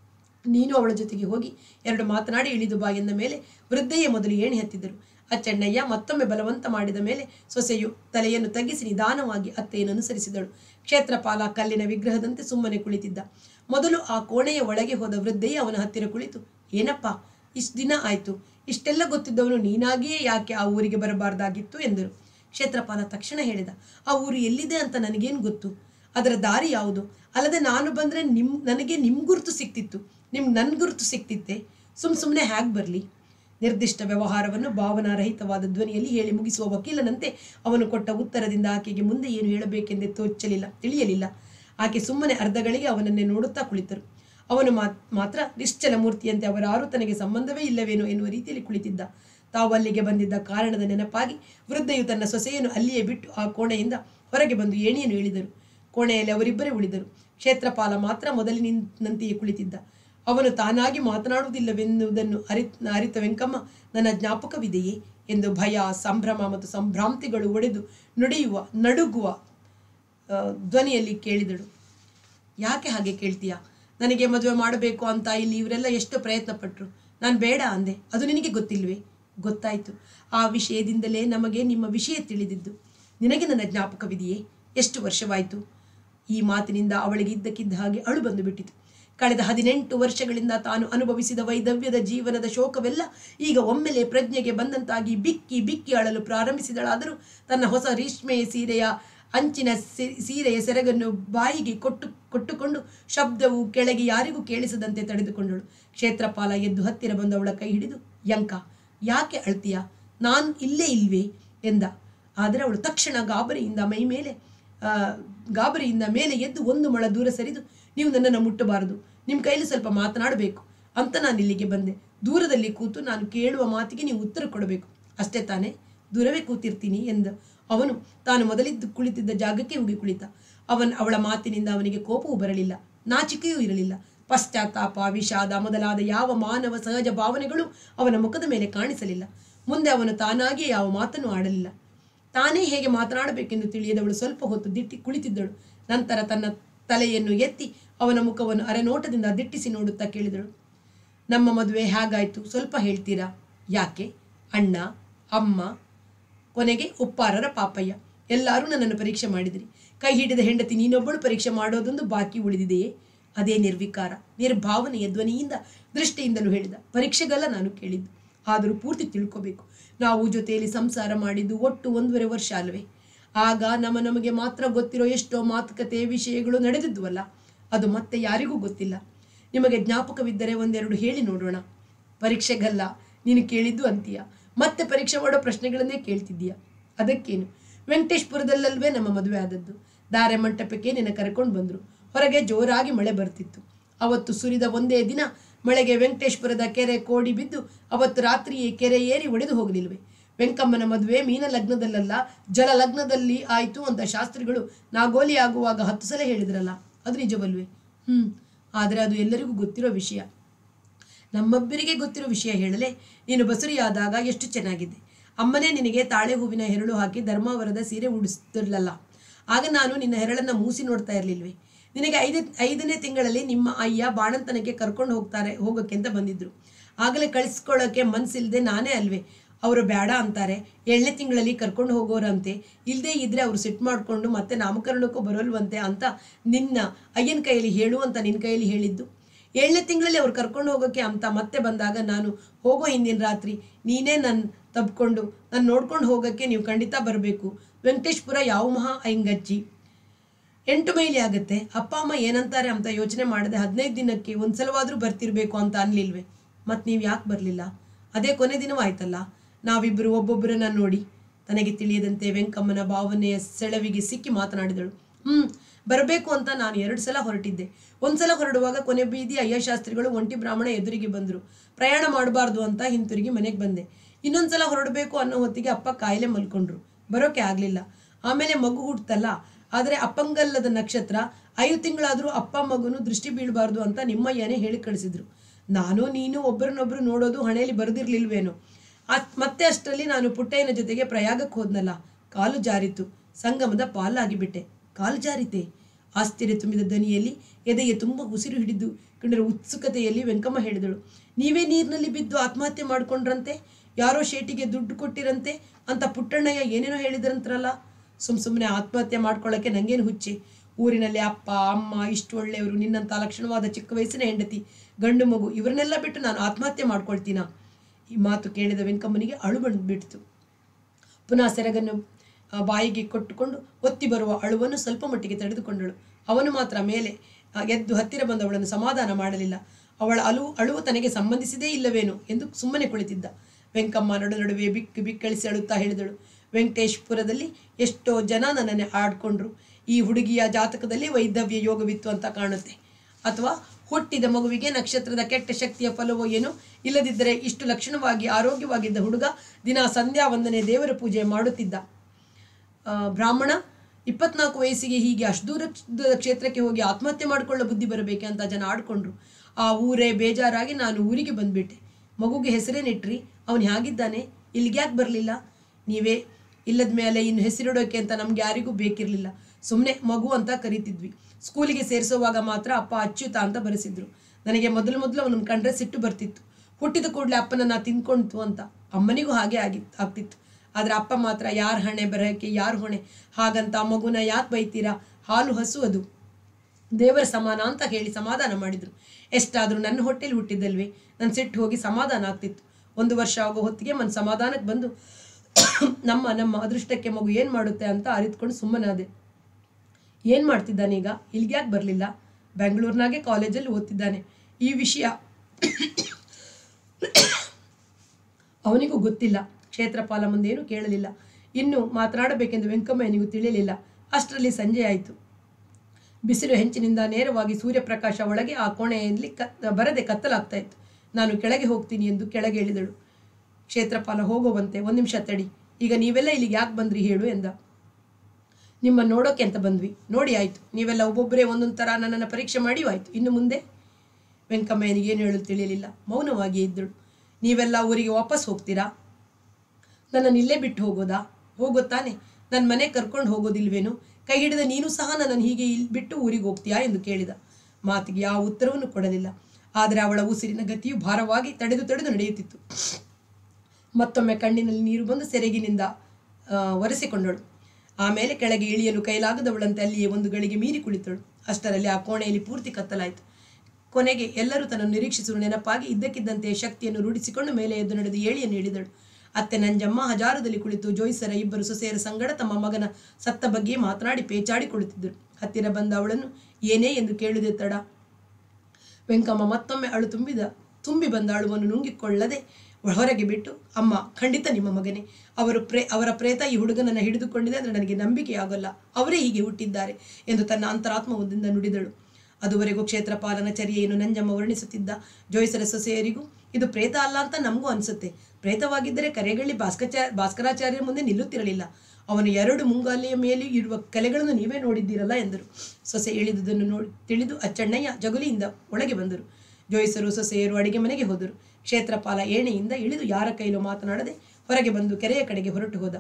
S1: ನೀನು ಅವಳ ಜೊತೆಗೆ ಹೋಗಿ ಎರಡು ಮಾತನಾಡಿ ಇಳಿದು ಬಾ ಎಂದ ಮೇಲೆ ವೃದ್ಧೆಯೇ ಮೊದಲು ಏಣಿ ಹತ್ತಿದ್ದರು ಅಚ್ಚಣ್ಣಯ್ಯ ಮತ್ತೊಮ್ಮೆ ಬಲವಂತ ಮಾಡಿದ ಮೇಲೆ ಸೊಸೆಯು ತಲೆಯನ್ನು ತಗ್ಗಿಸಿ ನಿಧಾನವಾಗಿ ಅತ್ತೆಯನ್ನು ಅನುಸರಿಸಿದಳು ಕ್ಷೇತ್ರಪಾಲ ಕಲ್ಲಿನ ವಿಗ್ರಹದಂತೆ ಸುಮ್ಮನೆ ಕುಳಿತಿದ್ದ ಮೊದಲು ಆ ಕೋಣೆಯ ಒಳಗೆ ಹೋದ ವೃದ್ಧೆಯೇ ಅವನ ಹತ್ತಿರ ಕುಳಿತು ಏನಪ್ಪ ಇಷ್ಟು ದಿನ ಆಯಿತು ಇಷ್ಟೆಲ್ಲ ಗೊತ್ತಿದ್ದವನು ನೀನಾಗಿಯೇ ಯಾಕೆ ಆ ಊರಿಗೆ ಬರಬಾರ್ದಾಗಿತ್ತು ಎಂದರು ಕ್ಷೇತ್ರಪಾಲ ತಕ್ಷಣ ಹೇಳಿದ ಆ ಊರು ಎಲ್ಲಿದೆ ಅಂತ ನನಗೇನು ಗೊತ್ತು ಅದರ ದಾರಿ ಯಾವುದು ಅಲ್ಲದೆ ನಾನು ಬಂದರೆ ನಿಮ್ ನನಗೆ ನಿಮ್ಮ ಗುರುತು ಸಿಕ್ತಿತ್ತು ನಿಮ್ಗೆ ನನ್ನ ಗುರುತು ಸಿಕ್ತಿತ್ತೆ ಸುಮ್ ಸುಮ್ಮನೆ ಹ್ಯಾಗ್ ಬರಲಿ ನಿರ್ದಿಷ್ಟ ವ್ಯವಹಾರವನ್ನು ಭಾವನಾರಹಿತವಾದ ಧ್ವನಿಯಲ್ಲಿ ಹೇಳಿ ಮುಗಿಸುವ ವಕೀಲನಂತೆ ಅವನು ಕೊಟ್ಟ ಉತ್ತರದಿಂದ ಆಕೆಗೆ ಮುಂದೆ ಏನು ಹೇಳಬೇಕೆಂದೇ ತೋಚಲಿಲ್ಲ ತಿಳಿಯಲಿಲ್ಲ ಆಕೆ ಸುಮ್ಮನೆ ಅರ್ಧಗಳಿಗೆ ಅವನನ್ನೇ ನೋಡುತ್ತಾ ಕುಳಿತರು ಅವನು ಮಾತ್ ಮಾತ್ರ ನಿಶ್ಚಲ ಮೂರ್ತಿಯಂತೆ ಅವರಾರು ತನಗೆ ಸಂಬಂಧವೇ ಇಲ್ಲವೇನೋ ಎನ್ನುವ ರೀತಿಯಲ್ಲಿ ಕುಳಿತಿದ್ದ ತಾವು ಅಲ್ಲಿಗೆ ಬಂದಿದ್ದ ಕಾರಣದ ನೆನಪಾಗಿ ವೃದ್ಧೆಯು ತನ್ನ ಸೊಸೆಯನ್ನು ಅಲ್ಲಿಯೇ ಬಿಟ್ಟು ಆ ಕೋಣೆಯಿಂದ ಹೊರಗೆ ಬಂದು ಏಣಿಯನ್ನು ಇಳಿದರು ಕೋಣೆಯಲ್ಲಿ ಅವರಿಬ್ಬರೇ ಉಳಿದರು ಕ್ಷೇತ್ರಪಾಲ ಮಾತ್ರ ಮೊದಲಿನಿಂದಂತೆಯೇ ಕುಳಿತಿದ್ದ ಅವನು ತಾನಾಗಿ ಮಾತನಾಡುವುದಿಲ್ಲವೆನ್ನುವುದನ್ನು ಅರಿ ಅರಿತ ವೆಂಕಮ್ಮ ನನ್ನ ಜ್ಞಾಪಕವಿದೆಯೇ ಎಂದು ಭಯ ಸಂಭ್ರಮ ಮತ್ತು ಸಂಭ್ರಾಂತಿಗಳು ಒಡೆದು ನುಡಿಯುವ ನಡುಗುವ ಆ, ಧ್ವನಿಯಲ್ಲಿ ಕೇಳಿದಳು ಯಾಕೆ ಹಾಗೆ ಕೇಳ್ತೀಯಾ ನನಗೆ ಮದುವೆ ಮಾಡಬೇಕು ಅಂತ ಇಲ್ಲಿ ಇವರೆಲ್ಲ ಎಷ್ಟು ಪ್ರಯತ್ನ ಪಟ್ಟರು ನಾನು ಬೇಡ ಅಂದೆ ಅದು ನಿನಗೆ ಗೊತ್ತಿಲ್ವೇ ಗೊತ್ತಾಯಿತು ಆ ವಿಷಯದಿಂದಲೇ ನಮಗೆ ನಿಮ್ಮ ವಿಷಯ ತಿಳಿದಿದ್ದು ನಿನಗೆ ನನ್ನ ಜ್ಞಾಪಕವಿದೆಯೇ ಎಷ್ಟು ವರ್ಷವಾಯಿತು ಈ ಮಾತಿನಿಂದ ಅವಳಿಗೆ ಇದ್ದಕ್ಕಿದ್ದ ಹಾಗೆ ಅಳು ಬಂದು ಬಿಟ್ಟಿತು ಕಳೆದ ಹದಿನೆಂಟು ವರ್ಷಗಳಿಂದ ತಾನು ಅನುಭವಿಸಿದ ವೈದವ್ಯದ ಜೀವನದ ಶೋಕವೆಲ್ಲ ಈಗ ಒಮ್ಮೆಲೆ ಪ್ರಜ್ಞೆಗೆ ಬಂದಂತಾಗಿ ಬಿಕ್ಕಿ ಬಿಕ್ಕಿ ಅಳಲು ಪ್ರಾರಂಭಿಸಿದಳಾದರೂ ತನ್ನ ಹೊಸ ರೇಷ್ಮೆಯ ಸೀರೆಯ ಅಂಚಿನ ಸೀ- ಸೀರೆಯ ಸೆರಗನ್ನು ಬಾಯಿಗೆ ಕೊಟ್ಟು ಕೊಟ್ಟುಕೊಂಡು ಶಬ್ದವು ಕೆಳಗೆ ಯಾರಿಗೂ ಕೇಳಿಸದಂತೆ ತಡೆದುಕೊಂಡಳು ಕ್ಷೇತ್ರಪಾಲ ಎದ್ದು ಹತ್ತಿರ ಬಂದು ಅವಳ ಕೈ ಹಿಡಿದು ಯಂಕ ಯಾಕೆ ಅಳ್ತೀಯ ನಾನು ಇಲ್ಲೇ ಇಲ್ವೇ ಎಂದ ಆದರೆ ಅವಳು ತಕ್ಷಣ ಗಾಬರಿಯಿಂದ ಮೈ ಮೇಲೆ ಆ, ಗಾಬರಿಯಿಂದ ಮೇಲೆ ಎದ್ದು ಒಂದು ಮೊಳ ದೂರ ಸರಿದು ನೀವು ನನ್ನನ್ನು ಮುಟ್ಟಬಾರದು ನಿಮ್ಮ ಕೈಲಿ ಸ್ವಲ್ಪ ಮಾತನಾಡಬೇಕು ಅಂತ ನಾನು ಇಲ್ಲಿಗೆ ಬಂದೆ ದೂರದಲ್ಲಿ ಕೂತು ನಾನು ಕೇಳುವ ಮಾತಿಗೆ ನೀವು ಉತ್ತರ ಕೊಡಬೇಕು ಅಷ್ಟೇ ತಾನೇ ದೂರವೇ ಕೂತಿರ್ತೀನಿ ಎಂದ ಅವನು ತಾನು ಮೊದಲಿದ್ದು ಕುಳಿತಿದ್ದ ಜಾಗಕ್ಕೆ ಹೋಗಿ ಕುಳಿತ ಅವನ್ ಅವಳ ಮಾತಿನಿಂದ ಅವನಿಗೆ ಕೋಪವೂ ಬರಲಿಲ್ಲ ನಾಚಿಕೆಯೂ ಇರಲಿಲ್ಲ ಪಶ್ಚಾತ್ತಾಪ ವಿಷಾದ ಮೊದಲಾದ ಯಾವ ಮಾನವ ಸಹಜ ಭಾವನೆಗಳು ಅವನ ಮುಖದ ಮೇಲೆ ಕಾಣಿಸಲಿಲ್ಲ ಮುಂದೆ ಅವನು ತಾನಾಗಿಯೇ ಯಾವ ಮಾತನ್ನು ಆಡಲಿಲ್ಲ ತಾನೇ ಹೇಗೆ ಮಾತನಾಡಬೇಕೆಂದು ತಿಳಿಯದವಳು ಸ್ವಲ್ಪ ಹೊತ್ತು ದಿಟ್ಟಿ ಕುಳಿತಿದ್ದಳು ನಂತರ ತನ್ನ ತಲೆಯನ್ನು ಎತ್ತಿ ಅವನ ಮುಖವನ್ನು ಅರೆನೋಟದಿಂದ ದಿಟ್ಟಿಸಿ ನೋಡುತ್ತಾ ಕೇಳಿದಳು ನಮ್ಮ ಮದುವೆ ಹೇಗಾಯಿತು ಸ್ವಲ್ಪ ಹೇಳ್ತೀರಾ ಯಾಕೆ ಅಣ್ಣ ಅಮ್ಮ ಕೊನೆಗೆ ಉಪ್ಪಾರರ ಪಾಪಯ್ಯ ಎಲ್ಲರೂ ನನ್ನನ್ನು ಪರೀಕ್ಷೆ ಮಾಡಿದಿರಿ ಕೈ ಹಿಡಿದ ಹೆಂಡತಿ ನೀನೊಬ್ಬಳು ಪರೀಕ್ಷೆ ಮಾಡೋದೊಂದು ಬಾಕಿ ಉಳಿದಿದೆಯೇ ಅದೇ ನಿರ್ವಿಕಾರ ನಿರ್ಭಾವನೆಯ ಧ್ವನಿಯಿಂದ ದೃಷ್ಟಿಯಿಂದಲೂ ಹೇಳಿದ ಪರೀಕ್ಷೆಗಲ್ಲ ನಾನು ಕೇಳಿದ್ದು ಆದರೂ ಪೂರ್ತಿ ತಿಳ್ಕೋಬೇಕು ನಾವು ಜೊತೆಯಲ್ಲಿ ಸಂಸಾರ ಮಾಡಿದ್ದು ಒಟ್ಟು ಒಂದೂವರೆ ವರ್ಷ ಅಲ್ವೇ ಆಗ ನಮ್ಮ ನಮಗೆ ಮಾತ್ರ ಗೊತ್ತಿರೋ ಎಷ್ಟೋ ಮಾತುಕತೆ ವಿಷಯಗಳು ನಡೆದಿದ್ವಲ್ಲ ಅದು ಮತ್ತೆ ಯಾರಿಗೂ ಗೊತ್ತಿಲ್ಲ ನಿಮಗೆ ಜ್ಞಾಪಕವಿದ್ದರೆ ಒಂದೆರಡು ಹೇಳಿ ನೋಡೋಣ ಪರೀಕ್ಷೆಗಲ್ಲ ನೀನು ಕೇಳಿದ್ದು ಅಂತೀಯ ಮತ್ತೆ ಪರೀಕ್ಷೆ ಮಾಡೋ ಪ್ರಶ್ನೆಗಳನ್ನೇ ಕೇಳ್ತಿದ್ದೀಯ ಅದಕ್ಕೇನು ವೆಂಕಟೇಶ್ಪುರದಲ್ಲಲ್ವೇ ನಮ್ಮ ಮದುವೆ ಆದದ್ದು ದಾರೆ ಮಂಟಪಕ್ಕೆ ನಿನ್ನ ಕರ್ಕೊಂಡು ಬಂದರು ಹೊರಗೆ ಜೋರಾಗಿ ಮಳೆ ಬರ್ತಿತ್ತು ಅವತ್ತು ಸುರಿದ ಒಂದೇ ದಿನ ಮಳೆಗೆ ವೆಂಕಟೇಶ್ಪುರದ ಕೆರೆ ಕೋಡಿ ಬಿದ್ದು ಅವತ್ತು ರಾತ್ರಿಯೇ ಕೆರೆ ಏರಿ ಒಡೆದು ಹೋಗಲಿಲ್ವೇ ವೆಂಕಮ್ಮನ ಮದುವೆ ಮೀನ ಲಗ್ನದಲ್ಲಲ್ಲ ಜಲ ಲಗ್ನದಲ್ಲಿ ಆಯಿತು ಅಂತ ಶಾಸ್ತ್ರಿಗಳು ನಾಗೋಲಿ ಆಗುವಾಗ ಹತ್ತು ಸಲ ಹೇಳಿದ್ರಲ್ಲ ಅದು ನಿಜವಲ್ವೇ ಹ್ಞೂ ಆದರೆ ಅದು ಎಲ್ಲರಿಗೂ ಗೊತ್ತಿರೋ ವಿಷಯ ನಮ್ಮೊಬ್ಬರಿಗೆ ಗೊತ್ತಿರೋ ವಿಷಯ ಹೇಳಲೆ ನೀನು ಬಸುರಿಯಾದಾಗ ಎಷ್ಟು ಚೆನ್ನಾಗಿದ್ದೆ ಅಮ್ಮನೇ ನಿನಗೆ ತಾಳೆ ಹೂವಿನ ಹೆರಳು ಹಾಕಿ ಧರ್ಮಾವರದ ಸೀರೆ ಉಡಿಸ್ತಿರ್ಲಲ್ಲ ಆಗ ನಾನು ನಿನ್ನ ಹೆರಳನ್ನ ಮೂಸಿ ನೋಡ್ತಾ ಇರಲಿಲ್ವೇ ನಿನಗೆ ಐದ ಐದನೇ ತಿಂಗಳಲ್ಲಿ ನಿಮ್ಮ ಅಯ್ಯ ಬಾಣಂತನಕ್ಕೆ ಕರ್ಕೊಂಡು ಹೋಗ್ತಾರೆ ಹೋಗೋಕ್ಕೆ ಅಂತ ಬಂದಿದ್ರು ಆಗಲೇ ಕಳಿಸ್ಕೊಳ್ಳೋಕ್ಕೆ ಮನ್ಸಿಲ್ದೆ ನಾನೇ ಅಲ್ವೇ ಅವರು ಬೇಡ ಅಂತಾರೆ ಏಳನೇ ತಿಂಗಳಲ್ಲಿ ಕರ್ಕೊಂಡು ಹೋಗೋರಂತೆ ಇಲ್ಲದೇ ಇದ್ರೆ ಅವರು ಸಿಟ್ಟು ಮಾಡಿಕೊಂಡು ಮತ್ತೆ ನಾಮಕರಣಕ್ಕೂ ಬರೋಲ್ವಂತೆ ಅಂತ ನಿನ್ನ ಅಯ್ಯನ ಕೈಯಲ್ಲಿ ಹೇಳು ಅಂತ ನಿನ್ನ ಕೈಯಲ್ಲಿ ಹೇಳಿದ್ದು ಏಳನೇ ತಿಂಗಳಲ್ಲಿ ಅವ್ರು ಕರ್ಕೊಂಡು ಹೋಗೋಕ್ಕೆ ಅಂತ ಮತ್ತೆ ಬಂದಾಗ ನಾನು ಹೋಗೋ ಹಿಂದಿನ ರಾತ್ರಿ ನೀನೇ ನನ್ನ ತಬ್ಕೊಂಡು ನಾನು ನೋಡ್ಕೊಂಡು ಹೋಗೋಕ್ಕೆ ನೀವು ಖಂಡಿತ ಬರಬೇಕು ವೆಂಕಟೇಶ್ಪುರ ಯಾವ ಮಹಾ ಐಂಗಜ್ಜಿ ಎಂಟು ಮೈಲಿ ಆಗುತ್ತೆ ಅಪ್ಪ ಅಮ್ಮ ಏನಂತಾರೆ ಅಂತ ಯೋಚನೆ ಮಾಡದೆ ಹದಿನೈದು ದಿನಕ್ಕೆ ಒಂದ್ಸಲವಾದರೂ ಬರ್ತಿರ್ಬೇಕು ಅಂತ ಅನ್ಲಿಲ್ವೇ ಮತ್ತು ನೀವು ಯಾಕೆ ಬರಲಿಲ್ಲ ಅದೇ ಕೊನೆ ದಿನವಾಯ್ತಲ್ಲ ನಾವಿಬ್ಬರು ಒಬ್ಬೊಬ್ಬರನ್ನ ನೋಡಿ ತನಗೆ ತಿಳಿಯದಂತೆ ವೆಂಕಮ್ಮನ ಭಾವನೆಯ ಸೆಳವಿಗೆ ಸಿಕ್ಕಿ ಮಾತನಾಡಿದಳು ಹ್ಮ್ ಬರಬೇಕು ಅಂತ ನಾನು ಎರಡು ಸಲ ಹೊರಟಿದ್ದೆ ಒಂದ್ಸಲ ಹೊರಡುವಾಗ ಕೊನೆ ಬೀದಿ ಅಯ್ಯಶಾಸ್ತ್ರಿಗಳು ಒಂಟಿ ಬ್ರಾಹ್ಮಣ ಎದುರಿಗೆ ಬಂದರು ಪ್ರಯಾಣ ಮಾಡಬಾರ್ದು ಅಂತ ಹಿಂತಿರುಗಿ ಮನೆಗೆ ಬಂದೆ ಇನ್ನೊಂದ್ಸಲ ಹೊರಡಬೇಕು ಅನ್ನೋ ಹೊತ್ತಿಗೆ ಅಪ್ಪ ಕಾಯಿಲೆ ಮಲ್ಕೊಂಡ್ರು ಬರೋಕೆ ಆಗಲಿಲ್ಲ ಆಮೇಲೆ ಮಗು ಹುಟ್ಟತಲ್ಲ ಆದರೆ ಅಪ್ಪಂಗಲ್ಲದ ನಕ್ಷತ್ರ ಐದು ತಿಂಗಳಾದರೂ ಅಪ್ಪ ಮಗುನು ದೃಷ್ಟಿ ಬೀಳಬಾರ್ದು ಅಂತ ನಿಮ್ಮಯ್ಯನೇ ಹೇಳಿ ಕಳಿಸಿದ್ರು ನಾನು ನೀನು ಒಬ್ಬರನ್ನೊಬ್ರು ನೋಡೋದು ಹಣೆಯಲ್ಲಿ ಬರೆದಿರ್ಲಿಲ್ವೇನೋ ಅತ್- ಮತ್ತೆ ಅಷ್ಟರಲ್ಲಿ ನಾನು ಪುಟ್ಟಯ್ಯನ ಜೊತೆಗೆ ಪ್ರಯಾಗಕ್ಕೆ ಹೋದ್ನಲ್ಲ ಕಾಲು ಜಾರಿತು ಸಂಗಮದ ಪಾಲಾಗಿ ಬಿಟ್ಟೆ ಕಾಲು ಜಾರಿತೆ ಆಶ್ಚರ್ಯ ತುಂಬಿದ ಧ್ವನಿಯಲ್ಲಿ ಎದೆಗೆ ತುಂಬ ಉಸಿರು ಹಿಡಿದು ಕಂಡಿರೋ ಉತ್ಸುಕತೆಯಲ್ಲಿ ವೆಂಕಮ್ಮ ಹೇಳಿದಳು ನೀವೇ ನೀರಿನಲ್ಲಿ ಬಿದ್ದು ಆತ್ಮಹತ್ಯೆ ಮಾಡ್ಕೊಂಡ್ರಂತೆ ಯಾರೋ ಶೇಟಿಗೆ ದುಡ್ಡು ಕೊಟ್ಟಿರಂತೆ ಅಂತ ಪುಟ್ಟಣ್ಣಯ್ಯ ಏನೇನೋ ಹೇಳಿದ್ರಂತ್ರಲ್ಲ ಸುಮ್ ಸುಮ್ಮನೆ ಆತ್ಮಹತ್ಯೆ ಮಾಡ್ಕೊಳ್ಳೋಕ್ಕೆ ನಂಗೇನು ಹುಚ್ಚಿ ಊರಿನಲ್ಲಿ ಅಪ್ಪ ಅಮ್ಮ ಇಷ್ಟು ಒಳ್ಳೆಯವರು ನಿನ್ನಂಥ ಲಕ್ಷಣವಾದ ಚಿಕ್ಕ ವಯಸ್ಸಿನ ಹೆಂಡತಿ ಗಂಡು ಮಗು ಇವರನ್ನೆಲ್ಲ ಬಿಟ್ಟು ನಾನು ಆತ್ಮಹತ್ಯೆ ಮಾಡ್ಕೊಳ್ತೀನಾ ಈ ಮಾತು ಕೇಳಿದ ವೆಂಕಮ್ಮನಿಗೆ ಅಳು ಬಂದುಬಿಡ್ತು ಪುನಃ ಸೆರಗನ್ನು ಆ, ಬಾಯಿಗೆ ಕೊಟ್ಟುಕೊಂಡು ಒತ್ತಿ ಬರುವ ಅಳುವನ್ನು ಸ್ವಲ್ಪ ಮಟ್ಟಿಗೆ ತಡೆದುಕೊಂಡಳು ಅವನು ಮಾತ್ರ ಮೇಲೆ ಆ, ಎದ್ದು ಹತ್ತಿರ ಬಂದವಳನ್ನು ಸಮಾಧಾನ ಮಾಡಲಿಲ್ಲ ಅವಳ ಅಳು ಅಳುವು ತನಗೆ ಸಂಬಂಧಿಸಿದೇ ಇಲ್ಲವೇನು ಎಂದು ಸುಮ್ಮನೆ ಕುಳಿತಿದ್ದ ವೆಂಕಮ್ಮ ನಡು ನಡುವೆ ಬಿಕ್ಕಿ ಬಿಕ್ಕಳಿಸಿ ಅಳುತ್ತಾ ಹೇಳಿದಳು ವೆಂಕಟೇಶ್ಪುರದಲ್ಲಿ ಎಷ್ಟೋ ಜನ ನನ್ನನ್ನೇ ಆಡ್ಕೊಂಡ್ರು ಈ ಹುಡುಗಿಯ ಜಾತಕದಲ್ಲಿ ವೈದ್ಯವ್ಯ ಯೋಗವಿತ್ತು ಅಂತ ಕಾಣುತ್ತೆ ಅಥವಾ ಹುಟ್ಟಿದ ಮಗುವಿಗೆ ನಕ್ಷತ್ರದ ಕೆಟ್ಟ ಶಕ್ತಿಯ ಫಲವೋ ಏನು ಇಲ್ಲದಿದ್ದರೆ ಇಷ್ಟು ಲಕ್ಷಣವಾಗಿ ಆರೋಗ್ಯವಾಗಿದ್ದ ಹುಡುಗ ದಿನ ಸಂಧ್ಯಾ ವಂದನೆ ದೇವರ ಪೂಜೆ ಮಾಡುತ್ತಿದ್ದ ಆ, ಬ್ರಾಹ್ಮಣ ಇಪ್ಪತ್ನಾಲ್ಕು ವಯಸ್ಸಿಗೆ ಹೀಗೆ ಅಷ್ಟು ದೂರ ದೂರದ ಕ್ಷೇತ್ರಕ್ಕೆ ಹೋಗಿ ಆತ್ಮಹತ್ಯೆ ಮಾಡಿಕೊಳ್ಳೋ ಬುದ್ಧಿ ಬರಬೇಕೆ ಅಂತ ಜನ ಆಡ್ಕೊಂಡ್ರು ಆ ಊರೇ ಬೇಜಾರಾಗಿ ನಾನು ಊರಿಗೆ ಬಂದ್ಬಿಟ್ಟೆ ಮಗುಗೆ ಹೆಸರೇನಿಟ್ರಿ ಅವನು ಹೇಗಿದ್ದಾನೆ ಇಲ್ಲಿಗೆ ಯಾಕೆ ಬರಲಿಲ್ಲ ನೀವೇ ಇಲ್ಲದ ಮೇಲೆ ಇನ್ನು ಹೆಸರಿಡೋಕೆ ಅಂತ ನಮ್ಗೆ ಯಾರಿಗೂ ಬೇಕಿರಲಿಲ್ಲ ಸುಮ್ಮನೆ ಮಗು ಅಂತ ಕರಿತಿದ್ವಿ ಸ್ಕೂಲಿಗೆ ಸೇರಿಸುವಾಗ ಮಾತ್ರ ಅಪ್ಪ ಅಚ್ಯುತ ಅಂತ ಬರೆಸಿದ್ರು ನನಗೆ ಮೊದಲು ಮೊದಲು ಅವನನ್ನು ಕಂಡ್ರೆ ಸಿಟ್ಟು ಬರ್ತಿತ್ತು ಹುಟ್ಟಿದ ಕೂಡಲೇ ಅಪ್ಪನನ್ನ ತಿನ್ಕೊಂತು ಅಂತ ಅಮ್ಮನಿಗೂ ಹಾಗೆ ಆಗಿತ್ತು ಆಗ್ತಿತ್ತು ಆದರೆ ಅಪ್ಪ ಮಾತ್ರ ಯಾರ ಹಣೆ ಬರಹಕ್ಕೆ ಯಾರು ಹೊಣೆ ಹಾಗಂತ ಆ ಮಗುನ ಯಾಕೆ ಬೈತೀರಾ ಹಾಲು ಹಸು ಅದು ದೇವರ ಸಮಾನ ಅಂತ ಹೇಳಿ ಸಮಾಧಾನ ಮಾಡಿದರು ಎಷ್ಟಾದರೂ ನನ್ನ ಹೊಟ್ಟೆಲಿ ಹುಟ್ಟಿದ್ದಲ್ವೇ ನನ್ನ ಸಿಟ್ಟು ಹೋಗಿ ಸಮಾಧಾನ ಆಗ್ತಿತ್ತು ಒಂದು ವರ್ಷ ಆಗೋ ಹೊತ್ತಿಗೆ ಮನ್ ಸಮಾಧಾನಕ್ಕೆ ಬಂದು ನಮ್ಮ ನಮ್ಮ ಅದೃಷ್ಟಕ್ಕೆ ಮಗು ಏನು ಮಾಡುತ್ತೆ ಅಂತ ಅರಿತುಕೊಂಡು ಸುಮ್ಮನಾದೆ ಏನು ಮಾಡ್ತಿದ್ದಾನೆ ಈಗ ಇಲ್ಲಿಗೆ ಯಾಕೆ ಬರಲಿಲ್ಲ ಬೆಂಗಳೂರಿನಾಗೆ ಕಾಲೇಜಲ್ಲಿ ಓದ್ತಿದ್ದಾನೆ ಈ ವಿಷಯ ಅವನಿಗೂ ಗೊತ್ತಿಲ್ಲ ಕ್ಷೇತ್ರಪಾಲ ಮುಂದೇನು ಕೇಳಲಿಲ್ಲ ಇನ್ನು ಮಾತನಾಡಬೇಕೆಂದು ವೆಂಕಮ್ಮನಿಗೂ ತಿಳಿಯಲಿಲ್ಲ ಅಷ್ಟರಲ್ಲಿ ಸಂಜೆ ಆಯಿತು ಬಿಸಿಲು ಹೆಂಚಿನಿಂದ ನೇರವಾಗಿ ಸೂರ್ಯಪ್ರಕಾಶ ಒಳಗೆ ಆ ಕೋಣೆಯಲ್ಲಿ ಕ ಬರದೆ ಕತ್ತಲಾಗ್ತಾ ಇತ್ತು ನಾನು ಕೆಳಗೆ ಹೋಗ್ತೀನಿ ಎಂದು ಕೆಳಗೆ ಇಳಿದಳು ಕ್ಷೇತ್ರಪಾಲ ಹೋಗುವಂತೆ ಒಂದು ನಿಮಿಷ ತಡಿ ಈಗ ನೀವೆಲ್ಲ ಇಲ್ಲಿಗೆ ಯಾಕೆ ಬಂದ್ರಿ ಹೇಳು ಎಂದ ನಿಮ್ಮ ನೋಡೋಕೆ ಅಂತ ಬಂದ್ವಿ ನೋಡಿ ಆಯಿತು ನೀವೆಲ್ಲ ಒಬ್ಬೊಬ್ಬರೇ ಒಂದೊಂದು ಥರ ನನ್ನನ್ನು ಪರೀಕ್ಷೆ ಮಾಡಿಯೂ ಆಯಿತು ಇನ್ನು ಮುಂದೆ ವೆಂಕಮ್ಮಯ್ಯನಿಗೆ ಏನು ಹೇಳಲು ತಿಳಿಯಲಿಲ್ಲ ಮೌನವಾಗಿ ಇದ್ದಳು ನೀವೆಲ್ಲ ಊರಿಗೆ ವಾಪಸ್ ಹೋಗ್ತೀರಾ ನನ್ನನ್ನು ಇಲ್ಲೇ ಬಿಟ್ಟು ಹೋಗೋದಾ ಹೋಗುತ್ತಾನೆ ನನ್ನ ಮನೆ ಕರ್ಕೊಂಡು ಹೋಗೋದಿಲ್ವೇನು ಕೈ ಹಿಡಿದ ನೀನು ಸಹ ನನ್ನನ್ನು ಹೀಗೆ ಇಲ್ಲಿ ಬಿಟ್ಟು ಊರಿಗೆ ಹೋಗ್ತೀಯಾ ಎಂದು ಕೇಳಿದ ಮಾತಿಗೆ ಯಾವ ಉತ್ತರವನ್ನು ಕೊಡಲಿಲ್ಲ ಆದರೆ ಅವಳ ಉಸಿರಿನ ಗತಿಯು ಭಾರವಾಗಿ ತಡೆದು ತಡೆದು ನಡೆಯುತ್ತಿತ್ತು ಮತ್ತೊಮ್ಮೆ ಕಣ್ಣಿನಲ್ಲಿ ನೀರು ಬಂದು ಸೆರಗಿನಿಂದ ಆ, ಒರೆಸಿಕೊಂಡಳು ಆಮೇಲೆ ಕೆಳಗೆ ಇಳಿಯಲು ಕೈಲಾಗದವಳಂತೆ ಅಲ್ಲಿಯೇ ಒಂದು ಗಳಿಗೆ ಮೀರಿ ಕುಳಿತಳು ಅಷ್ಟರಲ್ಲಿ ಆ ಕೋಣೆಯಲ್ಲಿ ಪೂರ್ತಿ ಕತ್ತಲಾಯಿತು ಕೊನೆಗೆ ಎಲ್ಲರೂ ತನ್ನನ್ನು ನಿರೀಕ್ಷಿಸುವ ನೆನಪಾಗಿ ಇದ್ದಕ್ಕಿದ್ದಂತೆ ಶಕ್ತಿಯನ್ನು ರೂಢಿಸಿಕೊಂಡು ಮೇಲೆ ಎದ್ದು ನಡೆದು ಏಳಿಯನ್ನು ಹಿಡಿದಳು ಅತ್ತೆ ನಂಜಮ್ಮ ಹಜಾರದಲ್ಲಿ ಕುಳಿತು ಜೋಯಿಸರ ಇಬ್ಬರು ಸೊಸೆಯರ ಸಂಗಡ ತಮ್ಮ ಮಗನ ಸತ್ತ ಬಗ್ಗೆ ಮಾತನಾಡಿ ಪೇಚಾಡಿ ಕುಳಿತಿದ್ದರು ಹತ್ತಿರ ಬಂದ ಅವಳನ್ನು ಏನೇ ಎಂದು ಕೇಳಿದೆ ತಡ ವೆಂಕಮ್ಮ ಮತ್ತೊಮ್ಮೆ ಅಳು ತುಂಬಿದ ತುಂಬಿ ಬಂದ ಅಳುವನ್ನು ನುಂಗಿಕೊಳ್ಳದೆ ಹೊರಗೆ ಬಿಟ್ಟು ಅಮ್ಮ ಖಂಡಿತ ನಿಮ್ಮ ಮಗನೇ ಅವರು ಪ್ರೇ ಅವರ ಪ್ರೇತ ಈ ಹುಡುಗನನ್ನು ಹಿಡಿದುಕೊಂಡಿದೆ ಅಂದರೆ ನನಗೆ ನಂಬಿಕೆಯಾಗಲ್ಲ ಅವರೇ ಹೀಗೆ ಹುಟ್ಟಿದ್ದಾರೆ ಎಂದು ತನ್ನ ಅಂತರಾತ್ಮವೊಂದಿಂದ ನುಡಿದಳು ಅದುವರೆಗೂ ಕ್ಷೇತ್ರಪಾಲನ ಚರ್ಯೆಯನ್ನು ನಂಜಮ್ಮ ವರ್ಣಿಸುತ್ತಿದ್ದ ಜೋಯಿಸರ ಸೊಸೆಯರಿಗೂ ಇದು ಪ್ರೇತ ಅಲ್ಲ ಅಂತ ನಮಗೂ ಅನಿಸುತ್ತೆ ಪ್ರೇತವಾಗಿದ್ದರೆ ಕರೆಗಳ್ಳಿ ಭಾಸ್ಕಚಾರ್ಯ ಭಾಸ್ಕರಾಚಾರ್ಯರ ಮುಂದೆ ನಿಲ್ಲುತ್ತಿರಲಿಲ್ಲ ಅವನು ಎರಡು ಮುಂಗಾಲಿಯ ಮೇಲೆ ಇರುವ ಕಲೆಗಳನ್ನು ನೀವೇ ನೋಡಿದ್ದೀರಲ್ಲ ಎಂದರು ಸೊಸೆ ಇಳಿದುದನ್ನು ನೋಡಿ ತಿಳಿದು ಅಚ್ಚಣ್ಣಯ್ಯ ಜಗುಲಿಯಿಂದ ಒಳಗೆ ಬಂದರು ಜೋಯಿಸರು ಸೊಸೆಯರು ಅಡಿಗೆ ಮನೆಗೆ ಹೋದರು ಕ್ಷೇತ್ರಪಾಲ ಏಣೆಯಿಂದ ಇಳಿದು ಯಾರ ಕೈಲೂ ಮಾತನಾಡದೆ ಹೊರಗೆ ಬಂದು ಕೆರೆಯ ಕಡೆಗೆ ಹೊರಟು ಹೋದ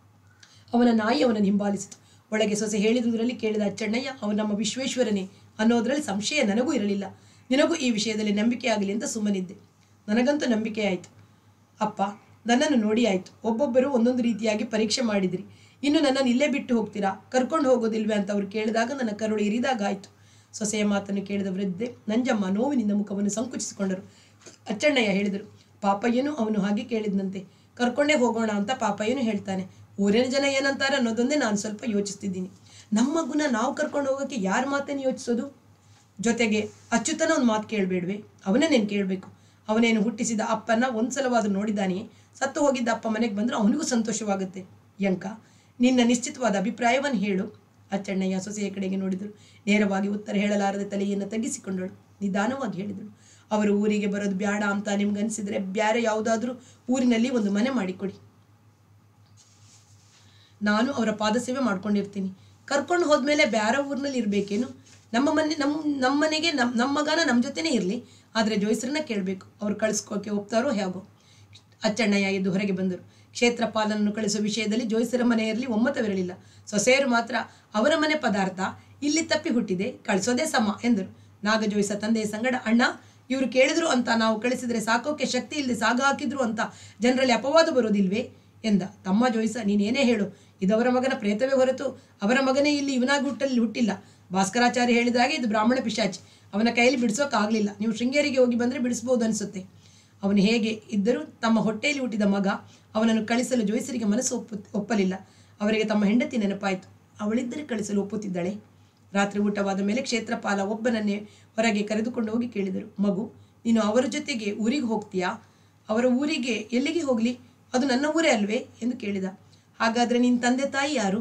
S1: ಅವನ ನಾಯಿ ಅವನನ್ನು ಹಿಂಬಾಲಿಸಿತು ಒಳಗೆ ಸೊಸೆ ಹೇಳಿದುದರಲ್ಲಿ ಕೇಳಿದ ಅಚ್ಚಣ್ಣಯ್ಯ ಅವನು ನಮ್ಮ ವಿಶ್ವೇಶ್ವರನೇ ಅನ್ನೋದರಲ್ಲಿ ಸಂಶಯ ನನಗೂ ಇರಲಿಲ್ಲ ನಿನಗೂ ಈ ವಿಷಯದಲ್ಲಿ ನಂಬಿಕೆ ಆಗಲಿ ಅಂತ ಸುಮ್ಮನಿದ್ದೆ ನನಗಂತೂ ನಂಬಿಕೆ ಆಯಿತು ಅಪ್ಪ ನನ್ನನ್ನು ನೋಡಿ ಆಯಿತು ಒಬ್ಬೊಬ್ಬರು ಒಂದೊಂದು ರೀತಿಯಾಗಿ ಪರೀಕ್ಷೆ ಮಾಡಿದ್ರಿ ಇನ್ನು ನನ್ನನ್ನು ಇಲ್ಲೇ ಬಿಟ್ಟು ಹೋಗ್ತೀರಾ ಕರ್ಕೊಂಡು ಹೋಗೋದಿಲ್ವೇ ಅಂತ ಅವ್ರು ಕೇಳಿದಾಗ ನನ್ನ ಕರುಳು ಇರಿದಾಗ ಆಯಿತು ಸೊಸೆಯ ಮಾತನ್ನು ಕೇಳಿದ ವೃದ್ಧೆ ನಂಜಮ್ಮ ನೋವಿನಿಂದ ಮುಖವನ್ನು ಸಂಕುಚಿಸಿಕೊಂಡರು ಅಚ್ಚಣ್ಣಯ್ಯ ಹೇಳಿದರು ಪಾಪಯ್ಯನು ಅವನು ಹಾಗೆ ಕೇಳಿದ್ನಂತೆ ಕರ್ಕೊಂಡೇ ಹೋಗೋಣ ಅಂತ ಪಾಪಯ್ಯನು ಹೇಳ್ತಾನೆ ಊರಿನ ಜನ ಏನಂತಾರೆ ಅನ್ನೋದೊಂದೇ ನಾನು ಸ್ವಲ್ಪ ಯೋಚಿಸ್ತಿದ್ದೀನಿ ನಮ್ಮ ಗುಣ ನಾವು ಕರ್ಕೊಂಡು ಹೋಗೋಕ್ಕೆ ಯಾರ ಮಾತೇನು ಯೋಚಿಸೋದು ಜೊತೆಗೆ ಅಚ್ಯುತನ ಒಂದು ಮಾತು ಕೇಳಬೇಡ್ವೆ ಅವನನ್ನೇನು ಕೇಳಬೇಕು ಅವನೇನು ಹುಟ್ಟಿಸಿದ ಅಪ್ಪನ ಒಂದ್ಸಲವಾದರೂ ನೋಡಿದ್ದಾನೆಯೇ ಸತ್ತು ಹೋಗಿದ್ದ ಅಪ್ಪ ಮನೆಗೆ ಬಂದರೆ ಅವನಿಗೂ ಸಂತೋಷವಾಗುತ್ತೆ ಯಂಕ ನಿನ್ನ ನಿಶ್ಚಿತವಾದ ಅಭಿಪ್ರಾಯವನ್ನು ಹೇಳು ಅಚ್ಚಣ್ಣಯ್ಯ ಸೊಸೆಯ ಕಡೆಗೆ ನೋಡಿದಳು ನೇರವಾಗಿ ಉತ್ತರ ಹೇಳಲಾರದೆ ತಲೆಯನ್ನು ತಗ್ಗಿಸಿಕೊಂಡಳು ನಿಧಾನವಾಗಿ ಹೇಳಿದಳು ಅವರು ಊರಿಗೆ ಬರೋದು ಬ್ಯಾಡ ಅಂತ ನಿಮ್ಗನ್ಸಿದ್ರೆ ಬ್ಯಾರೆ ಯಾವುದಾದ್ರೂ ಊರಿನಲ್ಲಿ ಒಂದು ಮನೆ ಮಾಡಿಕೊಡಿ ನಾನು ಅವರ ಪಾದಸೇವೆ ಮಾಡ್ಕೊಂಡಿರ್ತೀನಿ ಕರ್ಕೊಂಡು ಹೋದ್ಮೇಲೆ ಬ್ಯಾರೆ ಊರಿನಲ್ಲಿ ಇರಬೇಕೇನು ನಮ್ಮ ಮನೆ ನಮ್ಮ ನಮ್ಮ ಮನೆಗೆ ನಮ್ಮ ನಮ್ಮ ಮಗನ ನಮ್ಮ ಜೊತೆನೇ ಇರಲಿ ಆದರೆ ಜೋಯಿಸ್ರನ್ನ ಕೇಳಬೇಕು ಅವ್ರು ಕಳಿಸ್ಕೋಕೆ ಒಪ್ತಾರೋ ಹೇಗೋ ಅಚ್ಚಣ್ಣಯ್ಯ ಎದ್ದು ಹೊರಗೆ ಬಂದರು ಕ್ಷೇತ್ರಪಾಲನನ್ನು ಕಳಿಸುವ ವಿಷಯದಲ್ಲಿ ಜೋಯಿಸರ ಮನೆಯಲ್ಲಿ ಒಮ್ಮತವಿರಲಿಲ್ಲ ಸೊಸೆಯರು ಮಾತ್ರ ಅವರ ಮನೆ ಪದಾರ್ಥ ಇಲ್ಲಿ ತಪ್ಪಿ ಹುಟ್ಟಿದೆ ಕಳಿಸೋದೇ ಸಮ ಎಂದರು ನಾಗಜೋಯಿಸ ತಂದೆಯ ಸಂಗಡ ಅಣ್ಣ ಇವರು ಕೇಳಿದ್ರು ಅಂತ ನಾವು ಕಳಿಸಿದರೆ ಸಾಕೋಕೆ ಶಕ್ತಿ ಇಲ್ಲದೆ ಸಾಗ ಹಾಕಿದ್ರು ಅಂತ ಜನರಲ್ಲಿ ಅಪವಾದ ಬರೋದಿಲ್ವೇ ಎಂದ ತಮ್ಮ ಜೋಯಿಸ ನೀನೇನೇ ಹೇಳು ಇದವರ ಮಗನ ಪ್ರೇತವೇ ಹೊರತು ಅವರ ಮಗನೇ ಇಲ್ಲಿ ಇವನಾಗಿ ಹುಟ್ಟಲ್ಲಿ ಹುಟ್ಟಿಲ್ಲ ಭಾಸ್ಕರಾಚಾರ್ಯ ಹೇಳಿದ ಹಾಗೆ ಇದು ಬ್ರಾಹ್ಮಣ ಪಿಶಾಚಿ ಅವನ ಕೈಯಲ್ಲಿ ಬಿಡಿಸೋಕ್ಕಾಗಲಿಲ್ಲ ನೀವು ಶೃಂಗೇರಿಗೆ ಹೋಗಿ ಬಂದರೆ ಬಿಡಿಸ್ಬೋದು ಅನಿಸುತ್ತೆ ಅವನು ಹೇಗೆ ಇದ್ದರೂ ತಮ್ಮ ಹೊಟ್ಟೆಯಲ್ಲಿ ಹುಟ್ಟಿದ ಮಗ ಅವನನ್ನು ಕಳಿಸಲು ಜೋಯಿಸರಿಗೆ ಮನಸ್ಸು ಒಪ್ಪು ಒಪ್ಪಲಿಲ್ಲ ಅವರಿಗೆ ತಮ್ಮ ಹೆಂಡತಿ ನೆನಪಾಯಿತು ಅವಳಿದ್ದರೆ ಕಳಿಸಲು ಒಪ್ಪುತ್ತಿದ್ದಾಳೆ ರಾತ್ರಿ ಊಟವಾದ ಮೇಲೆ ಕ್ಷೇತ್ರಪಾಲ ಒಬ್ಬನನ್ನೇ ಹೊರಗೆ ಕರೆದುಕೊಂಡು ಹೋಗಿ ಕೇಳಿದರು ಮಗು ನೀನು ಅವರ ಜೊತೆಗೆ ಊರಿಗೆ ಹೋಗ್ತೀಯಾ ಅವರ ಊರಿಗೆ ಎಲ್ಲಿಗೆ ಹೋಗಲಿ ಅದು ನನ್ನ ಊರೇ ಅಲ್ವೇ ಎಂದು ಕೇಳಿದ ಹಾಗಾದರೆ ನಿನ್ನ ತಂದೆ ತಾಯಿ ಯಾರು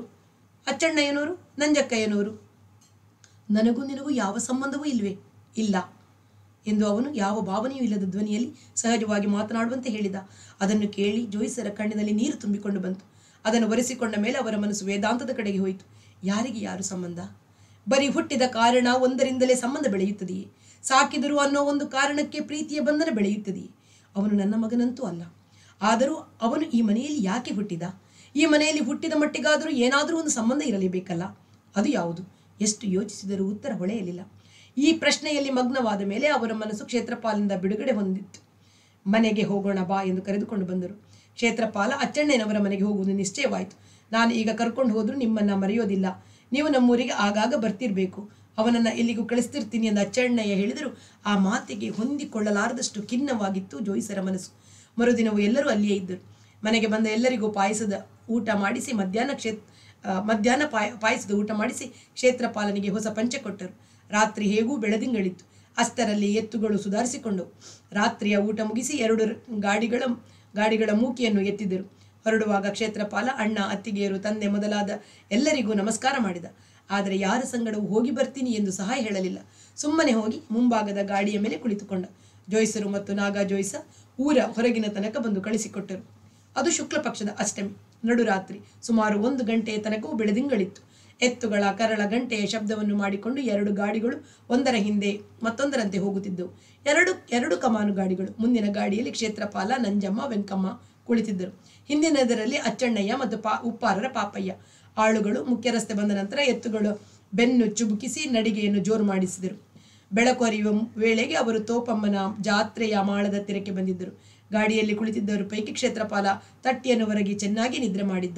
S1: ಅಚ್ಚಣ್ಣಯ್ಯನವರು ನಂಜಕ್ಕಯ್ಯನವರು ನನಗೂ ನಿನಗೂ ಯಾವ ಸಂಬಂಧವೂ ಇಲ್ವೇ ಇಲ್ಲ ಎಂದು ಅವನು ಯಾವ ಭಾವನೆಯೂ ಇಲ್ಲದ ಧ್ವನಿಯಲ್ಲಿ ಸಹಜವಾಗಿ ಮಾತನಾಡುವಂತೆ ಹೇಳಿದ ಅದನ್ನು ಕೇಳಿ ಜೋಯಿಸರ ಕಣ್ಣಿನಲ್ಲಿ ನೀರು ತುಂಬಿಕೊಂಡು ಬಂತು ಅದನ್ನು ಒರೆಸಿಕೊಂಡ ಮೇಲೆ ಅವರ ಮನಸ್ಸು ವೇದಾಂತದ ಕಡೆಗೆ ಹೋಯಿತು ಯಾರಿಗೆ ಯಾರು ಸಂಬಂಧ ಬರೀ ಹುಟ್ಟಿದ ಕಾರಣ ಒಂದರಿಂದಲೇ ಸಂಬಂಧ ಬೆಳೆಯುತ್ತದೆಯೇ ಸಾಕಿದರು ಅನ್ನೋ ಒಂದು ಕಾರಣಕ್ಕೆ ಪ್ರೀತಿಯ ಬಂಧನ ಬೆಳೆಯುತ್ತದೆಯೇ ಅವನು ನನ್ನ ಮಗನಂತೂ ಅಲ್ಲ ಆದರೂ ಅವನು ಈ ಮನೆಯಲ್ಲಿ ಯಾಕೆ ಹುಟ್ಟಿದ ಈ ಮನೆಯಲ್ಲಿ ಹುಟ್ಟಿದ ಮಟ್ಟಿಗಾದರೂ ಏನಾದರೂ ಒಂದು ಸಂಬಂಧ ಇರಲೇಬೇಕಲ್ಲ ಅದು ಯಾವುದು ಎಷ್ಟು ಯೋಚಿಸಿದರೂ ಉತ್ತರ ಹೊಳೆಯಲಿಲ್ಲ ಈ ಪ್ರಶ್ನೆಯಲ್ಲಿ ಮಗ್ನವಾದ ಮೇಲೆ ಅವರ ಮನಸ್ಸು ಕ್ಷೇತ್ರಪಾಲಿನಿಂದ ಬಿಡುಗಡೆ ಹೊಂದಿತ್ತು ಮನೆಗೆ ಹೋಗೋಣ ಬಾ ಎಂದು ಕರೆದುಕೊಂಡು ಬಂದರು ಕ್ಷೇತ್ರಪಾಲ ಅಚ್ಚಣ್ಣನವರ ಮನೆಗೆ ಹೋಗುವುದು ನಿಶ್ಚಯವಾಯಿತು ನಾನು ಈಗ ಕರ್ಕೊಂಡು ಹೋದರೂ ನಿಮ್ಮನ್ನ ಮರೆಯೋದಿಲ್ಲ ನೀವು ನಮ್ಮೂರಿಗೆ ಆಗಾಗ ಬರ್ತಿರ್ಬೇಕು ಅವನನ್ನ ಇಲ್ಲಿಗೂ ಕಳಿಸ್ತಿರ್ತೀನಿ ಎಂದು ಅಚ್ಚಣ್ಣಯ್ಯ ಹೇಳಿದರು ಆ ಮಾತಿಗೆ ಹೊಂದಿಕೊಳ್ಳಲಾರದಷ್ಟು ಖಿನ್ನವಾಗಿತ್ತು ಜೋಯಿಸರ ಮನಸ್ಸು ಮರುದಿನವೂ ಎಲ್ಲರೂ ಅಲ್ಲಿಯೇ ಇದ್ದರು ಮನೆಗೆ ಬಂದ ಎಲ್ಲರಿಗೂ ಪಾಯಸದ ಊಟ ಮಾಡಿಸಿ ಮಧ್ಯಾಹ್ನ ಕ್ಷೇತ್ರ ಆ, ಮಧ್ಯಾಹ್ನ ಪಾಯ ಪಾಯಸದ ಊಟ ಮಾಡಿಸಿ ಕ್ಷೇತ್ರಪಾಲನಿಗೆ ಹೊಸ ಪಂಚೆ ಕೊಟ್ಟರು ರಾತ್ರಿ ಹೇಗೂ ಬೆಳದಿಂಗಳಿತ್ತು ಅಷ್ಟರಲ್ಲಿ ಎತ್ತುಗಳು ಸುಧಾರಿಸಿಕೊಂಡವು ರಾತ್ರಿಯ ಊಟ ಮುಗಿಸಿ ಎರಡು ರ- ಗಾಡಿಗಳ ಗಾಡಿಗಳ ಮೂಕಿಯನ್ನು ಎತ್ತಿದರು ಹೊರಡುವಾಗ ಕ್ಷೇತ್ರಪಾಲ ಅಣ್ಣ ಅತ್ತಿಗೆಯರು ತಂದೆ ಮೊದಲಾದ ಎಲ್ಲರಿಗೂ ನಮಸ್ಕಾರ ಮಾಡಿದ ಆದರೆ ಯಾರ ಸಂಗಡವೂ ಹೋಗಿ ಬರ್ತೀನಿ ಎಂದು ಸಹ ಹೇಳಲಿಲ್ಲ ಸುಮ್ಮನೆ ಹೋಗಿ ಮುಂಭಾಗದ ಗಾಡಿಯ ಮೇಲೆ ಕುಳಿತುಕೊಂಡ ಜೋಯ್ಸರು ಮತ್ತು ನಾಗಾ ಜೋಯ್ಸ ಊರ ಹೊರಗಿನ ತನಕ ಬಂದು ಕಳಿಸಿಕೊಟ್ಟರು ಅದು ಶುಕ್ಲ ಪಕ್ಷದ ಅಷ್ಟಮಿ ನಡುರಾತ್ರಿ ಸುಮಾರು ಒಂದು ಗಂಟೆಯ ತನಕವೂ ಬೆಳೆದಿಂಗಳಿತ್ತು ಎತ್ತುಗಳ ಕರಳ ಗಂಟೆಯ ಶಬ್ದವನ್ನು ಮಾಡಿಕೊಂಡು ಎರಡು ಗಾಡಿಗಳು ಒಂದರ ಹಿಂದೆ ಮತ್ತೊಂದರಂತೆ ಹೋಗುತ್ತಿದ್ದವು ಎರಡು ಎರಡು ಕಮಾನು ಗಾಡಿಗಳು ಮುಂದಿನ ಗಾಡಿಯಲ್ಲಿ ಕ್ಷೇತ್ರಪಾಲ ನಂಜಮ್ಮ ವೆಂಕಮ್ಮ ಕುಳಿತಿದ್ದರು ಹಿಂದಿನದರಲ್ಲಿ ಅಚ್ಚಣ್ಣಯ್ಯ ಮತ್ತು ಪಾ ಉಪ್ಪಾರರ ಪಾಪಯ್ಯ ಆಳುಗಳು ಮುಖ್ಯ ರಸ್ತೆ ಬಂದ ನಂತರ ಎತ್ತುಗಳು ಬೆನ್ನು ಚುಬುಕಿಸಿ ನಡಿಗೆಯನ್ನು ಜೋರು ಮಾಡಿಸಿದರು ಬೆಳಕು ಹರಿಯುವ ವೇಳೆಗೆ ಅವರು ತೋಪಮ್ಮನ ಜಾತ್ರೆಯ ಮಾಳದ ತೀರಕ್ಕೆ ಬಂದಿದ್ದರು ಗಾಡಿಯಲ್ಲಿ ಕುಳಿತಿದ್ದವರ ಪೈಕಿ ಕ್ಷೇತ್ರಪಾಲ ತಟ್ಟಿಯನ್ನು ಹೊರಗಿ ಚೆನ್ನಾಗಿ ನಿದ್ರೆ ಮಾಡಿದ್ದ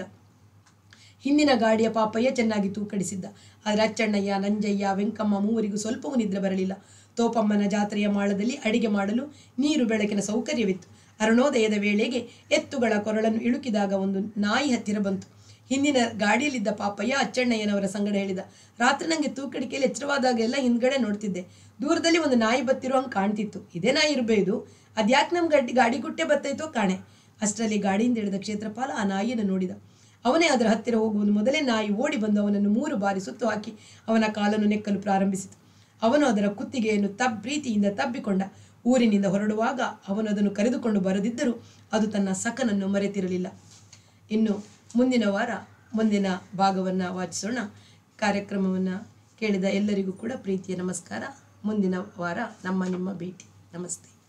S1: ಹಿಂದಿನ ಗಾಡಿಯ ಪಾಪಯ್ಯ ಚೆನ್ನಾಗಿ ತೂಕಡಿಸಿದ್ದ ಆದರೆ ಅಚ್ಚಣ್ಣಯ್ಯ ನಂಜಯ್ಯ ವೆಂಕಮ್ಮ ಮೂವರಿಗೂ ಸ್ವಲ್ಪವೂ ನಿದ್ರೆ ಬರಲಿಲ್ಲ ತೋಪಮ್ಮನ ಜಾತ್ರೆಯ ಮಾಳದಲ್ಲಿ ಅಡಿಗೆ ಮಾಡಲು ನೀರು ಬೆಳಕಿನ ಸೌಕರ್ಯವಿತ್ತು ಅರುಣೋದಯದ ವೇಳೆಗೆ ಎತ್ತುಗಳ ಕೊರಳನ್ನು ಇಳುಕಿದಾಗ ಒಂದು ನಾಯಿ ಹತ್ತಿರ ಬಂತು ಹಿಂದಿನ ಗಾಡಿಯಲ್ಲಿದ್ದ ಪಾಪಯ್ಯ ಅಚ್ಚಣ್ಣಯ್ಯನವರ ಸಂಗಡ ಹೇಳಿದ ರಾತ್ರಿ ನನಗೆ ತೂಕಡಿಕೆಯಲ್ಲಿ ಎಚ್ಚರವಾದಾಗೆಲ್ಲ ಹಿಂದ್ಗಡೆ ನೋಡ್ತಿದ್ದೆ ದೂರದಲ್ಲಿ ಒಂದು ನಾಯಿ ಬತ್ತಿರೋ ಹಂಗೆ ಕಾಣ್ತಿತ್ತು ಇದೇ ನಾಯಿ ಇರಬಹುದು ಅದ್ಯಾಕೆ ನಮ್ಮ ಗಡ್ಡಿ ಗಾಡಿ ಗುಟ್ಟೆ ಬತ್ತೈತೋ ಕಾಣೆ ಅಷ್ಟರಲ್ಲಿ ಗಾಡಿಯಿಂದ ಹಿಡಿದ ಕ್ಷೇತ್ರಪಾಲ ಆ ನಾಯಿಯನ್ನು ನೋಡಿದ ಅವನೇ ಅದರ ಹತ್ತಿರ ಹೋಗುವುದು ಮೊದಲೇ ನಾಯಿ ಓಡಿ ಬಂದು ಅವನನ್ನು ಮೂರು ಬಾರಿ ಸುತ್ತು ಹಾಕಿ ಅವನ ಕಾಲನ್ನು ನೆಕ್ಕಲು ಪ್ರಾರಂಭಿಸಿತು ಅವನು ಅದರ ಕುತ್ತಿಗೆಯನ್ನು ತಬ್ ಪ್ರೀತಿಯಿಂದ ತಬ್ಬಿಕೊಂಡ ಊರಿನಿಂದ ಹೊರಡುವಾಗ ಅವನು ಅದನ್ನು ಕರೆದುಕೊಂಡು ಬರದಿದ್ದರೂ ಅದು ತನ್ನ ಸಖನನ್ನು ಮರೆತಿರಲಿಲ್ಲ ಇನ್ನು ಮುಂದಿನ ವಾರ ಮುಂದಿನ ಭಾಗವನ್ನು ವಾಚಿಸೋಣ ಕಾರ್ಯಕ್ರಮವನ್ನು ಕೇಳಿದ ಎಲ್ಲರಿಗೂ ಕೂಡ ಪ್ರೀತಿಯ ನಮಸ್ಕಾರ ಮುಂದಿನ ವಾರ ನಮ್ಮ ನಿಮ್ಮ ಭೇಟಿ ನಮಸ್ತೆ